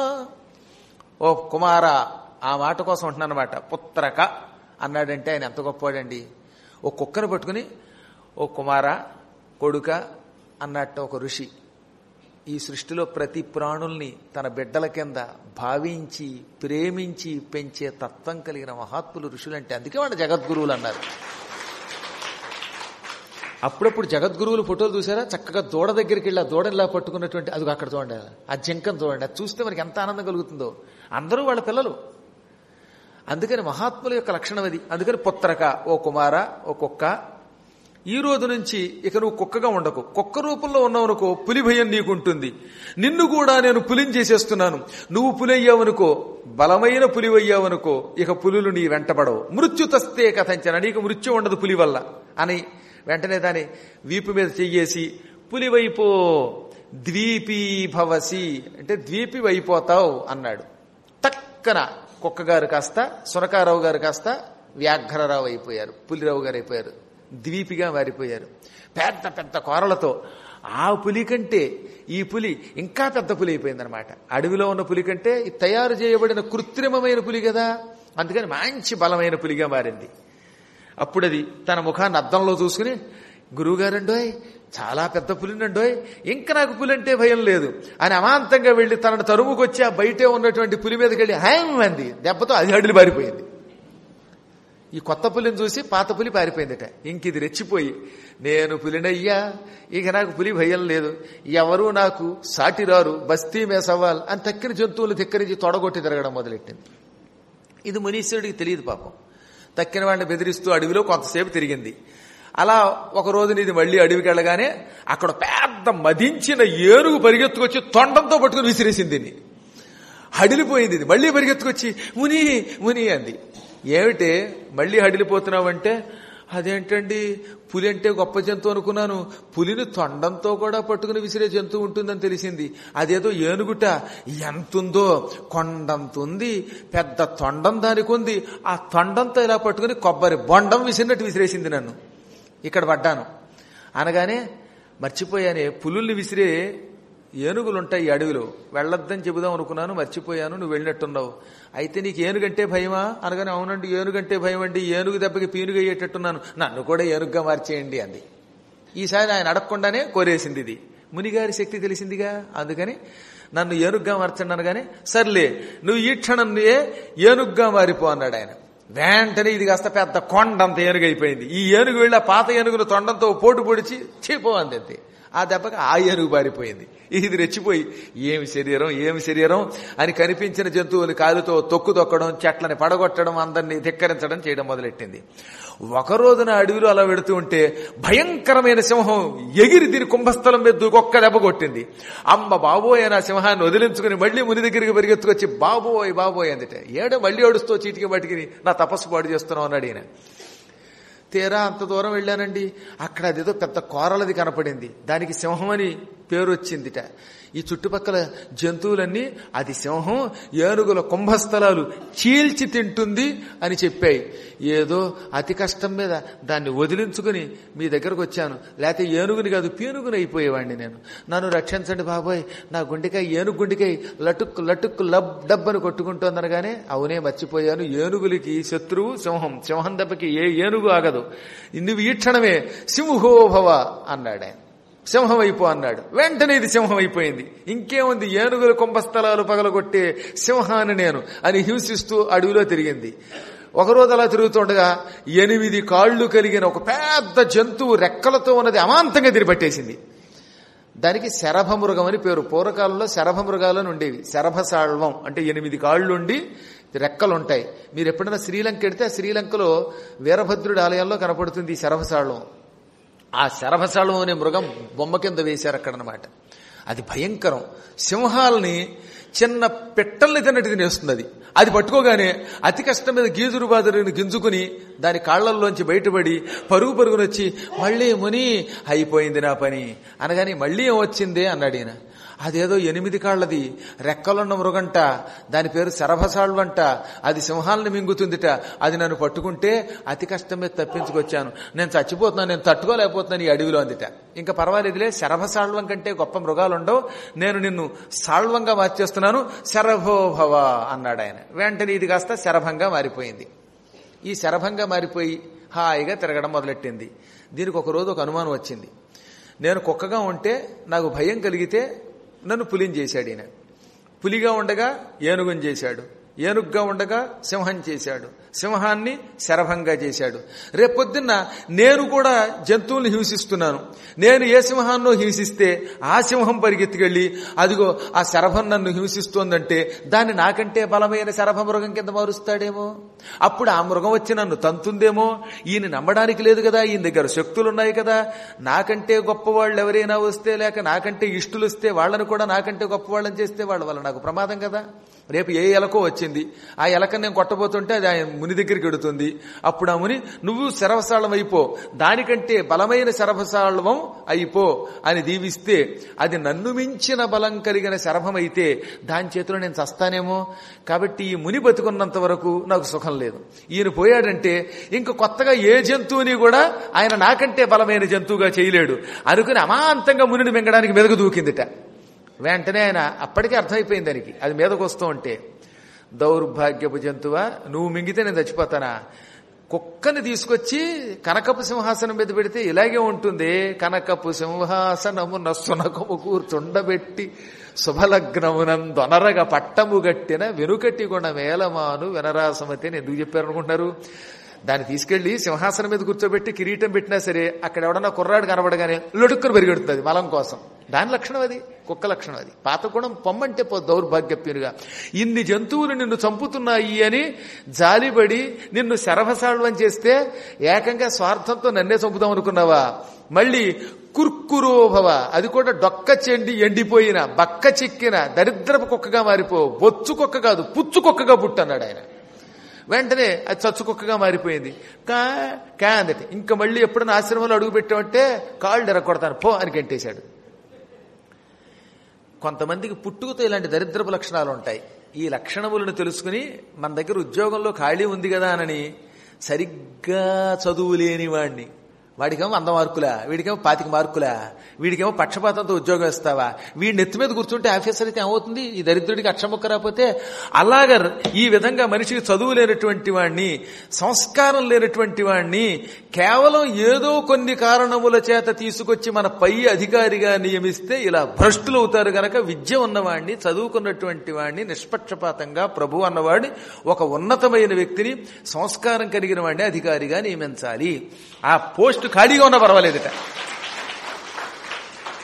ఓ కుమార ఆ మాట కోసం ఉంటున్నానమాట పుత్రక అన్నాడంటే ఆయన ఎంత గొప్పవాడండి ఓ కుక్కను పట్టుకుని ఓ కుమార కొడుక అన్నట్టు ఒక ఋషి ఈ సృష్టిలో ప్రతి ప్రాణుల్ని తన బిడ్డల కింద భావించి ప్రేమించి పెంచే తత్వం కలిగిన మహాత్ములు ఋషులంటే అందుకే వాళ్ళు జగద్గురువులు అన్నారు అప్పుడప్పుడు జగద్గురువులు ఫోటోలు చూసారా చక్కగా దూడ దగ్గరికి వెళ్ళి ఆ దూడలా పట్టుకున్నటువంటి అది అక్కడ చూడండి ఆ జింకను చూడండి అది చూస్తే మనకి ఎంత ఆనందం కలుగుతుందో అందరూ వాళ్ళ పిల్లలు అందుకని మహాత్ముల యొక్క లక్షణం అది అందుకని పుత్రక ఓ కుమార ఓ కుక్క ఈ రోజు నుంచి ఇక నువ్వు కుక్కగా ఉండకు కుక్క రూపంలో ఉన్నావనుకో పులి భయం నీకుంటుంది నిన్ను కూడా నేను పులిని చేసేస్తున్నాను నువ్వు పులి అయ్యావనుకో బలమైన పులి అయ్యావనుకో ఇక పులులు నీ వెంటబడవు మృత్యు తస్తే కథంచన నీకు మృత్యు ఉండదు పులి వల్ల అని వెంటనే దాని వీపు మీద చెయ్యేసి పులివైపో ద్వీపీ భవసి అంటే ద్వీపి అయిపోతావు అన్నాడు టక్కన కుక్కగారు కాస్త సునకారావు గారు కాస్త వ్యాఘ్రరావు అయిపోయారు పులిరావు గారు అయిపోయారు ద్వీపిగా మారిపోయారు పెద్ద పెద్ద కోరలతో ఆ పులి కంటే ఈ పులి ఇంకా పెద్ద పులి అయిపోయిందనమాట అడవిలో ఉన్న పులి కంటే ఈ తయారు చేయబడిన కృత్రిమమైన పులి కదా అందుకని మంచి బలమైన పులిగా మారింది అప్పుడు అది తన ముఖాన్ని అద్దంలో చూసుకుని గురువుగారండోయ్ చాలా పెద్ద పులినండోయ్ ఇంకా నాకు పులి అంటే భయం లేదు అని అమాంతంగా వెళ్లి తనను తరుముకొచ్చి ఆ బయటే ఉన్నటువంటి పులి మీదకి వెళ్ళి హాయం అంది దెబ్బతో అది అడులు పారిపోయింది ఈ కొత్త పులిని చూసి పాత పులి పారిపోయిందట ఇంక ఇది రెచ్చిపోయి నేను పులినయ్యా ఇక నాకు పులి భయం లేదు ఎవరూ నాకు సాటిరారు బస్తీ మే సవాల్ అని తక్కిన జంతువులు తిక్కరించి తొడగొట్టి తిరగడం మొదలెట్టింది ఇది మునీశ్వరుడికి తెలియదు పాపం తక్కిన వాడిని బెదిరిస్తూ అడవిలో కొంతసేపు తిరిగింది అలా ఒక రోజున ఇది మళ్ళీ అడవికి వెళ్ళగానే అక్కడ పెద్ద మదించిన ఏనుగు పరిగెత్తుకొచ్చి తొండంతో పట్టుకుని విసిరేసింది దీన్ని హడిలిపోయింది ఇది మళ్ళీ పరిగెత్తుకొచ్చి ముని ముని అంది ఏమిటే మళ్ళీ హడిలిపోతున్నావంటే అదేంటండి పులి అంటే గొప్ప జంతువు అనుకున్నాను పులిని తొండంతో కూడా పట్టుకుని విసిరే జంతువు ఉంటుందని తెలిసింది అదేదో ఏనుగుట ఎంతుందో కొండంతుంది పెద్ద తొండం దానికి ఉంది ఆ తొండంతో ఇలా పట్టుకుని కొబ్బరి బొండం విసిరినట్టు విసిరేసింది నన్ను ఇక్కడ పడ్డాను అనగానే మర్చిపోయానే పులుల్ని విసిరే ఏనుగులుంటాయి ఈ అడవిలో వెళ్ళొద్దని చెబుదాం అనుకున్నాను మర్చిపోయాను నువ్వు వెళ్ళినట్టున్నావు అయితే నీకు ఏనుగంటే భయమా అనగానే అవునండి ఏనుగంటే భయం అండి ఏనుగు దెబ్బకి పీనుగు అయ్యేటట్టున్నాను నన్ను కూడా ఏనుగుగా మార్చేయండి అంది ఈసారి ఆయన అడగకుండానే కోరేసింది ఇది మునిగారి శక్తి తెలిసిందిగా అందుకని నన్ను ఏనుగ్గా మార్చండి అనగానే సర్లే నువ్వు ఈ క్షణంలో ఏనుగ్గా మారిపో అన్నాడు ఆయన వెంటనే ఇది కాస్త పెద్ద కొండంత ఏనుగు అయిపోయింది ఈ ఏనుగు వెళ్ళి ఆ పాత ఏనుగులు తొండంతో పోటు పొడిచి చీపో అంది అంతే ఆ దెబ్బకి ఆ ఏనుగు పారిపోయింది ఇది రెచ్చిపోయి ఏమి శరీరం ఏమి శరీరం అని కనిపించిన జంతువుని కాలుతో తొక్కు తొక్కడం చెట్లని పడగొట్టడం అందరినీ ధిక్కరించడం చేయడం మొదలెట్టింది ఒక రోజున అడవిలో అలా వెడుతూ ఉంటే భయంకరమైన సింహం ఎగిరి దీని కుంభస్థలం మీద దూకి ఒక్క దెబ్బ కొట్టింది అమ్మ బాబోయ్ అని ఆ సింహాన్ని వదిలించుకుని మళ్ళీ ముని దగ్గరికి పరిగెత్తుకొచ్చి బాబోయ్ బాబోయ్ అందుట ఏడో మళ్ళీ ఏడుస్తూ చీటికి బటికి నా తపస్సు పాడు చేస్తున్నావు అన్నాడు ఈయన తీరా అంత దూరం వెళ్ళానండి అక్కడ అదేదో పెద్ద కోరలది కనపడింది దానికి సింహం అని పేరు వచ్చిందిట ఈ చుట్టుపక్కల జంతువులన్నీ అది సింహం ఏనుగుల కుంభస్థలాలు చీల్చి తింటుంది అని చెప్పాయి ఏదో అతి కష్టం మీద దాన్ని వదిలించుకుని మీ దగ్గరకు వచ్చాను లేకపోతే ఏనుగుని కాదు పీనుగుని అయిపోయేవాడిని నేను నన్ను రక్షించండి బాబోయ్ నా గుండెకాయ ఏనుగు గుండెకాయ లటుక్కు లటుక్కు లబ్ డబ్బని కొట్టుకుంటోందనగానే అవునే మర్చిపోయాను ఏనుగులకి శత్రువు సింహం సింహం దెబ్బకి ఏ ఏనుగు ఆగదు నువ్వు ఈ క్షణమే సింహోభవ అన్నాడు ఆయన సింహం అయిపో అన్నాడు వెంటనే ఇది సింహం అయిపోయింది ఇంకేముంది ఏనుగుల కుంభస్థలాలు పగలగొట్టే సింహాన్ని నేను అని హింసిస్తూ అడవిలో తిరిగింది ఒకరోజు అలా తిరుగుతుండగా ఎనిమిది కాళ్ళు కలిగిన ఒక పెద్ద జంతువు రెక్కలతో ఉన్నది అమాంతంగా తిరిపట్టేసింది దానికి శరభమృగం అని పేరు పూర్వకాలంలో శరభమృగాలను ఉండేవి శరభసాళ్వం అంటే ఎనిమిది కాళ్ళుండి రెక్కలుంటాయి మీరు ఎప్పుడైనా శ్రీలంక వెడితే ఆ శ్రీలంకలో వీరభద్రుడి ఆలయంలో కనపడుతుంది ఈ శరభసాళ్వం ఆ శరభసాళం అనే మృగం బొమ్మ కింద వేశారు అక్కడ అనమాట అది భయంకరం సింహాలని చిన్న పెట్టల్ని తిన్నట్టు తినేస్తుంది అది అది పట్టుకోగానే అతి కష్టం మీద గీజురు బాదురుని గింజుకుని దాని కాళ్లల్లోంచి బయటపడి పరుగు పరుగునొచ్చి మళ్ళీ ముని అయిపోయింది నా పని అనగాని మళ్ళీ ఏం వచ్చిందే అన్నాడు ఈయన అదేదో ఎనిమిది కాళ్ళది రెక్కలున్న మృగంట దాని పేరు శరభసాళ్వంట అది సింహాలను మింగుతుందిట అది నన్ను పట్టుకుంటే అతి కష్టం మీద తప్పించుకొచ్చాను నేను చచ్చిపోతున్నాను నేను తట్టుకోలేకపోతున్నాను ఈ అడవిలో అందిట ఇంకా పర్వాలేదులే శరభసాళ్వం కంటే గొప్ప మృగాలు ఉండవు నేను నిన్ను సాళ్వంగా మార్చేస్తున్నాను శరభోభవ అన్నాడు ఆయన వెంటనే ఇది కాస్త శరభంగా మారిపోయింది ఈ శరభంగా మారిపోయి హాయిగా తిరగడం మొదలెట్టింది దీనికి ఒక రోజు ఒక అనుమానం వచ్చింది నేను కుక్కగా ఉంటే నాకు భయం కలిగితే నన్ను పులిని చేశాడు ఈయన పులిగా ఉండగా ఏనుగుని చేశాడు ఏనుగ్గా ఉండగా సింహం చేశాడు సింహాన్ని శరభంగా చేశాడు రేపొద్దున్న నేను కూడా జంతువుల్ని హింసిస్తున్నాను నేను ఏ సింహాన్నో హింసిస్తే ఆ సింహం పరిగెత్తుకెళ్ళి అదిగో ఆ శరభం నన్ను హింసిస్తోందంటే దాన్ని నాకంటే బలమైన శరభ మృగం కింద మారుస్తాడేమో అప్పుడు ఆ మృగం వచ్చి నన్ను తంతుందేమో ఈయన నమ్మడానికి లేదు కదా ఈయన దగ్గర శక్తులు ఉన్నాయి కదా నాకంటే గొప్పవాళ్ళు ఎవరైనా వస్తే లేక నాకంటే ఇష్టులు వస్తే వాళ్ళని కూడా నాకంటే గొప్పవాళ్ళని చేస్తే వాళ్ళ వల్ల నాకు ప్రమాదం కదా రేపు ఏ ఎలకో వచ్చింది ఆ ఎలకని నేను కొట్టబోతుంటే అది ఆయన ముని దగ్గరికి ఎడుతుంది అప్పుడు ఆ ముని నువ్వు శరభసాళం అయిపో దానికంటే బలమైన శరభసాళవం అయిపో అని దీవిస్తే అది నన్ను మించిన బలం కలిగిన శరభం అయితే దాని చేతిలో నేను చస్తానేమో కాబట్టి ఈ ముని బతుకున్నంత వరకు నాకు సుఖం లేదు ఈయన పోయాడంటే ఇంక కొత్తగా ఏ జంతువుని కూడా ఆయన నాకంటే బలమైన జంతువుగా చేయలేడు అనుకుని అమాంతంగా మునిని మింగడానికి మెదగు దూకిందిట వెంటనే ఆయన అప్పటికే అర్థమైపోయింది దానికి అది మీదకు వస్తూ ఉంటే దౌర్భాగ్యపు జంతువా నువ్వు మింగితే నేను చచ్చిపోతానా కుక్కని తీసుకొచ్చి కనకపు సింహాసనం మీద పెడితే ఇలాగే ఉంటుంది కనకపు సింహాసనము నస్సునకము కూర్చుండబెట్టి శుభలగ్నమునందొనరగ పట్టము గట్టిన వెనుకటి గుణ మేలమాను వినరాసమతి అని ఎందుకు చెప్పారు అనుకుంటున్నారు దాన్ని తీసుకెళ్లి సింహాసనం మీద కూర్చోబెట్టి కిరీటం పెట్టినా సరే అక్కడ ఎవడన్నా కుర్రాడు కనబడగానే లొడుక్కుని పరిగెడుతుంది మలం కోసం దాని లక్షణం అది కుక్క లక్షణం అది పాత గుణం పొమ్మంటే పో దౌర్భాగ్యప్యునిగా ఇన్ని జంతువులు నిన్ను చంపుతున్నాయి అని జాలిపడి నిన్ను శరభసాళ్వం చేస్తే ఏకంగా స్వార్థంతో నన్నే చంపుదాం అనుకున్నావా మళ్ళీ కుర్కురోభవ అది కూడా డొక్క చెండి ఎండిపోయిన బక్క చిక్కిన దరిద్రపు కుక్కగా మారిపో బొచ్చు కుక్క కాదు పుచ్చు కుక్కగా పుట్టన్నాడు ఆయన వెంటనే అది చచ్చు కుక్కగా మారిపోయింది కా కా అందట ఇంకా మళ్ళీ ఎప్పుడైనా ఆశ్రమంలో అడుగు పెట్టామంటే కాళ్ళు ఎరగొడతాను పో అని గంటేశాడు కొంతమందికి పుట్టుకతో ఇలాంటి దరిద్రపు లక్షణాలు ఉంటాయి ఈ లక్షణములను తెలుసుకుని మన దగ్గర ఉద్యోగంలో ఖాళీ ఉంది కదా అని సరిగ్గా చదువు లేని వాడిని వాడికేమో వంద మార్కులా వీడికేమో పాతిక మార్కులా వీడికేమో పక్షపాతంతో ఉద్యోగం ఇస్తావా వీడిని ఎత్తి మీద కూర్చుంటే ఆఫీసర్ అయితే ఏమవుతుంది ఈ దరిద్రుడికి అక్షముక్క రాకపోతే అలాగ ఈ విధంగా మనిషికి చదువు లేనటువంటి వాడిని సంస్కారం లేనటువంటి వాడిని కేవలం ఏదో కొన్ని కారణముల చేత తీసుకొచ్చి మన పై అధికారిగా నియమిస్తే ఇలా భ్రష్టులు అవుతారు గనక విద్య ఉన్నవాడిని చదువుకున్నటువంటి వాడిని నిష్పక్షపాతంగా ప్రభు అన్నవాడిని ఒక ఉన్నతమైన వ్యక్తిని సంస్కారం కలిగిన వాడిని అధికారిగా నియమించాలి ఆ పోస్ట్ ఖాళీగా ఉన్నా పర్వాలేదట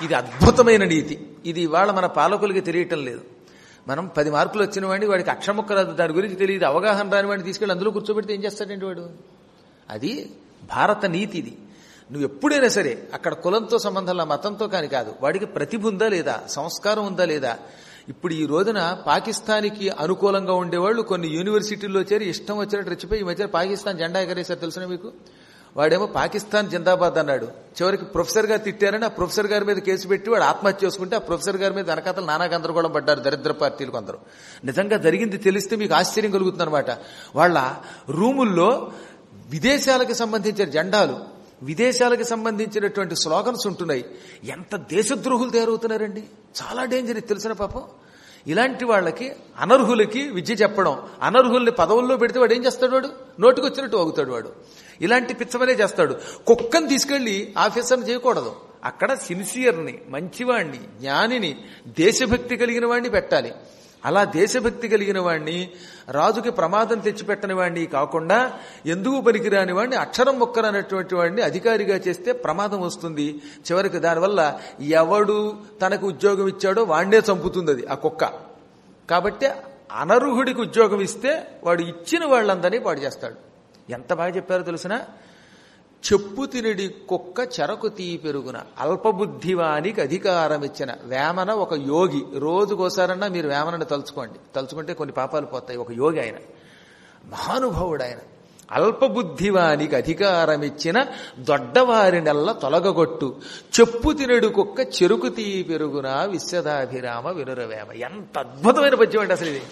ఇది అద్భుతమైన నీతి ఇది ఇవాళ మన పాలకులకి తెలియటం లేదు మనం పది మార్కులు వచ్చిన వాడిని వాడికి అక్షముక్క రాదు దాని గురించి తెలియదు అవగాహన రాని వాడిని తీసుకెళ్ళి అందులో కూర్చోబెడితే ఏం చేస్తాడండి వాడు అది భారత నీతి ఇది నువ్వు ఎప్పుడైనా సరే అక్కడ కులంతో సంబంధంలో మతంతో కాని కాదు వాడికి ప్రతిభ ఉందా లేదా సంస్కారం ఉందా లేదా ఇప్పుడు ఈ రోజున పాకిస్తాన్కి అనుకూలంగా ఉండేవాళ్ళు కొన్ని యూనివర్సిటీల్లో చేరి ఇష్టం వచ్చినట్టు రెచ్చిపోయి ఈ మధ్య పాకిస్తాన్ జెండా ఎగరేశారు తెలుసునా మీకు వాడేమో పాకిస్తాన్ జిందాబాద్ అన్నాడు చివరికి ప్రొఫెసర్ గారు తిట్టారని ఆ ప్రొఫెసర్ గారి మీద కేసు పెట్టి వాడు ఆత్మహత్య చేసుకుంటే ఆ ప్రొఫెసర్ గారి మీద వెనకాతలు నానా గందరగోళం పడ్డారు దరిద్ర పార్టీలు కొందరు నిజంగా జరిగింది తెలిస్తే మీకు ఆశ్చర్యం కలుగుతుంది అనమాట వాళ్ళ రూముల్లో విదేశాలకు సంబంధించిన జెండాలు విదేశాలకు సంబంధించినటువంటి స్లోగన్స్ ఉంటున్నాయి ఎంత దేశద్రోహులు తయారవుతున్నారండి చాలా డేంజర్ ఇది తెలిసిన పాపం ఇలాంటి వాళ్ళకి అనర్హులకి విద్య చెప్పడం అనర్హుల్ని పదవుల్లో పెడితే వాడు ఏం చేస్తాడు వాడు నోటికి వచ్చినట్టు వాగుతాడు వాడు ఇలాంటి పిచ్చమనే చేస్తాడు కుక్కను తీసుకెళ్లి ఆఫీసర్ని చేయకూడదు అక్కడ సిన్సియర్ని మంచివాణ్ణి జ్ఞానిని దేశభక్తి కలిగిన వాడిని పెట్టాలి అలా దేశభక్తి కలిగిన వాణ్ణి రాజుకి ప్రమాదం తెచ్చిపెట్టని వాడిని కాకుండా ఎందుకు పనికిరాని వాడిని అక్షరం మొక్కరనేటువంటి వాడిని అధికారిగా చేస్తే ప్రమాదం వస్తుంది చివరికి దానివల్ల ఎవడు తనకు ఉద్యోగం ఇచ్చాడో వాడినే చంపుతుంది అది ఆ కుక్క కాబట్టి అనర్హుడికి ఉద్యోగం ఇస్తే వాడు ఇచ్చిన వాళ్ళందరినీ పాడు చేస్తాడు ఎంత బాగా చెప్పారో తెలిసిన చెప్పు తినడి కుక్క చెరకు తీ పెరుగున అల్పబుద్ధివానికి అధికారం ఇచ్చిన వేమన ఒక యోగి రోజుకోసారన్నా మీరు వేమనని తలుచుకోండి తలుచుకుంటే కొన్ని పాపాలు పోతాయి ఒక యోగి ఆయన మహానుభావుడు ఆయన అల్పబుద్ధివానికి అధికారం ఇచ్చిన దొడ్డవారినెల్ల తొలగగొట్టు చెప్పు తినడు కుక్క చెరుకు తీ పెరుగున విశ్వదాభిరామ వినురవేమ ఎంత అద్భుతమైన పద్యం అండి అసలు ఇది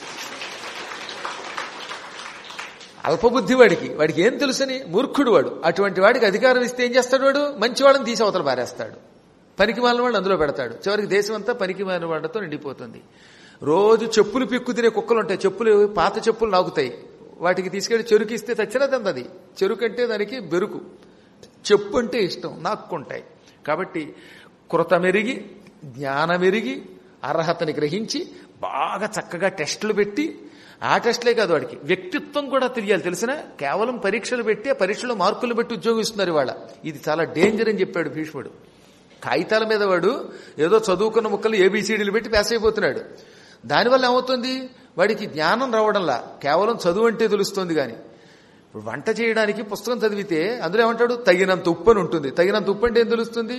అల్పబుద్ధి వాడికి వాడికి ఏం తెలుసని మూర్ఖుడు వాడు అటువంటి వాడికి అధికారం ఇస్తే ఏం చేస్తాడు వాడు మంచి వాళ్ళని తీసి అవతల పారేస్తాడు పనికి మాలిన వాడు అందులో పెడతాడు చివరికి దేశం అంతా పనికి మాలిన వాళ్ళతో నిండిపోతుంది రోజు చెప్పులు పిక్కు తినే కుక్కలు ఉంటాయి చెప్పులు పాత చెప్పులు నాకుతాయి వాటికి తీసుకెళ్లి చెరుకు ఇస్తే చచ్చినా తిందది చెరుకు అంటే దానికి బెరుకు చెప్పు అంటే ఇష్టం నాక్కుంటాయి కాబట్టి కృతమెరిగి జ్ఞానమెరిగి అర్హతని గ్రహించి బాగా చక్కగా టెస్టులు పెట్టి ఆ టెస్ట్లే కాదు వాడికి వ్యక్తిత్వం కూడా తెలియాలి తెలిసిన కేవలం పరీక్షలు పెట్టి ఆ పరీక్షలో మార్కులు పెట్టి ఉద్యోగం ఇస్తున్నారు ఇవాళ ఇది చాలా డేంజర్ అని చెప్పాడు భీష్ముడు కాగితాల మీద వాడు ఏదో చదువుకున్న ముక్కలు ఏబీసీడీలు పెట్టి పాస్ అయిపోతున్నాడు దానివల్ల ఏమవుతుంది వాడికి జ్ఞానం రావడంలా కేవలం చదువు అంటే తెలుస్తుంది కానీ ఇప్పుడు వంట చేయడానికి పుస్తకం చదివితే అందులో ఏమంటాడు తగినంత ఉప్పు అని ఉంటుంది తగినంత ఉప్పు అంటే ఏం తెలుస్తుంది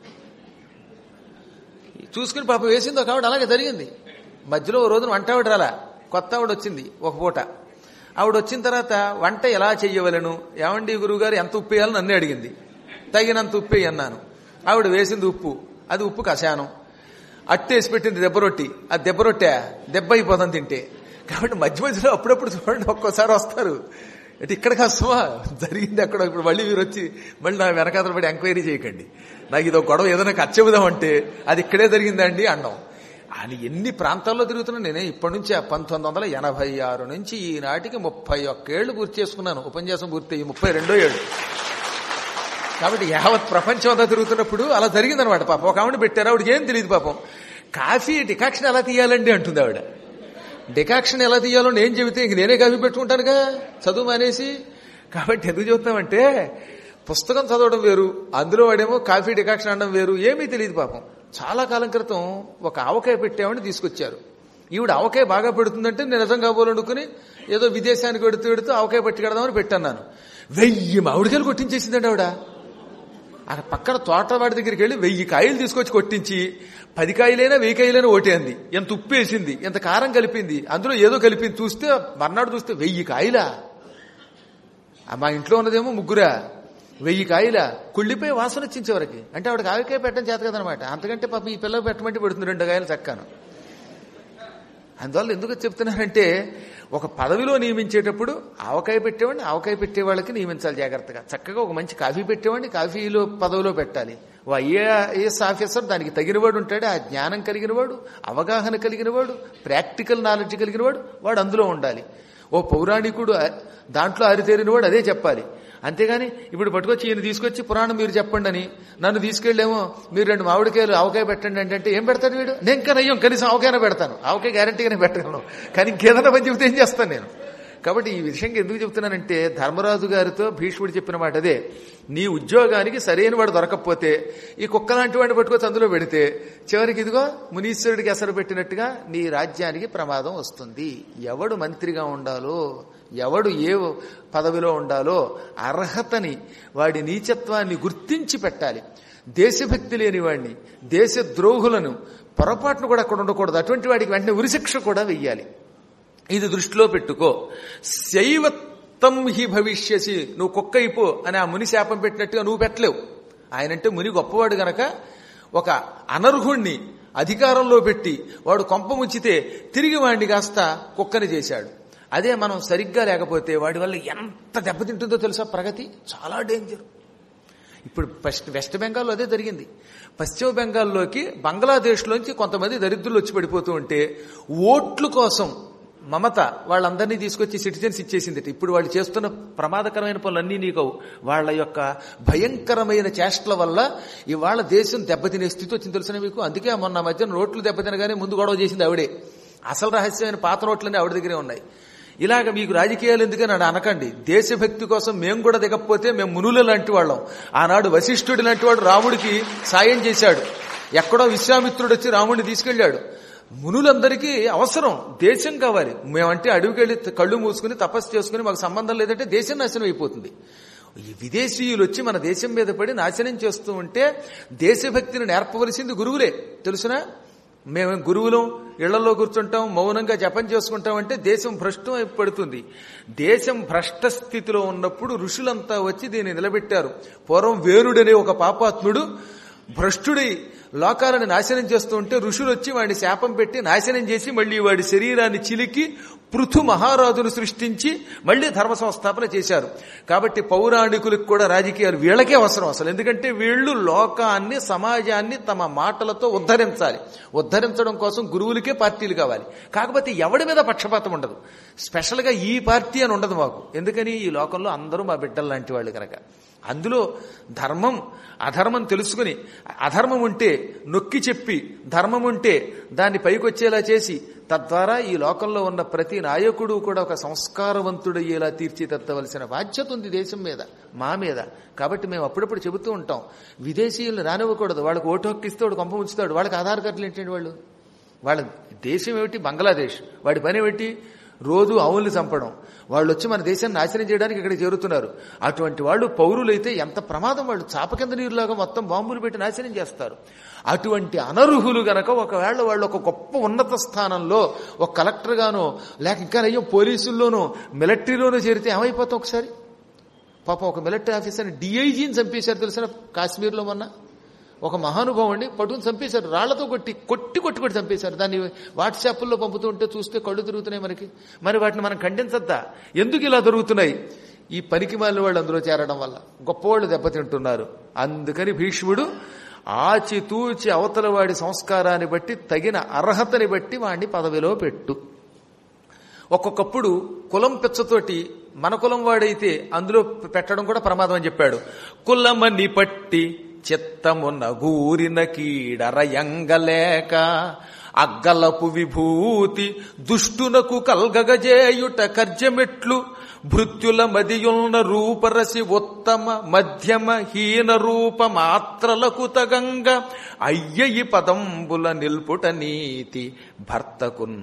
చూసుకుని పాపం వేసింది ఒక ఆవిడ అలాగే జరిగింది మధ్యలో ఓ రోజున వంట ఆవిడ రాలా కొత్త ఆవిడ వచ్చింది ఒక పూట ఆవిడ వచ్చిన తర్వాత వంట ఎలా చెయ్యవలను ఏమండి గురువుగారు ఎంత ఉప్పు వేయాలని నన్నే అడిగింది తగినంత ఉప్పు వేయి అన్నాను ఆవిడ వేసింది ఉప్పు అది ఉప్పు కషానం అట్టేసి పెట్టింది దెబ్బ రొట్టి ఆ దెబ్బ రొట్టె దెబ్బ అయిపోతుంది తింటే కాబట్టి మధ్య మధ్యలో అప్పుడప్పుడు చూడండి ఒక్కోసారి వస్తారు అంటే ఇక్కడికి వస్తావా జరిగింది అక్కడ ఇప్పుడు మళ్ళీ మీరు వచ్చి మళ్ళీ నా వెనకాతలు పడి ఎంక్వైరీ చేయకండి నాకు ఇది ఒక గొడవ ఏదైనా ఖర్చు చెబుదామంటే అది ఇక్కడే జరిగిందండి అన్నాం అని ఎన్ని ప్రాంతాల్లో తిరుగుతున్నా నేనే ఇప్పటి నుంచి పంతొమ్మిది వందల ఎనభై ఆరు నుంచి ఈనాటికి ముప్పై ఒక్కేళ్లు పూర్తి చేసుకున్నాను ఉపన్యాసం పూర్తి అయ్యి ముప్పై రెండో ఏడు కాబట్టి యావత్ ప్రపంచం అంతా తిరుగుతున్నప్పుడు అలా జరిగిందనమాట పాపం ఒక ఆవిడ పెట్టారు ఆవిడకి ఏం తెలియదు పాపం కాఫీ డికాక్షన్ ఎలా తీయాలండి అంటుంది ఆవిడ డికాక్షన్ ఎలా తీయాలో నేను చెబితే ఇంక నేనే కాఫీ పెట్టుకుంటానుగా చదువు మానేసి కాబట్టి ఎందుకు చెబుతామంటే పుస్తకం చదవడం వేరు అందులో వాడేమో కాఫీ డికాక్షన్ అనడం వేరు ఏమీ తెలియదు పాపం చాలా కాలం క్రితం ఒక ఆవకాయ పెట్టామని తీసుకొచ్చారు ఈవిడ ఆవకాయ బాగా పెడుతుందంటే నేను నిజం కాబోలనుకుని ఏదో విదేశానికి పెడుతూ పెడుతూ ఆవకాయ పట్టుకెడదామని పెట్టన్నాను వెయ్యి మామిడికాయలు కొట్టించేసిందండి ఆవిడ అక్కడ పక్కన తోటవాడి దగ్గరికి వెళ్ళి వెయ్యి కాయలు తీసుకొచ్చి కొట్టించి పది కాయలైనా వెయ్యి కాయలైనా ఓటేంది ఎంత ఉప్పు వేసింది ఎంత కారం కలిపింది అందులో ఏదో కలిపింది చూస్తే మర్నాడు చూస్తే వెయ్యి కాయలా ఆ మా ఇంట్లో ఉన్నదేమో ముగ్గురా వెయ్యి కాయల కుళ్ళిపోయి వాసన వచ్చించేవరకు అంటే ఆవిడకి ఆవికాయ పెట్టడం చేత కదనమాట అంతకంటే పాప ఈ పిల్లకి పెట్టమంటే పెడుతుంది రెండు కాయలు చక్కాను అందువల్ల ఎందుకు చెప్తున్నారంటే ఒక పదవిలో నియమించేటప్పుడు ఆవకాయ పెట్టేవాడిని ఆవకాయ పెట్టే వాళ్ళకి నియమించాలి జాగ్రత్తగా చక్కగా ఒక మంచి కాఫీ పెట్టేవాడిని కాఫీలో పదవిలో పెట్టాలి ఓ ఐఏఎస్ ఆఫీసర్ దానికి తగినవాడు ఉంటాడు ఆ జ్ఞానం కలిగినవాడు అవగాహన కలిగినవాడు ప్రాక్టికల్ నాలెడ్జ్ కలిగినవాడు వాడు అందులో ఉండాలి ఓ పౌరాణికుడు దాంట్లో ఆరితేరినవాడు అదే చెప్పాలి అంతేగాని ఇప్పుడు పట్టుకొచ్చి ఈయన తీసుకొచ్చి పురాణం మీరు చెప్పండి అని నన్ను తీసుకెళ్ళేమో మీరు రెండు మామిడికాయలు ఆవకాయ పెట్టండి అంటే అంటే ఏం పెడతాడు వీడు నేను ఇంకా నయ్యం కనీసం ఆవకాయనే పెడతాను ఆవకాయ గ్యారంటీగానే పెట్టగలను కానీ ఇంకేదైనా పని చెబితే ఏం చేస్తాను నేను కాబట్టి ఈ విషయంగా ఎందుకు చెప్తున్నానంటే ధర్మరాజు గారితో భీష్ముడు చెప్పిన మాట అదే నీ ఉద్యోగానికి సరైన వాడు దొరకకపోతే ఈ కుక్క లాంటి వాడిని పట్టుకొచ్చి అందులో పెడితే చివరికి ఇదిగో మునీశ్వరుడికి ఎసరు పెట్టినట్టుగా నీ రాజ్యానికి ప్రమాదం వస్తుంది ఎవడు మంత్రిగా ఉండాలో ఎవడు ఏ పదవిలో ఉండాలో అర్హతని వాడి నీచత్వాన్ని గుర్తించి పెట్టాలి దేశభక్తి లేని వాడిని దేశ ద్రోహులను పొరపాటును కూడా అక్కడ ఉండకూడదు అటువంటి వాడికి వెంటనే ఉరిశిక్ష కూడా వెయ్యాలి ఇది దృష్టిలో పెట్టుకో శైవత్తం హి భవిష్యసి నువ్వు కుక్క అయిపో అని ఆ ముని శాపం పెట్టినట్టుగా నువ్వు పెట్టలేవు ఆయనంటే ముని గొప్పవాడు గనక ఒక అనర్హుణ్ణి అధికారంలో పెట్టి వాడు కొంప ముంచితే తిరిగి వాడిని కాస్త కుక్కని చేశాడు అదే మనం సరిగ్గా లేకపోతే వాడి వల్ల ఎంత దెబ్బతింటుందో తెలుసా ప్రగతి చాలా డేంజర్ ఇప్పుడు వెస్ట్ వెస్ట్ బెంగాల్లో అదే జరిగింది పశ్చిమ బెంగాల్లోకి బంగ్లాదేశ్లోంచి కొంతమంది దరిద్రులు వచ్చి పడిపోతూ ఉంటే ఓట్ల కోసం మమత వాళ్ళందరినీ తీసుకొచ్చి సిటిజన్స్ ఇచ్చేసింది ఇప్పుడు వాళ్ళు చేస్తున్న ప్రమాదకరమైన పనులన్నీ నీకు వాళ్ళ యొక్క భయంకరమైన చేష్టల వల్ల ఇవాళ దేశం దెబ్బతినే స్థితి వచ్చింది తెలిసిన మీకు అందుకే మొన్న మధ్యన రోడ్లు దెబ్బతినగానే ముందు గొడవ చేసింది ఆవిడే అసలు రహస్యమైన పాత రోడ్లన్నీ ఆవిడ దగ్గరే ఉన్నాయి ఇలాగ మీకు రాజకీయాలు ఎందుకని అని అనకండి దేశభక్తి కోసం మేము కూడా దిగకపోతే మేము మునుల లాంటి వాళ్ళం ఆనాడు వశిష్ఠుడి లాంటి వాడు రాముడికి సాయం చేశాడు ఎక్కడో విశ్వామిత్రుడు వచ్చి రాముడిని తీసుకెళ్లాడు మునులందరికీ అవసరం దేశం కావాలి మేమంటే అడవికి వెళ్ళి కళ్ళు మూసుకుని తపస్సు చేసుకుని మాకు సంబంధం లేదంటే దేశం నాశనం అయిపోతుంది ఈ విదేశీయులు వచ్చి మన దేశం మీద పడి నాశనం చేస్తూ ఉంటే దేశభక్తిని నేర్పవలసింది గురువులే తెలుసునా మేము గురువులం ఇళ్లలో కూర్చుంటాం మౌనంగా జపం చేసుకుంటాం అంటే దేశం భ్రష్టం పడుతుంది దేశం భ్రష్ట స్థితిలో ఉన్నప్పుడు ఋషులంతా వచ్చి దీన్ని నిలబెట్టారు పూర్వం వేరుడనే ఒక పాపాత్ముడు భ్రష్టుడి లోకాలను నాశనం చేస్తూ ఉంటే ఋషులు వచ్చి వాడిని శాపం పెట్టి నాశనం చేసి మళ్ళీ వాడి శరీరాన్ని చిలికి పృథు మహారాజును సృష్టించి మళ్ళీ ధర్మ సంస్థాపన చేశారు కాబట్టి పౌరాణికులకు కూడా రాజకీయాలు వీళ్ళకే అవసరం అసలు ఎందుకంటే వీళ్ళు లోకాన్ని సమాజాన్ని తమ మాటలతో ఉద్ధరించాలి ఉద్ధరించడం కోసం గురువులకే పార్టీలు కావాలి కాకపోతే ఎవడి మీద పక్షపాతం ఉండదు స్పెషల్గా ఈ పార్టీ అని ఉండదు మాకు ఎందుకని ఈ లోకంలో అందరూ మా బిడ్డలు లాంటి వాళ్ళు కనుక అందులో ధర్మం అధర్మం తెలుసుకుని అధర్మం ఉంటే నొక్కి చెప్పి ధర్మం ఉంటే దాన్ని పైకొచ్చేలా చేసి తద్వారా ఈ లోకంలో ఉన్న ప్రతి నాయకుడు కూడా ఒక సంస్కారవంతుడయ్యేలా తీర్చిదిద్దవలసిన బాధ్యత ఉంది దేశం మీద మా మీద కాబట్టి మేము అప్పుడప్పుడు చెబుతూ ఉంటాం విదేశీయులను రానివ్వకూడదు వాళ్ళకి ఓటు హక్కు ఇస్తే వాడు కొంప ఉంచుతాడు వాళ్ళకి ఆధార్ కార్డులు ఏంటండి వాళ్ళు వాళ్ళ దేశం ఏమిటి బంగ్లాదేశ్ వాడి పని ఏమిటి రోజు ఆవుల్ని చంపడం వాళ్ళు వచ్చి మన దేశాన్ని నాశనం చేయడానికి ఇక్కడ చేరుతున్నారు అటువంటి వాళ్ళు పౌరులైతే ఎంత ప్రమాదం వాళ్ళు చాప కింద నీరులాగా మొత్తం బాంబులు పెట్టి నాశనం చేస్తారు అటువంటి అనర్హులు గనక ఒకవేళ వాళ్ళు ఒక గొప్ప ఉన్నత స్థానంలో ఒక కలెక్టర్ గానో లేక ఇంకా అయ్యో పోలీసుల్లోనో మిలిటరీలోనో చేరితే ఏమైపోతాం ఒకసారి పాపం ఒక మిలిటరీ ఆఫీసర్ని డిఐజీని చంపేశారు తెలిసిన కాశ్మీర్లో మొన్న ఒక మహానుభావుడిని పట్టుకుని చంపేశారు రాళ్లతో కొట్టి కొట్టి కొట్టి కొట్టి చంపేశారు దాన్ని వాట్సాప్లో పంపుతూ ఉంటే చూస్తే కళ్ళు తిరుగుతున్నాయి మనకి మరి వాటిని మనం ఖండించద్దా ఎందుకు ఇలా దొరుకుతున్నాయి ఈ పనికి మాలిన వాళ్ళు అందులో చేరడం వల్ల గొప్పవాళ్ళు దెబ్బతింటున్నారు అందుకని భీష్ముడు ఆచితూచి అవతల వాడి సంస్కారాన్ని బట్టి తగిన అర్హతని బట్టి వాడిని పదవిలో పెట్టు ఒక్కొక్కప్పుడు కులం పెచ్చతోటి మన కులం వాడైతే అందులో పెట్టడం కూడా ప్రమాదం అని చెప్పాడు కులమని పట్టి చిత్తమున్న గూరిన కీడరయంగలేక అగ్గలపు విభూతి దుష్టునకు కల్గగజేయుట కర్జమెట్లు భృత్యుల మదియున్న రూపరసి ఉత్తమ మధ్యమ హీన రూప మాత్రలకు తగంగ అయ్యయి పదంబుల నిల్పుట నీతి భర్తకున్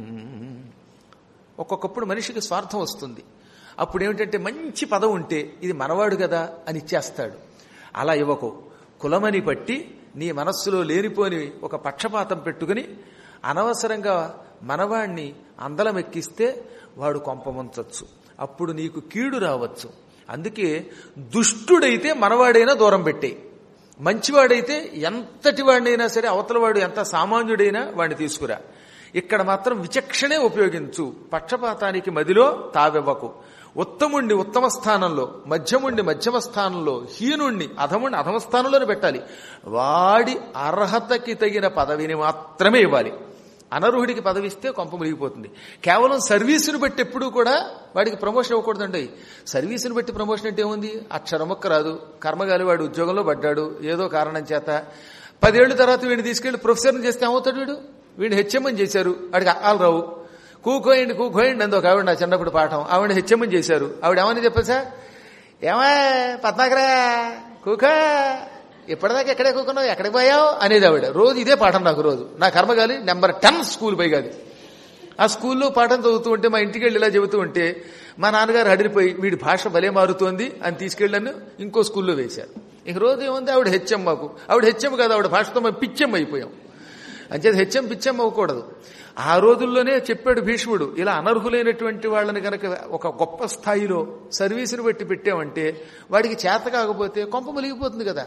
ఒక్కొక్కప్పుడు మనిషికి స్వార్థం వస్తుంది అప్పుడు ఏమిటంటే మంచి పదం ఉంటే ఇది మనవాడు కదా అని ఇచ్చేస్తాడు అలా ఇవ్వకు కులమని పట్టి నీ మనస్సులో లేనిపోని ఒక పక్షపాతం పెట్టుకుని అనవసరంగా మనవాణ్ణి అందలమెక్కిస్తే వాడు కొంపముంచచ్చు అప్పుడు నీకు కీడు రావచ్చు అందుకే దుష్టుడైతే మనవాడైనా దూరం పెట్టే మంచివాడైతే ఎంతటి వాడినైనా సరే అవతలవాడు ఎంత సామాన్యుడైనా వాడిని తీసుకురా ఇక్కడ మాత్రం విచక్షణే ఉపయోగించు పక్షపాతానికి మదిలో తావివ్వకు ఉత్తముణ్ణి ఉత్తమ స్థానంలో మధ్యముణ్ణి మధ్యమ స్థానంలో హీనుణ్ణి అధముణ్ణి అధమ స్థానంలోనే పెట్టాలి వాడి అర్హతకి తగిన పదవిని మాత్రమే ఇవ్వాలి అనర్హుడికి పదవి ఇస్తే కొంప మునిగిపోతుంది కేవలం సర్వీసును బట్టి ఎప్పుడూ కూడా వాడికి ప్రమోషన్ ఇవ్వకూడదండి సర్వీసును బట్టి ప్రమోషన్ అంటే ఏముంది అక్షరముక్క రాదు కర్మగాలి వాడు ఉద్యోగంలో పడ్డాడు ఏదో కారణం చేత పదేళ్ల తర్వాత వీడిని తీసుకెళ్లి ప్రొఫెసర్ని చేస్తే ఏమవుతాడు వీడు వీడిని హెచ్ఎంఎన్ చేశారు వాడికి అక్కాలు రావు కూకోయండి కూకోయండి అంది ఒక ఆవిడ నా చిన్నప్పుడు పాఠం ఆవిడ హెచ్ఎంఎన్ చేశారు ఆవిడ ఏమని చెప్పేసా ఏమా పద్మాకరా కూక ఇప్పటిదాకా ఎక్కడే కూకున్నావు ఎక్కడికి పోయావు అనేది ఆవిడ రోజు ఇదే పాఠం నాకు రోజు నా కర్మగాలి నెంబర్ టెన్ స్కూల్ పై కాదు ఆ స్కూల్లో పాఠం చదువుతూ ఉంటే మా ఇంటికి వెళ్ళి ఇలా చెబుతూ ఉంటే మా నాన్నగారు హడిరిపోయి వీడి భాష భలే మారుతోంది అని తీసుకెళ్ళాను ఇంకో స్కూల్లో వేశారు ఇంక రోజు ఏముంది ఆవిడ హెచ్ఎం మాకు ఆవిడ హెచ్ఎం కాదు ఆవిడ భాషతో మేము పిచ్చెం అయిపోయాం అంచేది హెచ్ఎం పిచ్చెం అవ్వకూడదు ఆ రోజుల్లోనే చెప్పాడు భీష్ముడు ఇలా అనర్హులైనటువంటి వాళ్ళని కనుక ఒక గొప్ప స్థాయిలో సర్వీసును బట్టి పెట్టామంటే వాడికి చేత కాకపోతే కొంప ములిగిపోతుంది కదా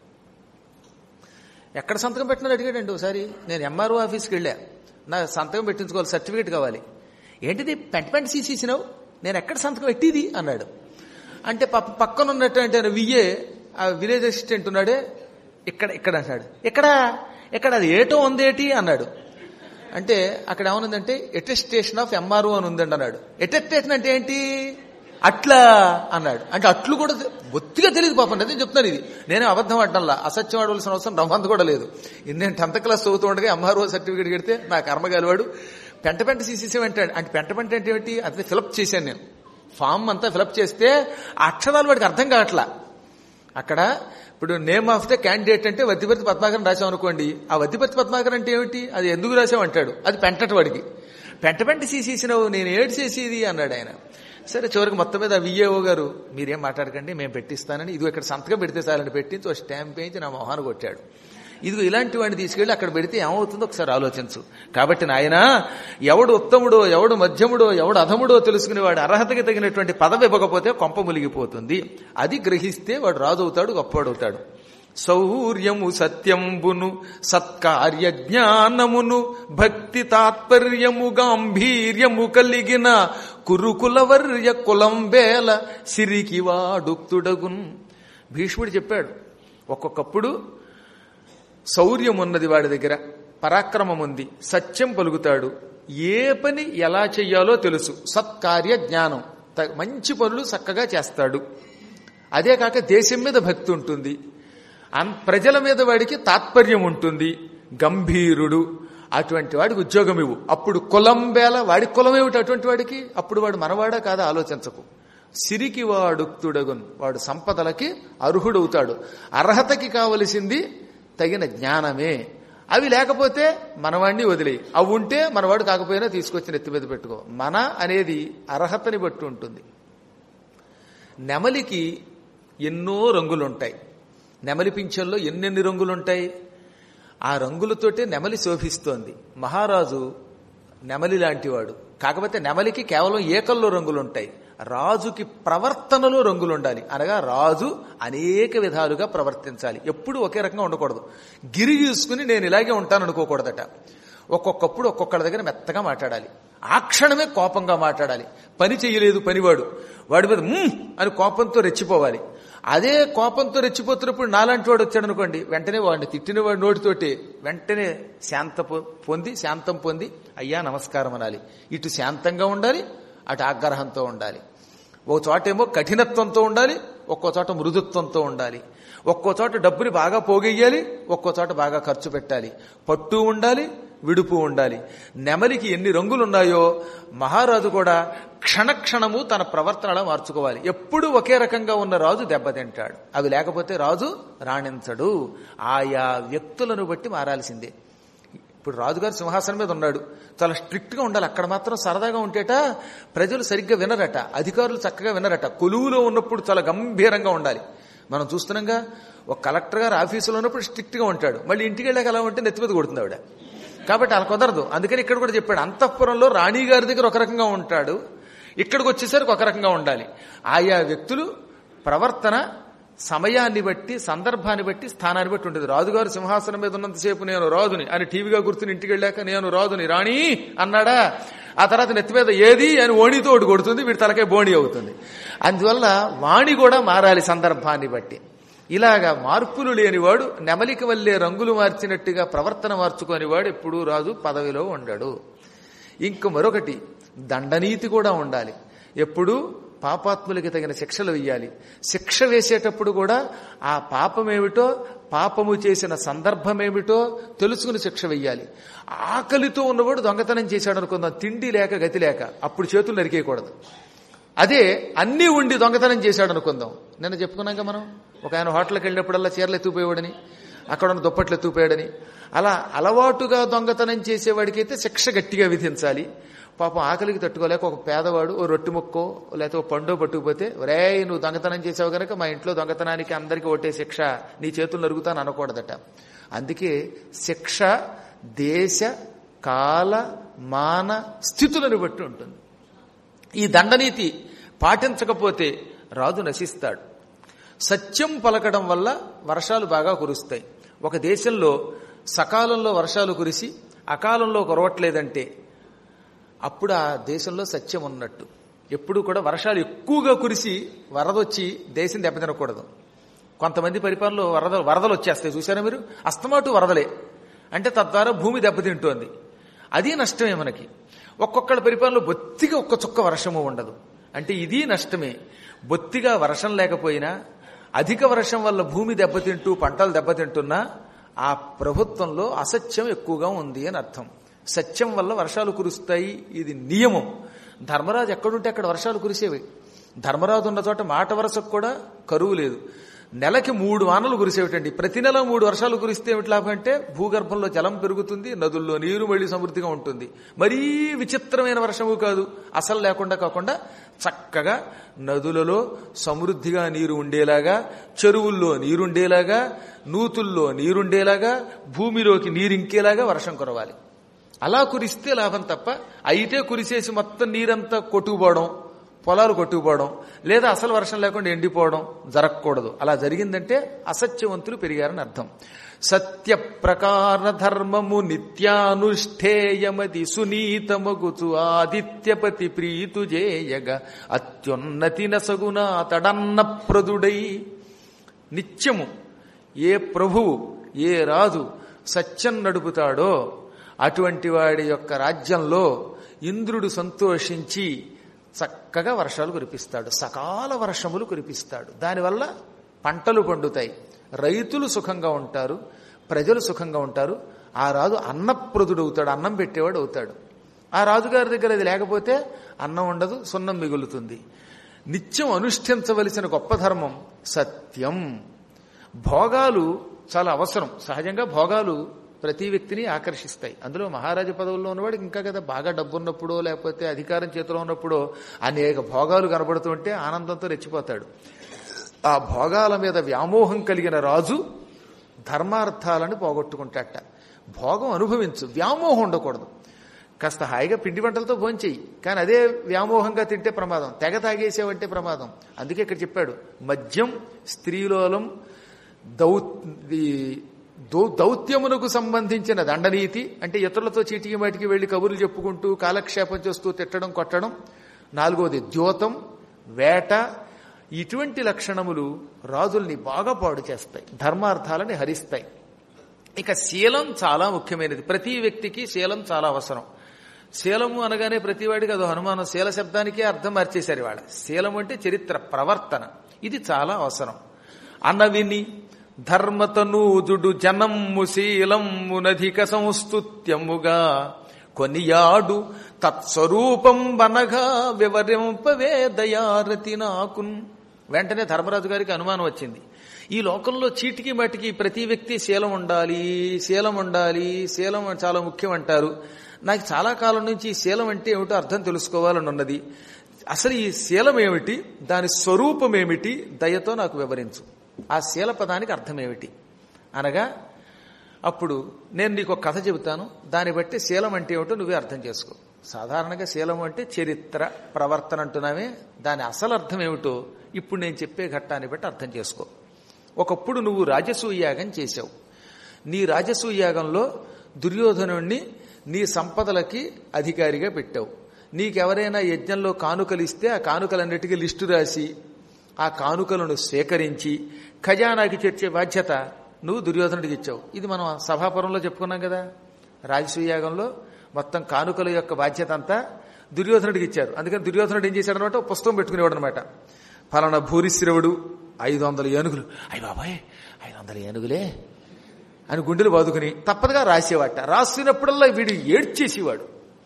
ఎక్కడ సంతకం పెట్టినారు అడిగాడండి ఒకసారి నేను ఎంఆర్ఓ ఆఫీస్కి వెళ్ళా నా సంతకం పెట్టించుకోవాలి సర్టిఫికేట్ కావాలి ఏంటిది పెంట పెంట సీసీసినావు నేను ఎక్కడ సంతకం పెట్టిది అన్నాడు అంటే పక్క పక్కన ఉన్నటువంటి ఆయన విఏ ఆ విలేజ్ అసిస్టెంట్ ఉన్నాడే ఇక్కడ ఇక్కడ అంటాడు ఇక్కడ ఇక్కడ అది ఏటో ఉందేటి అన్నాడు అంటే అక్కడ ఏమనుందంటే ఎటెస్టేషన్ ఆఫ్ ఎంఆర్ఓ అని ఉందండి అన్నాడు ఎటెస్టేషన్ అంటే ఏంటి అట్లా అన్నాడు అంటే అట్లు కూడా బొత్తిగా తెలియదు పాపం అదే చెప్తాను ఇది నేనే అబద్ధం ఆడటంలా అసత్యం ఆడవలసిన అవసరం రవ్వంత కూడా లేదు ఇది నేను టెన్త్ క్లాస్ చదువుతూ ఉండగా ఎంఆర్ఓ సర్టిఫికేట్ కడితే నా కర్మ గలివాడు పెంట పెంట సీసీసీ అంటాడు అంటే పెంట పెంట అంటే ఏమిటి అదే ఫిలప్ చేశాను నేను ఫామ్ అంతా ఫిలప్ చేస్తే ఆ అక్షరాలు వాడికి అర్థం కావట్లా అక్కడ ఇప్పుడు నేమ్ ఆఫ్ ద క్యాండిడేట్ అంటే వద్దిపర్తి పద్మాకర్ రాసాం అనుకోండి ఆ వద్దిపర్తి పద్మాకర్ అంటే ఏమిటి అది ఎందుకు రాసాం అంటాడు అది పెంటట వాడికి పెంట పెంట సీసేసినావు నేను ఏడు చేసేది అన్నాడు ఆయన సరే చివరికి మొత్తం మీద విఏఓ గారు మీరేం మాట్లాడకండి మేము పెట్టిస్తానని ఇది ఇక్కడ సంతకం పెడితే చాలని పెట్టించి ఒక స్టాంప్ వేయించి నా మొహాన్ని కొట్టాడు ఇదిగో ఇలాంటి వాడిని తీసుకెళ్లి అక్కడ పెడితే ఏమవుతుందో ఒకసారి ఆలోచించు కాబట్టి నాయన ఎవడు ఉత్తముడో ఎవడు మధ్యముడో ఎవడు అధముడో తెలుసుకునేవాడు అర్హతకి తగినటువంటి పదవి ఇవ్వకపోతే కొంప ములిగిపోతుంది అది గ్రహిస్తే వాడు రాజు అవుతాడు గొప్పవాడవుతాడు శౌర్యము సత్యంబును సత్కార్య జ్ఞానమును భక్తి తాత్పర్యము గాంభీర్యము కలిగిన కురుకులవర్య కులం వేల సిరికి వాడుక్తుడగున్ భీష్ముడు చెప్పాడు ఒక్కొక్కప్పుడు శౌర్యం ఉన్నది వాడి దగ్గర పరాక్రమం ఉంది సత్యం పలుకుతాడు ఏ పని ఎలా చెయ్యాలో తెలుసు సత్కార్య జ్ఞానం త- మంచి పనులు చక్కగా చేస్తాడు అదే కాక దేశం మీద భక్తి ఉంటుంది అన్- ప్రజల మీద వాడికి తాత్పర్యం ఉంటుంది గంభీరుడు అటువంటి వాడికి ఉద్యోగం ఇవ్వు అప్పుడు కులం వేల వాడి కులం ఏమిటి అటువంటి వాడికి అప్పుడు వాడు మనవాడా కాదా ఆలోచించకు సిరికి వాడుక్తుడగున్ వాడు సంపదలకి అర్హుడవుతాడు అర్హతకి కావలసింది తగిన జ్ఞానమే అవి లేకపోతే మనవాణ్ణి వదిలేయి అవి ఉంటే మనవాడు కాకపోయినా తీసుకొచ్చి నెత్తి మీద పెట్టుకో మన అనేది అర్హతని బట్టి ఉంటుంది నెమలికి ఎన్నో రంగులుంటాయి నెమలి పింఛల్లో ఎన్నెన్ని రంగులుంటాయి ఆ రంగులతోటే నెమలి శోభిస్తోంది మహారాజు నెమలి లాంటివాడు కాకపోతే నెమలికి కేవలం ఏకల్లో రంగులుంటాయి రాజుకి ప్రవర్తనలో రంగులు ఉండాలి అనగా రాజు అనేక విధాలుగా ప్రవర్తించాలి ఎప్పుడు ఒకే రకంగా ఉండకూడదు గిరి చూసుకుని నేను ఇలాగే ఉంటాను అనుకోకూడదట ఒక్కొక్కప్పుడు ఒక్కొక్కళ్ళ దగ్గర మెత్తగా మాట్లాడాలి ఆ క్షణమే కోపంగా మాట్లాడాలి పని చేయలేదు పనివాడు వాడి మీద "మ్మ్" అని కోపంతో రెచ్చిపోవాలి అదే కోపంతో రెచ్చిపోతున్నప్పుడు నాలాంటి వాడు వచ్చాడు అనుకోండి వెంటనే వాడిని తిట్టిన వాడి నోటితోటి వెంటనే శాంత పొ- పొంది శాంతం పొంది అయ్యా నమస్కారం అనాలి ఇటు శాంతంగా ఉండాలి అటు ఆగ్రహంతో ఉండాలి ఓ చోటేమో కఠినత్వంతో ఉండాలి ఒక్కో చోట మృదుత్వంతో ఉండాలి ఒక్కో చోట డబ్బుని బాగా పోగెయ్యాలి ఒక్కో చోట బాగా ఖర్చు పెట్టాలి పట్టు ఉండాలి విడుపు ఉండాలి నెమలికి ఎన్ని రంగులున్నాయో మహారాజు కూడా క్షణక్షణము తన ప్రవర్తనలా మార్చుకోవాలి ఎప్పుడూ ఒకే రకంగా ఉన్న రాజు దెబ్బతింటాడు అవి లేకపోతే రాజు రాణించడు ఆయా వ్యక్తులను బట్టి మారాల్సిందే ఇప్పుడు రాజుగారు సింహాసనం మీద ఉన్నాడు చాలా స్ట్రిక్ట్ గా ఉండాలి అక్కడ మాత్రం సరదాగా ఉంటేట ప్రజలు సరిగ్గా వినరట అధికారులు చక్కగా వినరట కొలువులో ఉన్నప్పుడు చాలా గంభీరంగా ఉండాలి మనం చూస్తున్నాంగా ఒక కలెక్టర్ గారు ఆఫీసులో ఉన్నప్పుడు స్ట్రిక్ట్ గా ఉంటాడు మళ్ళీ ఇంటికి వెళ్ళాక అలా ఉంటే నెత్తి మీద కొడుతుంది ఆవిడ కాబట్టి అలా కుదరదు అందుకని ఇక్కడ కూడా చెప్పాడు అంతఃపురంలో రాణి గారి దగ్గర ఒక రకంగా ఉంటాడు ఇక్కడికి వచ్చేసరికి ఒక రకంగా ఉండాలి ఆయా వ్యక్తులు ప్రవర్తన సమయాన్ని బట్టి సందర్భాన్ని బట్టి స్థానాన్ని బట్టి ఉంటుంది రాజుగారు సింహాసనం మీద ఉన్నంతసేపు నేను రాజుని అని టీవీగా గుర్తుని ఇంటికి వెళ్ళాక నేను రాజుని రాణి అన్నాడా ఆ తర్వాత నెత్తి మీద ఏది అని ఓణితో ఒకటి కొడుతుంది వీడి తలకే బోణి అవుతుంది అందువల్ల వాణి కూడా మారాలి సందర్భాన్ని బట్టి ఇలాగా మార్పులు లేనివాడు నెమలికి వల్లే రంగులు మార్చినట్టుగా ప్రవర్తన మార్చుకోనివాడు ఎప్పుడూ రాజు పదవిలో ఉండడు ఇంక మరొకటి దండనీతి కూడా ఉండాలి ఎప్పుడూ పాపాత్ములకి తగిన శిక్షలు వేయాలి శిక్ష వేసేటప్పుడు కూడా ఆ పాపమేమిటో పాపము చేసిన సందర్భమేమిటో తెలుసుకుని శిక్ష వెయ్యాలి ఆకలితో ఉన్నవాడు దొంగతనం చేశాడు అనుకుందాం తిండి లేక గతి లేక అప్పుడు చేతులు నరికేయకూడదు అదే అన్నీ ఉండి దొంగతనం చేశాడు అనుకుందాం నిన్న చెప్పుకున్నాక మనం ఒక ఆయన హోటల్కి వెళ్ళినప్పుడల్లా చీరలు ఎత్తుకుపోయేవాడని అక్కడ ఉన్న దుప్పట్లు ఎత్తుకుపోయాడని అలా అలవాటుగా దొంగతనం చేసేవాడికైతే శిక్ష గట్టిగా విధించాలి పాపం ఆకలికి తట్టుకోలేక ఒక పేదవాడు ఓ రొట్టె ముక్కో లేకపోతే ఒక పండో పట్టుకుపోతే ఒరే నువ్వు దొంగతనం చేసావు కనుక మా ఇంట్లో దొంగతనానికి అందరికీ ఒట్టే శిక్ష నీ చేతులు నరుగుతాను అనకూడదట అందుకే శిక్ష దేశ కాల మాన స్థితులను బట్టి ఉంటుంది ఈ దండనీతి పాటించకపోతే రాజు నశిస్తాడు సత్యం పలకడం వల్ల వర్షాలు బాగా కురుస్తాయి ఒక దేశంలో సకాలంలో వర్షాలు కురిసి అకాలంలో కురవట్లేదంటే అప్పుడు ఆ దేశంలో సత్యం ఉన్నట్టు ఎప్పుడు కూడా వర్షాలు ఎక్కువగా కురిసి వరదొచ్చి దేశం దెబ్బతినకూడదు కొంతమంది పరిపాలనలో వరద వరదలు వచ్చేస్తాయి చూసారా మీరు అస్తమాటు వరదలే అంటే తద్వారా భూమి దెబ్బతింటోంది అది నష్టమే మనకి ఒక్కొక్కళ్ళ పరిపాలనలో బొత్తిగా ఒక్క చుక్క వర్షము ఉండదు అంటే ఇది నష్టమే బొత్తిగా వర్షం లేకపోయినా అధిక వర్షం వల్ల భూమి దెబ్బతింటూ పంటలు దెబ్బతింటున్నా ఆ ప్రభుత్వంలో అసత్యం ఎక్కువగా ఉంది అని అర్థం సత్యం వల్ల వర్షాలు కురుస్తాయి ఇది నియమం ధర్మరాజు ఎక్కడుంటే అక్కడ వర్షాలు కురిసేవి ధర్మరాజు ఉన్న చోట మాట వరసకు కూడా కరువు లేదు నెలకి మూడు వానలు కురిసేవిటండి ప్రతి నెల మూడు వర్షాలు కురిస్తే ఏమిటి లాభం అంటే భూగర్భంలో జలం పెరుగుతుంది నదుల్లో నీరు మళ్ళీ సమృద్ధిగా ఉంటుంది మరీ విచిత్రమైన వర్షము కాదు అసలు లేకుండా కాకుండా చక్కగా నదులలో సమృద్ధిగా నీరు ఉండేలాగా చెరువుల్లో నీరుండేలాగా నూతుల్లో నీరుండేలాగా భూమిలోకి నీరింకేలాగా వర్షం కురవాలి అలా కురిస్తే లాభం తప్ప అయితే కురిసేసి మొత్తం నీరంతా కొట్టుకుపోవడం పొలాలు కొట్టుకుపోవడం లేదా అసలు వర్షం లేకుండా ఎండిపోవడం జరగకూడదు అలా జరిగిందంటే అసత్యవంతులు పెరిగారని అర్థం సత్య ప్రకార ధర్మము నిత్యానుష్ఠేయమది సునీతమగుచు ఆదిత్యపతి ప్రీతు జేయగ అత్యున్నతి నసగునా తడన్న ప్రదుడై నిత్యము ఏ ప్రభువు ఏ రాజు సత్యం నడుపుతాడో అటువంటి వాడి యొక్క రాజ్యంలో ఇంద్రుడు సంతోషించి చక్కగా వర్షాలు కురిపిస్తాడు సకాల వర్షములు కురిపిస్తాడు దానివల్ల పంటలు పండుతాయి రైతులు సుఖంగా ఉంటారు ప్రజలు సుఖంగా ఉంటారు ఆ రాజు అన్నప్రదుడు అవుతాడు అన్నం పెట్టేవాడు అవుతాడు ఆ రాజుగారి దగ్గర అది లేకపోతే అన్నం ఉండదు సున్నం మిగులుతుంది నిత్యం అనుష్ఠించవలసిన గొప్ప ధర్మం సత్యం భోగాలు చాలా అవసరం సహజంగా భోగాలు ప్రతి వ్యక్తిని ఆకర్షిస్తాయి అందులో మహారాజ పదవుల్లో ఉన్నవాడికి ఇంకా కదా బాగా డబ్బు ఉన్నప్పుడో లేకపోతే అధికారం చేతిలో ఉన్నప్పుడో అనేక భోగాలు కనబడుతుంటే ఆనందంతో రెచ్చిపోతాడు ఆ భోగాల మీద వ్యామోహం కలిగిన రాజు ధర్మార్థాలను పోగొట్టుకుంటాట భోగం అనుభవించు వ్యామోహం ఉండకూడదు కాస్త హాయిగా పిండి వంటలతో భోంచేయి కానీ అదే వ్యామోహంగా తింటే ప్రమాదం తెగ తాగేసేవంటే ప్రమాదం అందుకే ఇక్కడ చెప్పాడు మద్యం స్త్రీలోలం దౌ దౌ- దౌత్యమునకు సంబంధించిన దండనీతి అంటే ఇతరులతో చీటికి మాటికి వెళ్లి కబుర్లు చెప్పుకుంటూ కాలక్షేపం చేస్తూ తిట్టడం కొట్టడం నాలుగోది ద్యోతం వేట ఇటువంటి లక్షణములు రాజుల్ని బాగా పాడు చేస్తాయి ధర్మార్థాలని హరిస్తాయి ఇక శీలం చాలా ముఖ్యమైనది ప్రతి వ్యక్తికి శీలం చాలా అవసరం శీలము అనగానే ప్రతివాడికి అదో హనుమానం శీల శబ్దానికే అర్థం మార్చేశారు వాళ్ళ శీలం అంటే చరిత్ర ప్రవర్తన ఇది చాలా అవసరం అన్నవిని ధర్మతనూజుడు జనమ్ము శీలమ్మునధిక సంస్తుత్యముగా కొనియాడు తత్స్వరూపం వనగా వివరింపవే దయారతి నాకున్ వెంటనే ధర్మరాజు గారికి అనుమానం వచ్చింది ఈ లోకంలో చీటికి మటికి ప్రతి వ్యక్తి శీలం ఉండాలి శీలం ఉండాలి శీలం చాలా ముఖ్యం అంటారు నాకు చాలా కాలం నుంచి ఈ శీలం అంటే ఏమిటో అర్థం తెలుసుకోవాలని ఉన్నది అసలు ఈ శీలం ఏమిటి దాని స్వరూపం ఏమిటి దయతో నాకు వివరించు ఆ శీల పదానికి అర్థం ఏమిటి అనగా అప్పుడు నేను నీకు ఒక కథ చెబుతాను దాన్ని బట్టి శీలం అంటే ఏమిటో నువ్వే అర్థం చేసుకో సాధారణంగా శీలం అంటే చరిత్ర ప్రవర్తన అంటున్నామే దాని అసలు అర్థం ఏమిటో ఇప్పుడు నేను చెప్పే ఘట్టాన్ని బట్టి అర్థం చేసుకో ఒకప్పుడు నువ్వు రాజసూయాగం చేశావు నీ రాజసూయాగంలో దుర్యోధనుణ్ణి నీ సంపదలకి అధికారిగా పెట్టావు నీకెవరైనా యజ్ఞంలో కానుకలు ఇస్తే ఆ కానుకలన్నిటికీ లిస్టు రాసి ఆ కానుకలను సేకరించి ఖజానాకి చేర్చే బాధ్యత నువ్వు దుర్యోధనుడికి ఇచ్చావు ఇది మనం సభాపురంలో చెప్పుకున్నాం కదా రాజసూయాగంలో మొత్తం కానుకల యొక్క బాధ్యత అంతా దుర్యోధనుడికి ఇచ్చారు అందుకని దుర్యోధనుడు ఏం చేశాడనమాట ఒక పుస్తకం పెట్టుకునేవాడు అనమాట ఫలానా భూరిశ్రవుడు ఐదు వందల ఏనుగులు అయ్యి బాబాయ్ ఐదు వందల ఏనుగులే అని గుండెలు బాదుకుని తప్పదుగా రాసేవాట రాసినప్పుడల్లా వీడు ఏడ్చేసేవాడు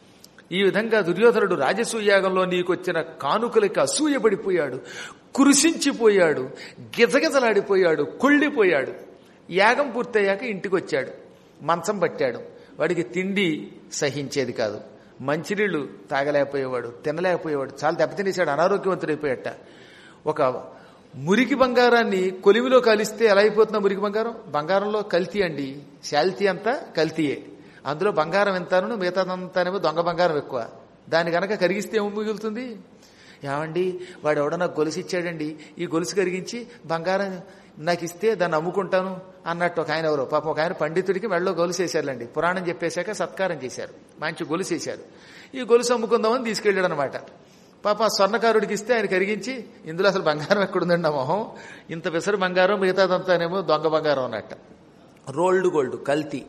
ఈ విధంగా దుర్యోధనుడు రాజసూయాగంలో నీకొచ్చిన కానుకలకి అసూయపడిపోయాడు కురిసించిపోయాడు గిజగిజలాడిపోయాడు కొళ్ళిపోయాడు యాగం పూర్తయ్యాక ఇంటికి వచ్చాడు మంచం పట్టాడు వాడికి తిండి సహించేది కాదు మంచినీళ్లు తాగలేకపోయేవాడు తినలేకపోయేవాడు చాలా దెబ్బతినేశాడు అనారోగ్యవంతుడైపోయాట ఒక మురికి బంగారాన్ని కొలిమిలో కలిస్తే ఎలా అయిపోతుందో మురికి బంగారం బంగారంలో కల్తీ అండి శాల్తీ అంతా కల్తీయే అందులో బంగారం ఎంతను మిగతాదంతానేమో దొంగ బంగారం ఎక్కువ దాని గనక కరిగిస్తే ఏమో మిగులుతుంది ఏమండి వాడు ఎవడో నాకు గొలుసు ఇచ్చాడండి ఈ గొలుసు కరిగించి బంగారం నాకు ఇస్తే దాన్ని అమ్ముకుంటాను అన్నట్టు ఒక ఆయన ఎవరో పాప ఒక ఆయన పండితుడికి మెళ్ళలో గొలుసు వేశారులేండి పురాణం చెప్పేశాక సత్కారం చేశారు మంచి గొలుసు వేశారు ఈ గొలుసు అమ్ముకుందామని తీసుకెళ్ళాడు అనమాట పాప ఆ స్వర్ణకారుడికి ఇస్తే ఆయన కరిగించి ఇందులో అసలు బంగారం ఎక్కడుందండి నా మొహం ఇంత విసరు బంగారం మిగతాదంతానేమో దొంగ బంగారం అన్నట్ట రోల్డ్ గోల్డ్ కల్తీ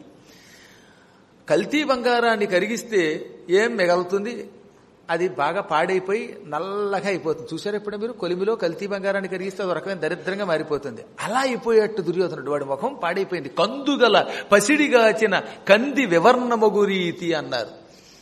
కల్తీ బంగారాన్ని కరిగిస్తే ఏం మిగలుతుంది అది బాగా పాడైపోయి నల్లగా అయిపోతుంది చూసారు ఎప్పుడు మీరు కొలిమిలో కల్తీ బంగారాన్ని కరిగిస్తే అది ఒక రకమైన దరిద్రంగా మారిపోతుంది అలా అయిపోయేట్టు దుర్యోధనుడు వాడి ముఖం పాడైపోయింది కందుగల పసిడిగాచిన కంది వివర్ణమగురీతి అన్నారు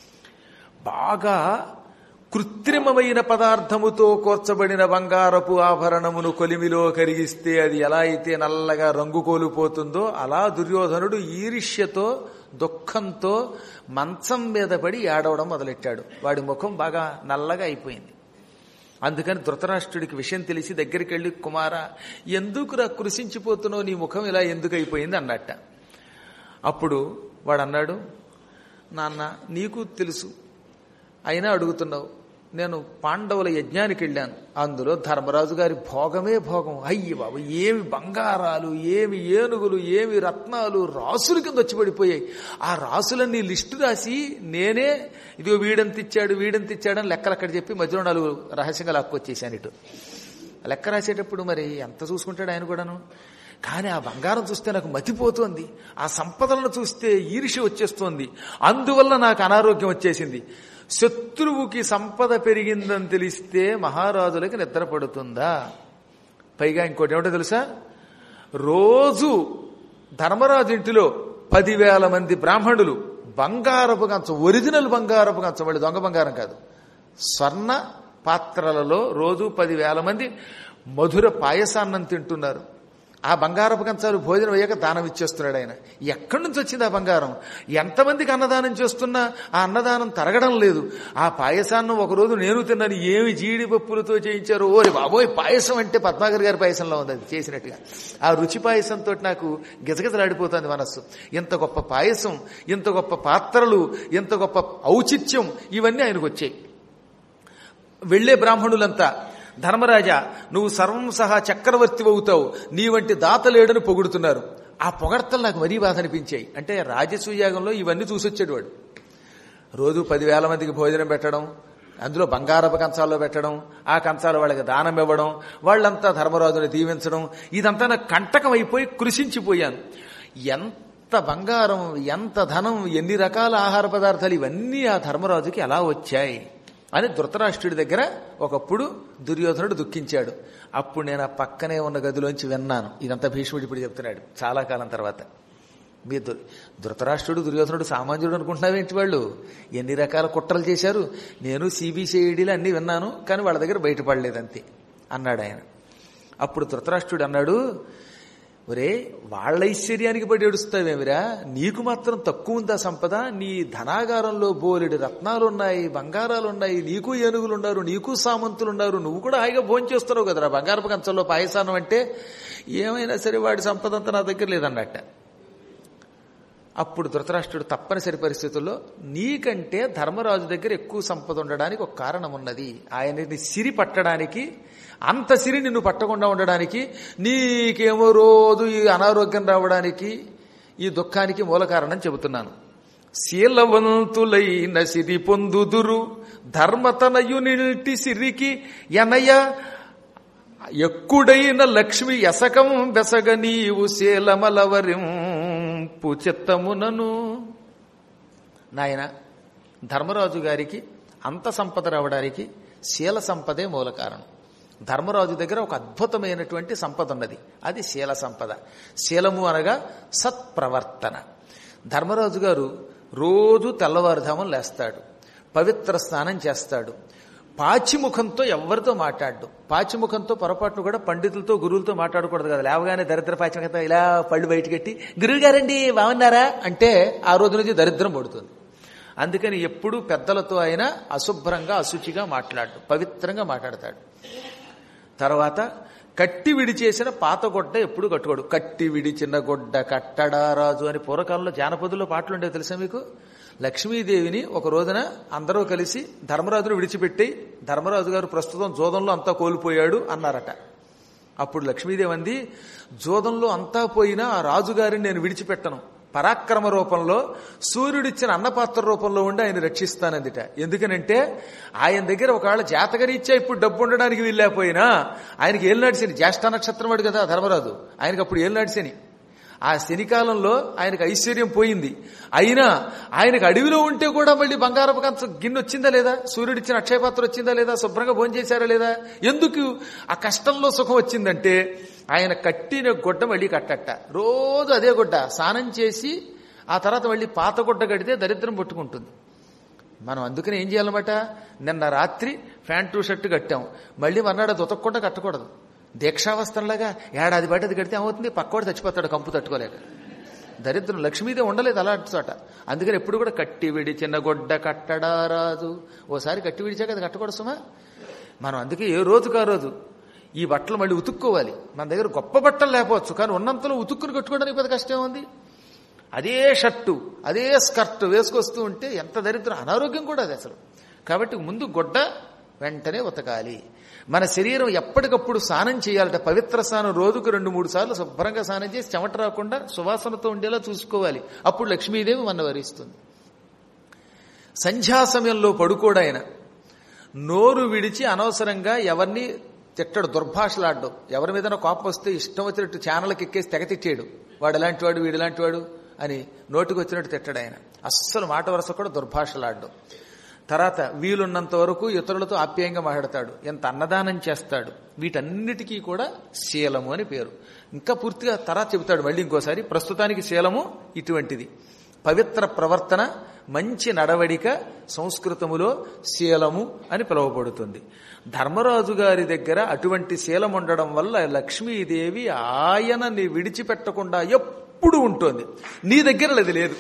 బాగా కృత్రిమమైన పదార్థముతో కోర్చబడిన బంగారపు ఆభరణమును కొలిమిలో కరిగిస్తే అది ఎలా అయితే నల్లగా రంగు కోల్పోతుందో అలా దుర్యోధనుడు ఈర్ష్యతో దుఃఖంతో మంచం మీద పడి ఏడవడం మొదలెట్టాడు వాడి ముఖం బాగా నల్లగా అయిపోయింది అందుకని ధృతరాష్ట్రుడికి విషయం తెలిసి దగ్గరికి వెళ్ళి కుమార ఎందుకురా కృషించిపోతున్నావు నీ ముఖం ఇలా ఎందుకు అయిపోయింది అన్నట్ట అప్పుడు వాడు అన్నాడు నాన్న నీకు తెలుసు అయినా అడుగుతున్నావు నేను పాండవుల యజ్ఞానికి వెళ్ళాను అందులో ధర్మరాజు గారి భోగమే భోగం అయ్యి బాబు ఏమి బంగారాలు ఏమి ఏనుగులు ఏమి రత్నాలు రాసుల కింద వచ్చి పడిపోయాయి ఆ రాసులన్నీ లిస్టు రాసి నేనే ఇదిగో వీడంత ఇచ్చాడు వీడంత ఇచ్చాడని లెక్కలు అక్కడ చెప్పి మధ్యలో నలుగురు రహస్యంగా లాక్కొచ్చేసాను ఇటు లెక్క రాసేటప్పుడు మరి ఎంత చూసుకుంటాడు ఆయన కూడాను కానీ ఆ బంగారం చూస్తే నాకు మతిపోతోంది ఆ సంపదలను చూస్తే ఈర్ష్య వచ్చేస్తోంది అందువల్ల నాకు అనారోగ్యం వచ్చేసింది శత్రువుకి సంపద పెరిగిందని తెలిస్తే మహారాజులకి నిద్ర పడుతుందా పైగా ఇంకోటి ఏమిటో తెలుసా రోజు ధర్మరాజు ఇంటిలో పదివేల మంది బ్రాహ్మణులు బంగారపు కంచం ఒరిజినల్ బంగారపు కంచం వాళ్ళు దొంగ బంగారం కాదు స్వర్ణ పాత్రలలో రోజు పదివేల మంది మధుర పాయసాన్నం తింటున్నారు ఆ బంగారపు కంచాలు భోజనం అయ్యాక దానం ఇచ్చేస్తున్నాడు ఆయన ఎక్కడి నుంచి వచ్చింది ఆ బంగారం ఎంతమందికి అన్నదానం చేస్తున్నా ఆ అన్నదానం తరగడం లేదు ఆ పాయసాన్ని ఒకరోజు నేను తిన్నాను ఏమి జీడిపప్పులతో చేయించారు ఓరి బాబోయ్ పాయసం అంటే పద్మాగర్ గారి పాయసంలో ఉంది అది చేసినట్టుగా ఆ రుచి పాయసంతో నాకు గిజగిజలాడిపోతుంది మనస్సు ఇంత గొప్ప పాయసం ఇంత గొప్ప పాత్రలు ఇంత గొప్ప ఔచిత్యం ఇవన్నీ ఆయనకు వచ్చాయి వెళ్లే బ్రాహ్మణులంతా ధర్మరాజా నువ్వు సర్వం సహా చక్రవర్తి అవుతావు నీ వంటి దాత లేడని పొగుడుతున్నారు ఆ పొగడ్తలు నాకు మరీ బాధ అనిపించాయి అంటే రాజసూయాగంలో ఇవన్నీ చూసొచ్చాడు వాడు రోజు పదివేల మందికి భోజనం పెట్టడం అందులో బంగారపు కంచాల్లో పెట్టడం ఆ కంచాలు వాళ్ళకి దానం ఇవ్వడం వాళ్ళంతా ధర్మరాజుని దీవించడం ఇదంతా నాకు కంటకం అయిపోయి కృషించిపోయాను ఎంత బంగారం ఎంత ధనం ఎన్ని రకాల ఆహార పదార్థాలు ఇవన్నీ ఆ ధర్మరాజుకి ఎలా వచ్చాయి అని ధృతరాష్ట్రుడి దగ్గర ఒకప్పుడు దుర్యోధనుడు దుఃఖించాడు అప్పుడు నేను ఆ పక్కనే ఉన్న గదిలోంచి విన్నాను ఇదంతా భీష్ముడు ఇప్పుడు చెప్తున్నాడు చాలా కాలం తర్వాత మీ దు- ధృతరాష్ట్రుడు దుర్యోధనుడు సామాన్యుడు అనుకుంటున్నావేంటి వాళ్ళు ఎన్ని రకాల కుట్రలు చేశారు నేను సిబిసిఐడీలు అన్నీ విన్నాను కానీ వాళ్ళ దగ్గర బయటపడలేదు అంతే అన్నాడు ఆయన అప్పుడు ధృతరాష్ట్రుడు అన్నాడు ఒరే వాళ్ళ ఐశ్వర్యానికి పడి ఏడుస్తావేమిరా నీకు మాత్రం తక్కువ ఉందా సంపద నీ ధనాగారంలో బోలెడు రత్నాలు ఉన్నాయి బంగారాలు ఉన్నాయి నీకు ఏనుగులు ఉన్నారు నీకు సామంతులు ఉన్నారు నువ్వు కూడా హాయిగా భోజనం చేస్తున్నావు కదరా బంగారపు కంచంలో పాయసానం అంటే ఏమైనా సరే వాడి సంపద అంతా నా దగ్గర లేదన్నట్ట అప్పుడు ధృతరాష్ట్రుడు తప్పనిసరి పరిస్థితుల్లో నీకంటే ధర్మరాజు దగ్గర ఎక్కువ సంపద ఉండడానికి ఒక కారణం ఉన్నది ఆయనని సిరి పట్టడానికి అంత సిరి నిన్ను పట్టకుండా ఉండడానికి నీకేమో రోజు ఈ అనారోగ్యం రావడానికి ఈ దుఃఖానికి మూల కారణం చెబుతున్నాను శీలవంతులైన సిరి పొందుదురు ధర్మతనయునిల్టి సిరికి ఎనయ ఎక్కుడైన లక్ష్మి యసకం బెసగ నీవు శీలమలవరింపు చిత్తమునను నాయన ధర్మరాజు గారికి అంత సంపద రావడానికి శీల సంపదే మూల కారణం ధర్మరాజు దగ్గర ఒక అద్భుతమైనటువంటి సంపద ఉన్నది అది శీల సంపద శీలము అనగా సత్ప్రవర్తన ధర్మరాజు గారు రోజు తెల్లవారుధామం లేస్తాడు పవిత్ర స్నానం చేస్తాడు పాచిముఖంతో ఎవరితో మాట్లాడు పాచిముఖంతో పొరపాటును కూడా పండితులతో గురువులతో మాట్లాడకూడదు కదా లేవగానే దరిద్ర పాచిముఖంతో ఇలా పళ్ళు బయటకెట్టి గురువు గారండి బాగున్నారా అంటే ఆ రోజు నుంచి దరిద్రం పడుతుంది అందుకని ఎప్పుడూ పెద్దలతో అయినా అశుభ్రంగా అశుచిగా మాట్లాడు పవిత్రంగా మాట్లాడతాడు తర్వాత కట్టి విడిచేసిన పాత గొడ్డ ఎప్పుడు కట్టుకోడు కట్టి విడిచిన గొడ్డ కట్టడా రాజు అని పూర్వకాలంలో జానపదుల్లో పాటలు ఉండేవి తెలుసా మీకు లక్ష్మీదేవిని ఒక రోజున అందరూ కలిసి ధర్మరాజును విడిచిపెట్టి ధర్మరాజు గారు ప్రస్తుతం జోదంలో అంతా కోల్పోయాడు అన్నారట అప్పుడు లక్ష్మీదేవి అంది జోదంలో అంతా పోయినా ఆ రాజుగారిని నేను విడిచిపెట్టను పరాక్రమ రూపంలో సూర్యుడిచ్చిన అన్నపాత్ర రూపంలో ఉండి ఆయన రక్షిస్తానందిట ఎందుకనంటే ఆయన దగ్గర ఒకవేళ జాతకరీత్యా ఇప్పుడు డబ్బు ఉండడానికి వీల్లేకపోయినా ఆయనకి ఏలినాటి శని జ్యేష్ఠ నక్షత్రం వాడు కదా ధర్మరాజు ఆయనకి అప్పుడు ఏలినాటి శని ఆ శనికాలంలో ఆయనకు ఐశ్వర్యం పోయింది అయినా ఆయనకు అడవిలో ఉంటే కూడా మళ్ళీ బంగారపు కంచ గిన్నె వచ్చిందా లేదా సూర్యుడిచ్చిన అక్షయపాత్ర వచ్చిందా లేదా శుభ్రంగా భోజనం చేశారా లేదా ఎందుకు ఆ కష్టంలో సుఖం వచ్చిందంటే ఆయన కట్టిన గుడ్డ మళ్ళీ కట్టట రోజు అదే గుడ్డ స్నానం చేసి ఆ తర్వాత మళ్ళీ పాత గుడ్డ కడితే దరిద్రం పట్టుకుంటుంది మనం అందుకని ఏం చేయాలన్నమాట నిన్న రాత్రి ప్యాంటు షర్టు కట్టాం మళ్ళీ మర్నాడు అది ఉతకకుండా కట్టకూడదు దీక్షావస్థంలాగా ఏడాది బయట అది కడితే ఏమవుతుంది పక్కవాడు చచ్చిపోతాడు కంపు తట్టుకోలేక దరిద్రం లక్ష్మీదే ఉండలేదు అలాంటి చోట అందుకని ఎప్పుడు కూడా కట్టి విడిచిన గొడ్డ కట్టడా రాదు ఓసారి కట్టి విడిచాక అది కట్టకూడదు సుమా మనం అందుకే ఏ రోజుకు ఆ రోజు ఈ బట్టలు మళ్ళీ ఉతుక్కోవాలి మన దగ్గర గొప్ప బట్టలు లేకపోవచ్చు కానీ ఉన్నంతలో ఉతుక్కుని కట్టుకోవడానికి పెద్ద కష్టం ఉంది అదే షర్టు అదే స్కర్ట్ వేసుకొస్తూ ఉంటే ఎంత దరిద్రం అనారోగ్యం కూడా అది అసలు కాబట్టి ముందు గొడ్డ వెంటనే ఉతకాలి మన శరీరం ఎప్పటికప్పుడు స్నానం చేయాలట పవిత్ర స్నానం రోజుకు రెండు మూడు సార్లు శుభ్రంగా స్నానం చేసి చెమట రాకుండా సువాసనతో ఉండేలా చూసుకోవాలి అప్పుడు లక్ష్మీదేవి మన వరిస్తుంది సంధ్యా సమయంలో పడుకోడాయన నోరు విడిచి అనవసరంగా ఎవరిని తిట్టడు దుర్భాషలాడ్డు ఎవరి మీద కోపం వస్తే ఇష్టం వచ్చినట్టు ఛానల్కి ఎక్కేసి తెగ తిట్టాడు వాడు ఎలాంటి వాడు వీడు ఎలాంటి వాడు అని నోటికి వచ్చినట్టు తిట్టడు ఆయన అస్సలు మాట వరుస కూడా దుర్భాషలాడ్డు తర్వాత వీలున్నంత వరకు ఇతరులతో ఆప్యాయంగా మాట్లాడతాడు ఎంత అన్నదానం చేస్తాడు వీటన్నిటికీ కూడా శీలము అని పేరు ఇంకా పూర్తిగా తర్వాత చెబుతాడు మళ్ళీ ఇంకోసారి ప్రస్తుతానికి శీలము ఇటువంటిది పవిత్ర ప్రవర్తన మంచి నడవడిక సంస్కృతములో శీలము అని పిలువబడుతుంది ధర్మరాజు గారి దగ్గర అటువంటి శీలం ఉండడం వల్ల లక్ష్మీదేవి ఆయనని విడిచిపెట్టకుండా ఎప్పుడు ఉంటుంది నీ దగ్గర అది లేదు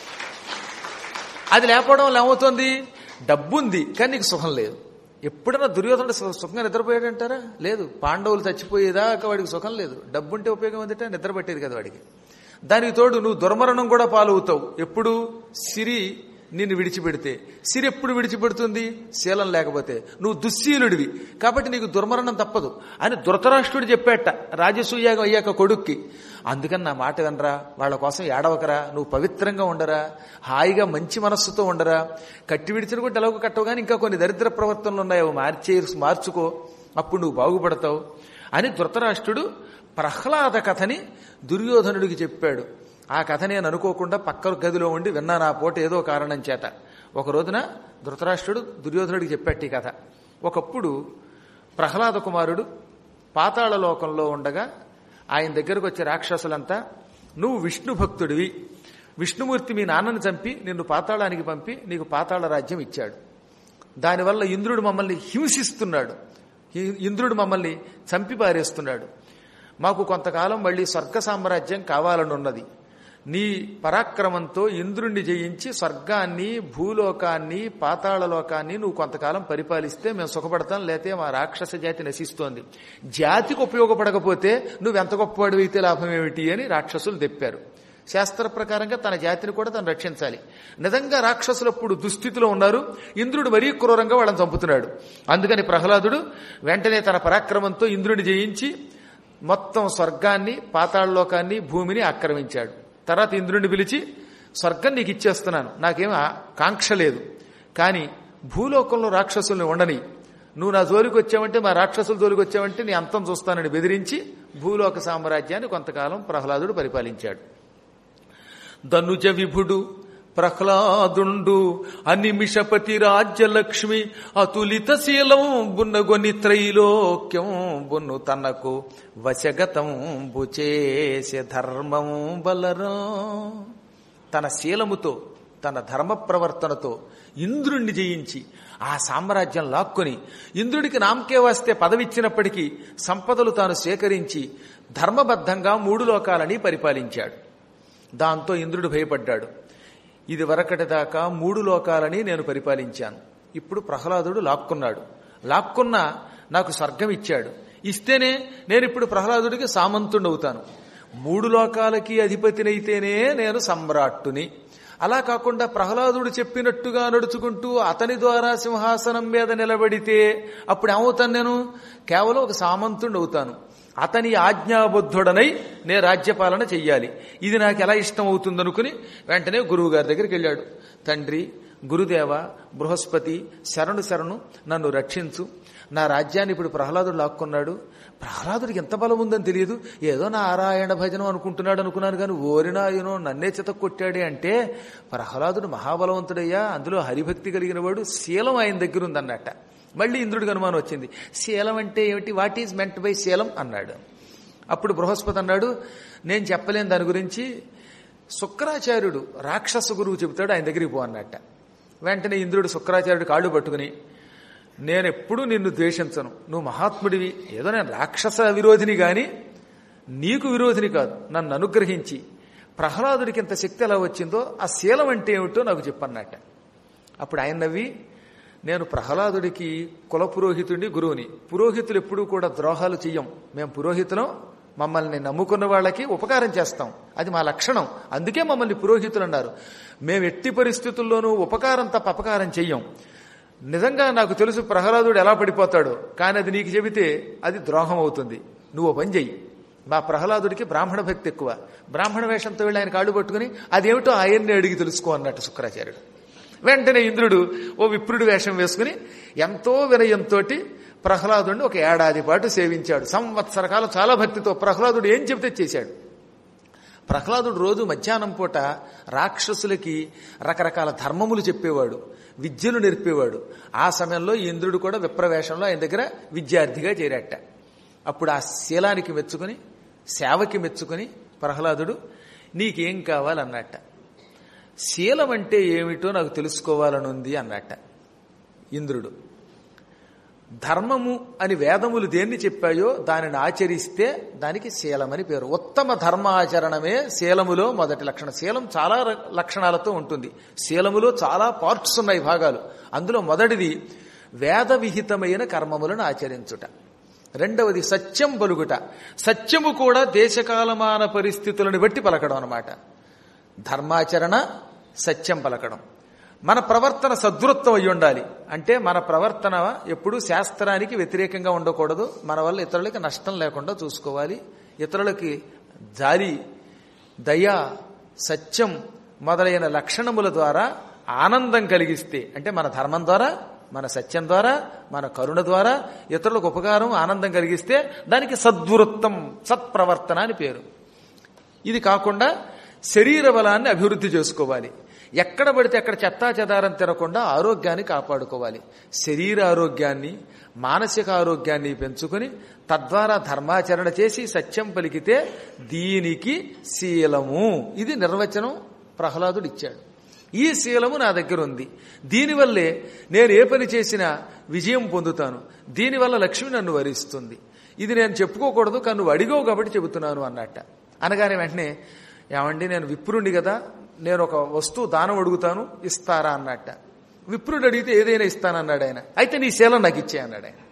అది లేకపోవడం వల్ల ఏమవుతుంది డబ్బుంది కానీ నీకు సుఖం లేదు ఎప్పుడైనా దుర్యోధనుడు సు- సుఖంగా నిద్రపోయాడంటారా లేదు పాండవులు చచ్చిపోయేదాకా వాడికి సుఖం లేదు డబ్బుంటే ఉపయోగం ఉందిట నిద్ర పట్టేది కదా వాడికి దానికి తోడు నువ్వు దుర్మరణం కూడా పాలవుతావు ఎప్పుడు సిరి నిన్ను విడిచిపెడితే సిరి ఎప్పుడు విడిచిపెడుతుంది శీలం లేకపోతే నువ్వు దుశ్శీలుడివి కాబట్టి నీకు దుర్మరణం తప్పదు అని ధృతరాష్ట్రుడు చెప్పాట రాజసూయాగం అయ్యాక కొడుక్కి అందుకని నా మాట వినరా వాళ్ళ కోసం ఏడవకరా నువ్వు పవిత్రంగా ఉండరా హాయిగా మంచి మనస్సుతో ఉండరా కట్టి విడిచిన కూడా ఎలాగో కట్టవు కానీ ఇంకా కొన్ని దరిద్ర ప్రవర్తనలు ఉన్నాయి అవి మార్చే మార్చుకో అప్పుడు నువ్వు బాగుపడతావు అని ధృతరాష్ట్రుడు ప్రహ్లాద కథని దుర్యోధనుడికి చెప్పాడు ఆ కథ నేను అనుకోకుండా పక్క గదిలో ఉండి విన్నాను ఆ పూట ఏదో కారణం చేత ఒక రోజున ధృతరాష్ట్రుడు దుర్యోధనుడికి చెప్పాడు ఈ కథ ఒకప్పుడు ప్రహ్లాద కుమారుడు పాతాళ లోకంలో ఉండగా ఆయన దగ్గరకు వచ్చే రాక్షసులంతా నువ్వు విష్ణు భక్తుడివి విష్ణుమూర్తి మీ నాన్నని చంపి నిన్ను పాతాళానికి పంపి నీకు పాతాళ రాజ్యం ఇచ్చాడు దానివల్ల ఇంద్రుడు మమ్మల్ని హింసిస్తున్నాడు ఈ- ఇంద్రుడు మమ్మల్ని చంపి పారేస్తున్నాడు మాకు కొంతకాలం మళ్ళీ స్వర్గ సామ్రాజ్యం కావాలని ఉన్నది నీ పరాక్రమంతో ఇంద్రుణ్ణి జయించి స్వర్గాన్ని భూలోకాన్ని పాతాళ లోకాన్ని నువ్వు కొంతకాలం పరిపాలిస్తే మేము సుఖపడతాం లేతే మా రాక్షస జాతి నశిస్తోంది జాతికి ఉపయోగపడకపోతే నువ్వెంత గొప్పవాడు అయితే లాభం ఏమిటి అని రాక్షసులు తెప్పారు శాస్త్ర ప్రకారంగా తన జాతిని కూడా తను రక్షించాలి నిజంగా రాక్షసులు అప్పుడు దుస్థితిలో ఉన్నారు ఇంద్రుడు మరీ క్రూరంగా వాళ్ళని చంపుతున్నాడు అందుకని ప్రహ్లాదుడు వెంటనే తన పరాక్రమంతో ఇంద్రుడిని జయించి మొత్తం స్వర్గాన్ని పాతాళలోకాన్ని భూమిని ఆక్రమించాడు తర్వాత ఇంద్రుడిని పిలిచి స్వర్గం నీకు ఇచ్చేస్తున్నాను నాకేం ఆ- కాంక్ష లేదు కానీ భూలోకంలో రాక్షసుల్ని ఉండని నువ్వు నా జోలికి వచ్చావంటే మా రాక్షసుల జోలికి వచ్చావంటే నీ అంతం చూస్తానని బెదిరించి భూలోక సామ్రాజ్యాన్ని కొంతకాలం ప్రహ్లాదుడు పరిపాలించాడు ధనుజ విభుడు ప్రహ్లాదుండు అనిమిషపతి రాజ్యలక్ష్మి అతులిత శీలం బున్నగొని త్రైలోక్యం బున్ను తనకు వశగతం బుచేసే ధర్మం బలరా తన శీలముతో తన ధర్మ ప్రవర్తనతో ఇంద్రుణ్ణి జయించి ఆ సామ్రాజ్యం లాక్కొని ఇంద్రుడికి నామకే వస్తే పదవిచ్చినప్పటికీ సంపదలు తాను స్వీకరించి ధర్మబద్ధంగా మూడు లోకాలని పరిపాలించాడు దాంతో ఇంద్రుడు భయపడ్డాడు ఇది వరకటి దాకా మూడు లోకాలని నేను పరిపాలించాను ఇప్పుడు ప్రహ్లాదుడు లాక్కున్నాడు లాక్కున్న నాకు స్వర్గం ఇచ్చాడు ఇస్తేనే నేను ఇప్పుడు ప్రహ్లాదుడికి సామంతుడవుతాను మూడు లోకాలకి అధిపతినైతేనే నేను సమ్రాట్టుని అలా కాకుండా ప్రహ్లాదుడు చెప్పినట్టుగా నడుచుకుంటూ అతని ద్వారా సింహాసనం మీద నిలబడితే అప్పుడు ఏమవుతాను నేను కేవలం ఒక సామంతుడు అవుతాను అతని ఆజ్ఞాబద్ధుడనై నే రాజ్యపాలన చెయ్యాలి ఇది నాకు ఎలా ఇష్టం అవుతుందనుకుని వెంటనే గురువు గారి దగ్గరికి వెళ్ళాడు తండ్రి గురుదేవ బృహస్పతి శరణు శరణు నన్ను రక్షించు నా రాజ్యాన్ని ఇప్పుడు ప్రహ్లాదుడు లాక్కున్నాడు ప్రహ్లాదుడికి ఎంత బలం ఉందని తెలియదు ఏదో నారాయణ భజనం అనుకుంటున్నాడు అనుకున్నాను కానీ ఓరినాయనో నన్నే చిత కొట్టాడే అంటే ప్రహ్లాదుడు మహాబలవంతుడయ్యా అందులో హరిభక్తి కలిగిన వాడు శీలం ఆయన దగ్గర ఉందన్నట్ట మళ్ళీ ఇంద్రుడికి అనుమానం వచ్చింది శీలం అంటే ఏమిటి వాట్ ఈజ్ మెంట్ బై శీలం అన్నాడు అప్పుడు బృహస్పతి అన్నాడు నేను చెప్పలేను దాని గురించి శుక్రాచార్యుడు రాక్షస గురువు చెబుతాడు ఆయన దగ్గరికి పో అన్నట్ట వెంటనే ఇంద్రుడు శుక్రాచార్యుడు కాళ్ళు పట్టుకుని నేనెప్పుడు నిన్ను ద్వేషించను నువ్వు మహాత్ముడివి ఏదో నేను రాక్షస విరోధిని గాని నీకు విరోధిని కాదు నన్ను అనుగ్రహించి ప్రహ్లాదుడికి ఇంత శక్తి ఎలా వచ్చిందో ఆ శీలం అంటే ఏమిటో నాకు చెప్పన్నట్ట అప్పుడు ఆయన నవ్వి నేను ప్రహ్లాదుడికి కుల పురోహితుడిని గురువుని పురోహితులు ఎప్పుడూ కూడా ద్రోహాలు చెయ్యం మేము పురోహితులం మమ్మల్ని నమ్ముకున్న వాళ్ళకి ఉపకారం చేస్తాం అది మా లక్షణం అందుకే మమ్మల్ని పురోహితులు అన్నారు మేము ఎట్టి పరిస్థితుల్లోనూ ఉపకారం తప్ప అపకారం చెయ్యం నిజంగా నాకు తెలుసు ప్రహ్లాదుడు ఎలా పడిపోతాడో కానీ అది నీకు చెబితే అది ద్రోహం అవుతుంది నువ్వు ఓ పని చెయ్యి మా ప్రహ్లాదుడికి బ్రాహ్మణ భక్తి ఎక్కువ బ్రాహ్మణ వేషంతో వెళ్ళి ఆయన కాళ్ళు పట్టుకుని అదేమిటో ఆయన్ని అడిగి తెలుసుకో అన్నట్టు శుక్రాచార్యుడు వెంటనే ఇంద్రుడు ఓ విప్రుడి వేషం వేసుకుని ఎంతో వినయంతో ప్రహ్లాదుడిని ఒక ఏడాది పాటు సేవించాడు సంవత్సర కాలం చాలా భక్తితో ప్రహ్లాదుడు ఏం చెబితే చేశాడు ప్రహ్లాదుడు రోజు మధ్యాహ్నం పూట రాక్షసులకి రకరకాల ధర్మములు చెప్పేవాడు విద్యలు నేర్పేవాడు ఆ సమయంలో ఇంద్రుడు కూడా విప్రవేషంలో ఆయన దగ్గర విద్యార్థిగా చేరాట అప్పుడు ఆ శీలానికి మెచ్చుకుని సేవకి మెచ్చుకుని ప్రహ్లాదుడు నీకేం కావాలన్నట్ట శీలం అంటే ఏమిటో నాకు తెలుసుకోవాలనుంది అన్నట్ట ఇంద్రుడు ధర్మము అని వేదములు దేన్ని చెప్పాయో దానిని ఆచరిస్తే దానికి శీలమని పేరు ఉత్తమ ధర్మాచరణమే శీలములో మొదటి లక్షణం శీలం చాలా లక్షణాలతో ఉంటుంది శీలములో చాలా పార్ట్స్ ఉన్నాయి భాగాలు అందులో మొదటిది వేద విహితమైన కర్మములను ఆచరించుట రెండవది సత్యం పలుకుట సత్యము కూడా దేశకాలమాన పరిస్థితులను బట్టి పలకడం అనమాట ధర్మాచరణ సత్యం పలకడం మన ప్రవర్తన సదృత్వం అయి ఉండాలి అంటే మన ప్రవర్తన ఎప్పుడూ శాస్త్రానికి వ్యతిరేకంగా ఉండకూడదు మన వల్ల ఇతరులకి నష్టం లేకుండా చూసుకోవాలి ఇతరులకి జాలి దయ సత్యం మొదలైన లక్షణముల ద్వారా ఆనందం కలిగిస్తే అంటే మన ధర్మం ద్వారా మన సత్యం ద్వారా మన కరుణ ద్వారా ఇతరులకు ఉపకారం ఆనందం కలిగిస్తే దానికి సద్వృత్తం సత్ప్రవర్తన అని పేరు ఇది కాకుండా శరీర బలాన్ని అభివృద్ధి చేసుకోవాలి ఎక్కడ పడితే అక్కడ చెత్తా చెదారం తినకుండా ఆరోగ్యాన్ని కాపాడుకోవాలి శరీర ఆరోగ్యాన్ని మానసిక ఆరోగ్యాన్ని పెంచుకొని తద్వారా ధర్మాచరణ చేసి సత్యం పలికితే దీనికి శీలము ఇది నిర్వచనం ప్రహ్లాదుడు ఇచ్చాడు ఈ శీలము నా దగ్గర ఉంది దీనివల్లే నేను ఏ పని చేసినా విజయం పొందుతాను దీనివల్ల లక్ష్మి నన్ను వరిస్తుంది ఇది నేను చెప్పుకోకూడదు కానీ నువ్వు అడిగావు కాబట్టి చెబుతున్నాను అన్నట్ట అనగానే వెంటనే ఏమండి నేను విప్రుండి కదా నేను ఒక వస్తువు దానం అడుగుతాను ఇస్తారా అన్నట్ట విప్రుడు అడిగితే ఏదైనా ఇస్తానన్నాడు ఆయన అయితే నీ శీలం నాకు ఇచ్చే అన్నాడు ఆయన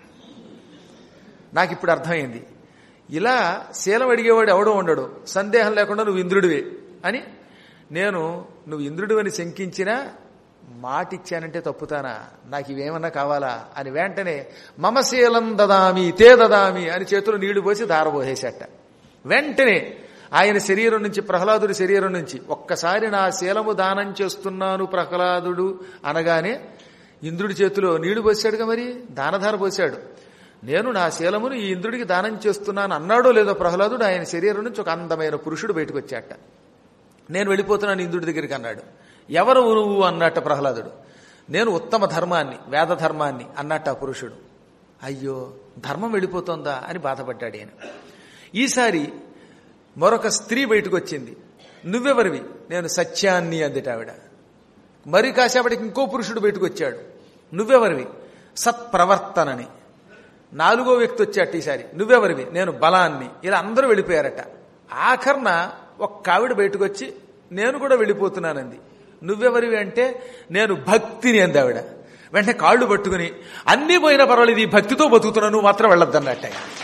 నాకు ఇప్పుడు అర్థమైంది ఇలా శీలం అడిగేవాడు ఎవడో ఉండడు సందేహం లేకుండా నువ్వు ఇంద్రుడివే అని నేను నువ్వు ఇంద్రుడివని శంకించినా మాట ఇచ్చానంటే తప్పుతానా నాకు ఇవేమన్నా కావాలా అని వెంటనే మమశీలం దదామి తే దదామి అని చేతులు నీళ్లు పోసి దారబోసేసట వెంటనే ఆయన శరీరం నుంచి ప్రహ్లాదుడి శరీరం నుంచి ఒక్కసారి నా శీలము దానం చేస్తున్నాను ప్రహ్లాదుడు అనగానే ఇంద్రుడి చేతిలో నీళ్లు పోసాడుగా మరి దానధార పోశాడు నేను నా శీలమును ఈ ఇంద్రుడికి దానం చేస్తున్నాను అన్నాడో లేదో ప్రహ్లాదుడు ఆయన శరీరం నుంచి ఒక అందమైన పురుషుడు బయటకు వచ్చాట నేను వెళ్ళిపోతున్నాను ఇంద్రుడి దగ్గరికి అన్నాడు ఎవరు నువ్వు అన్నట్ట ప్రహ్లాదుడు నేను ఉత్తమ ధర్మాన్ని వేద ధర్మాన్ని అన్నట్ట ఆ పురుషుడు అయ్యో ధర్మం వెళ్ళిపోతోందా అని బాధపడ్డాడు ఆయన ఈసారి మరొక స్త్రీ బయటకు వచ్చింది నువ్వెవరివి నేను సత్యాన్ని అందిట ఆవిడ మరి కాసేపటికి ఇంకో పురుషుడు బయటకు వచ్చాడు నువ్వెవరివి సత్ప్రవర్తనని నాలుగో వ్యక్తి వచ్చాట ఈసారి నువ్వెవరివి నేను బలాన్ని ఇలా అందరూ వెళ్ళిపోయారట ఆఖర్న ఒక్క ఆవిడ బయటకు వచ్చి నేను కూడా వెళ్ళిపోతున్నానంది నువ్వెవరివి అంటే నేను భక్తిని అంది ఆవిడ వెంటనే కాళ్ళు పట్టుకుని అన్నీ పోయినా పర్వాలేదు ఈ భక్తితో బతుకుతున్నాను నువ్వు మాత్రం వెళ్ళొద్దన్నట్ట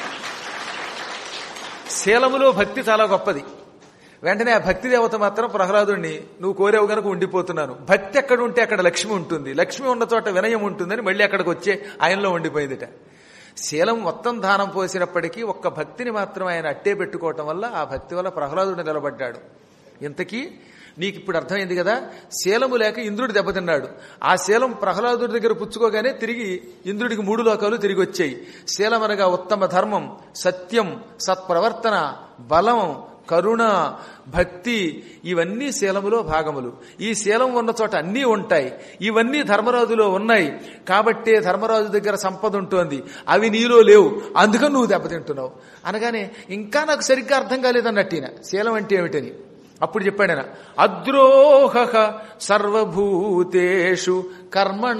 శీలములో భక్తి చాలా గొప్పది వెంటనే ఆ భక్తి దేవత మాత్రం ప్రహ్లాదుడిని నువ్వు కోరేవు గనుక ఉండిపోతున్నాను భక్తి ఎక్కడ ఉంటే అక్కడ లక్ష్మి ఉంటుంది లక్ష్మి ఉన్న చోట వినయం ఉంటుందని మళ్ళీ అక్కడికి వచ్చే ఆయనలో ఉండిపోయిందిట శీలం మొత్తం దానం పోసినప్పటికీ ఒక్క భక్తిని మాత్రం ఆయన అట్టే పెట్టుకోవటం వల్ల ఆ భక్తి వల్ల ప్రహ్లాదుడు నిలబడ్డాడు ఇంతకీ నీకు ఇప్పుడు అర్థమైంది కదా శీలము లేక ఇంద్రుడు దెబ్బతిన్నాడు ఆ శీలం ప్రహ్లాదుడి దగ్గర పుచ్చుకోగానే తిరిగి ఇంద్రుడికి మూడు లోకాలు తిరిగి వచ్చాయి శీలం అనగా ఉత్తమ ధర్మం సత్యం సత్ప్రవర్తన బలం కరుణ భక్తి ఇవన్నీ శీలములో భాగములు ఈ శీలం ఉన్న చోట అన్నీ ఉంటాయి ఇవన్నీ ధర్మరాజులో ఉన్నాయి కాబట్టే ధర్మరాజు దగ్గర సంపద ఉంటుంది అవి నీలో లేవు అందుకని నువ్వు దెబ్బతింటున్నావు అనగానే ఇంకా నాకు సరిగ్గా అర్థం కాలేదన్నట్టిన శీలం అంటే ఏమిటని అప్పుడు చెప్పాడు ఆయన అద్రోహ సర్వభూతేషు కర్మణ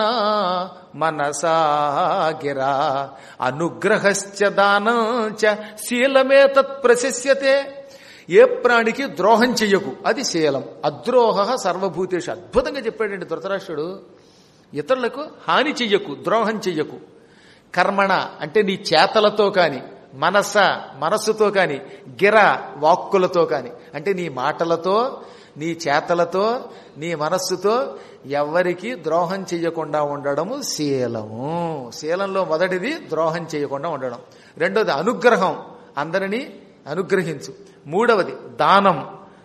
మనసాగిరా అనుగ్రహశ్చ దానం చ శీలమే తత్ ప్రశస్యతే ఏ ప్రాణికి ద్రోహం చెయ్యకు అది శీలం అద్రోహ సర్వభూతేషు అద్భుతంగా చెప్పాడండి ధృతరాష్ట్రుడు ఇతరులకు హాని చెయ్యకు ద్రోహం చెయ్యకు కర్మణ అంటే నీ చేతలతో కాని మనస మనస్సుతో కాని గిర వాక్కులతో కాని అంటే నీ మాటలతో నీ చేతలతో నీ మనస్సుతో ఎవరికి ద్రోహం చెయ్యకుండా ఉండడము శీలము శీలంలో మొదటిది ద్రోహం చేయకుండా ఉండడం రెండోది అనుగ్రహం అందరినీ అనుగ్రహించు మూడవది దానం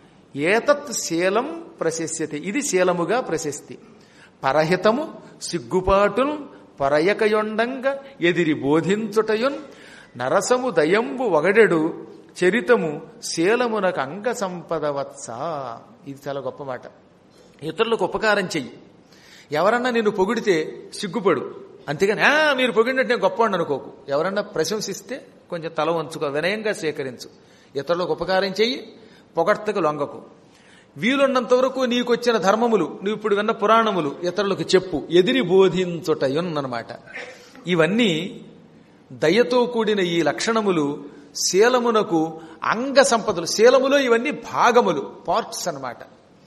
ఏతత్ శీలం ప్రశస్యతి ఇది శీలముగా ప్రశస్తి పరహితము సిగ్గుపాటును పరయకయొండంగ ఎదిరి బోధించుటయున్ నరసము దయంబు వగడెడు చరితము శీలమునకు అంగ సంపద వత్స ఇది చాలా గొప్ప మాట ఇతరులకు ఉపకారం చెయ్యి ఎవరన్నా నిన్ను పొగిడితే సిగ్గుపడు అంతేగాని "ఆ, మీరు పొగిడినట్టు నేను గొప్ప అనుకోకు ఎవరన్నా ప్రశంసిస్తే కొంచెం తల వంచుకో వినయంగా స్వీకరించు ఇతరులకు ఉపకారం చెయ్యి పొగడ్తకు లొంగకు వీలున్నంత వరకు నీకొచ్చిన ధర్మములు నువ్వు ఇప్పుడు విన్న పురాణములు ఇతరులకు చెప్పు ఎదిరి బోధించుటయున్నమాట ఇవన్నీ దయతో కూడిన ఈ లక్షణములు శీలమునకు అంగ సంపదలు శీలములో ఇవన్నీ భాగములు పార్ట్స్ అన్నమాట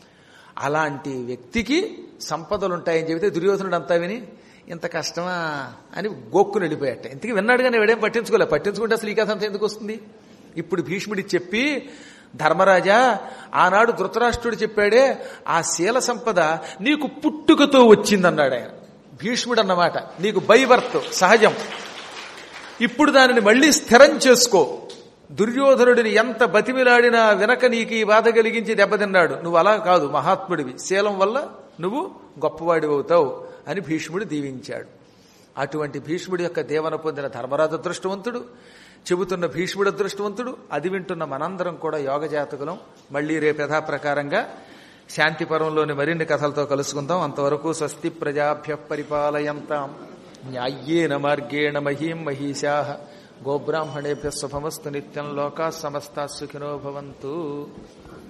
అలాంటి వ్యక్తికి సంపదలు ఉంటాయని చెబితే దుర్యోధనుడు అంతా విని ఇంత కష్టమా అని గోక్కుని వెళ్ళిపోయాట ఇంతకీ విన్నాడు కానీ వాడేం పట్టించుకోలే పట్టించుకుంటే అసలు ఈ కథ అంతా ఎందుకు వస్తుంది ఇప్పుడు భీష్ముడికి చెప్పి ధర్మరాజా ఆనాడు ధృతరాష్ట్రుడు చెప్పాడే ఆ శీల సంపద నీకు పుట్టుకతో వచ్చిందన్నాడు ఆయన భీష్ముడు అన్నమాట నీకు బైవర్త్ సహజం ఇప్పుడు దానిని మళ్ళీ స్థిరం చేసుకో దుర్యోధనుడిని ఎంత బతిమిలాడినా వెనక నీకు ఈ బాధ కలిగించి దెబ్బతిన్నాడు నువ్వు అలా కాదు మహాత్ముడివి శీలం వల్ల నువ్వు గొప్పవాడివి అవుతావు అని భీష్ముడు దీవించాడు అటువంటి భీష్ముడి యొక్క దేవన పొందిన ధర్మరాజు అదృష్టవంతుడు చెబుతున్న భీష్ముడు అదృష్టవంతుడు అది వింటున్న మనందరం కూడా యోగ జాతకులం మళ్ళీ రేపు యథాప్రకారంగా శాంతి పర్వంలోని మరిన్ని కథలతో కలుసుకుందాం అంతవరకు స్వస్తి ప్రజాభ్య పరిపాలయంతాం న్యాయ్యేన మార్గేణ మహీం మహిషా గోబ్రాహ్మణేభ్య శుభమస్తు నిత్యం లోకా సమస్తా సుఖినో భవంతు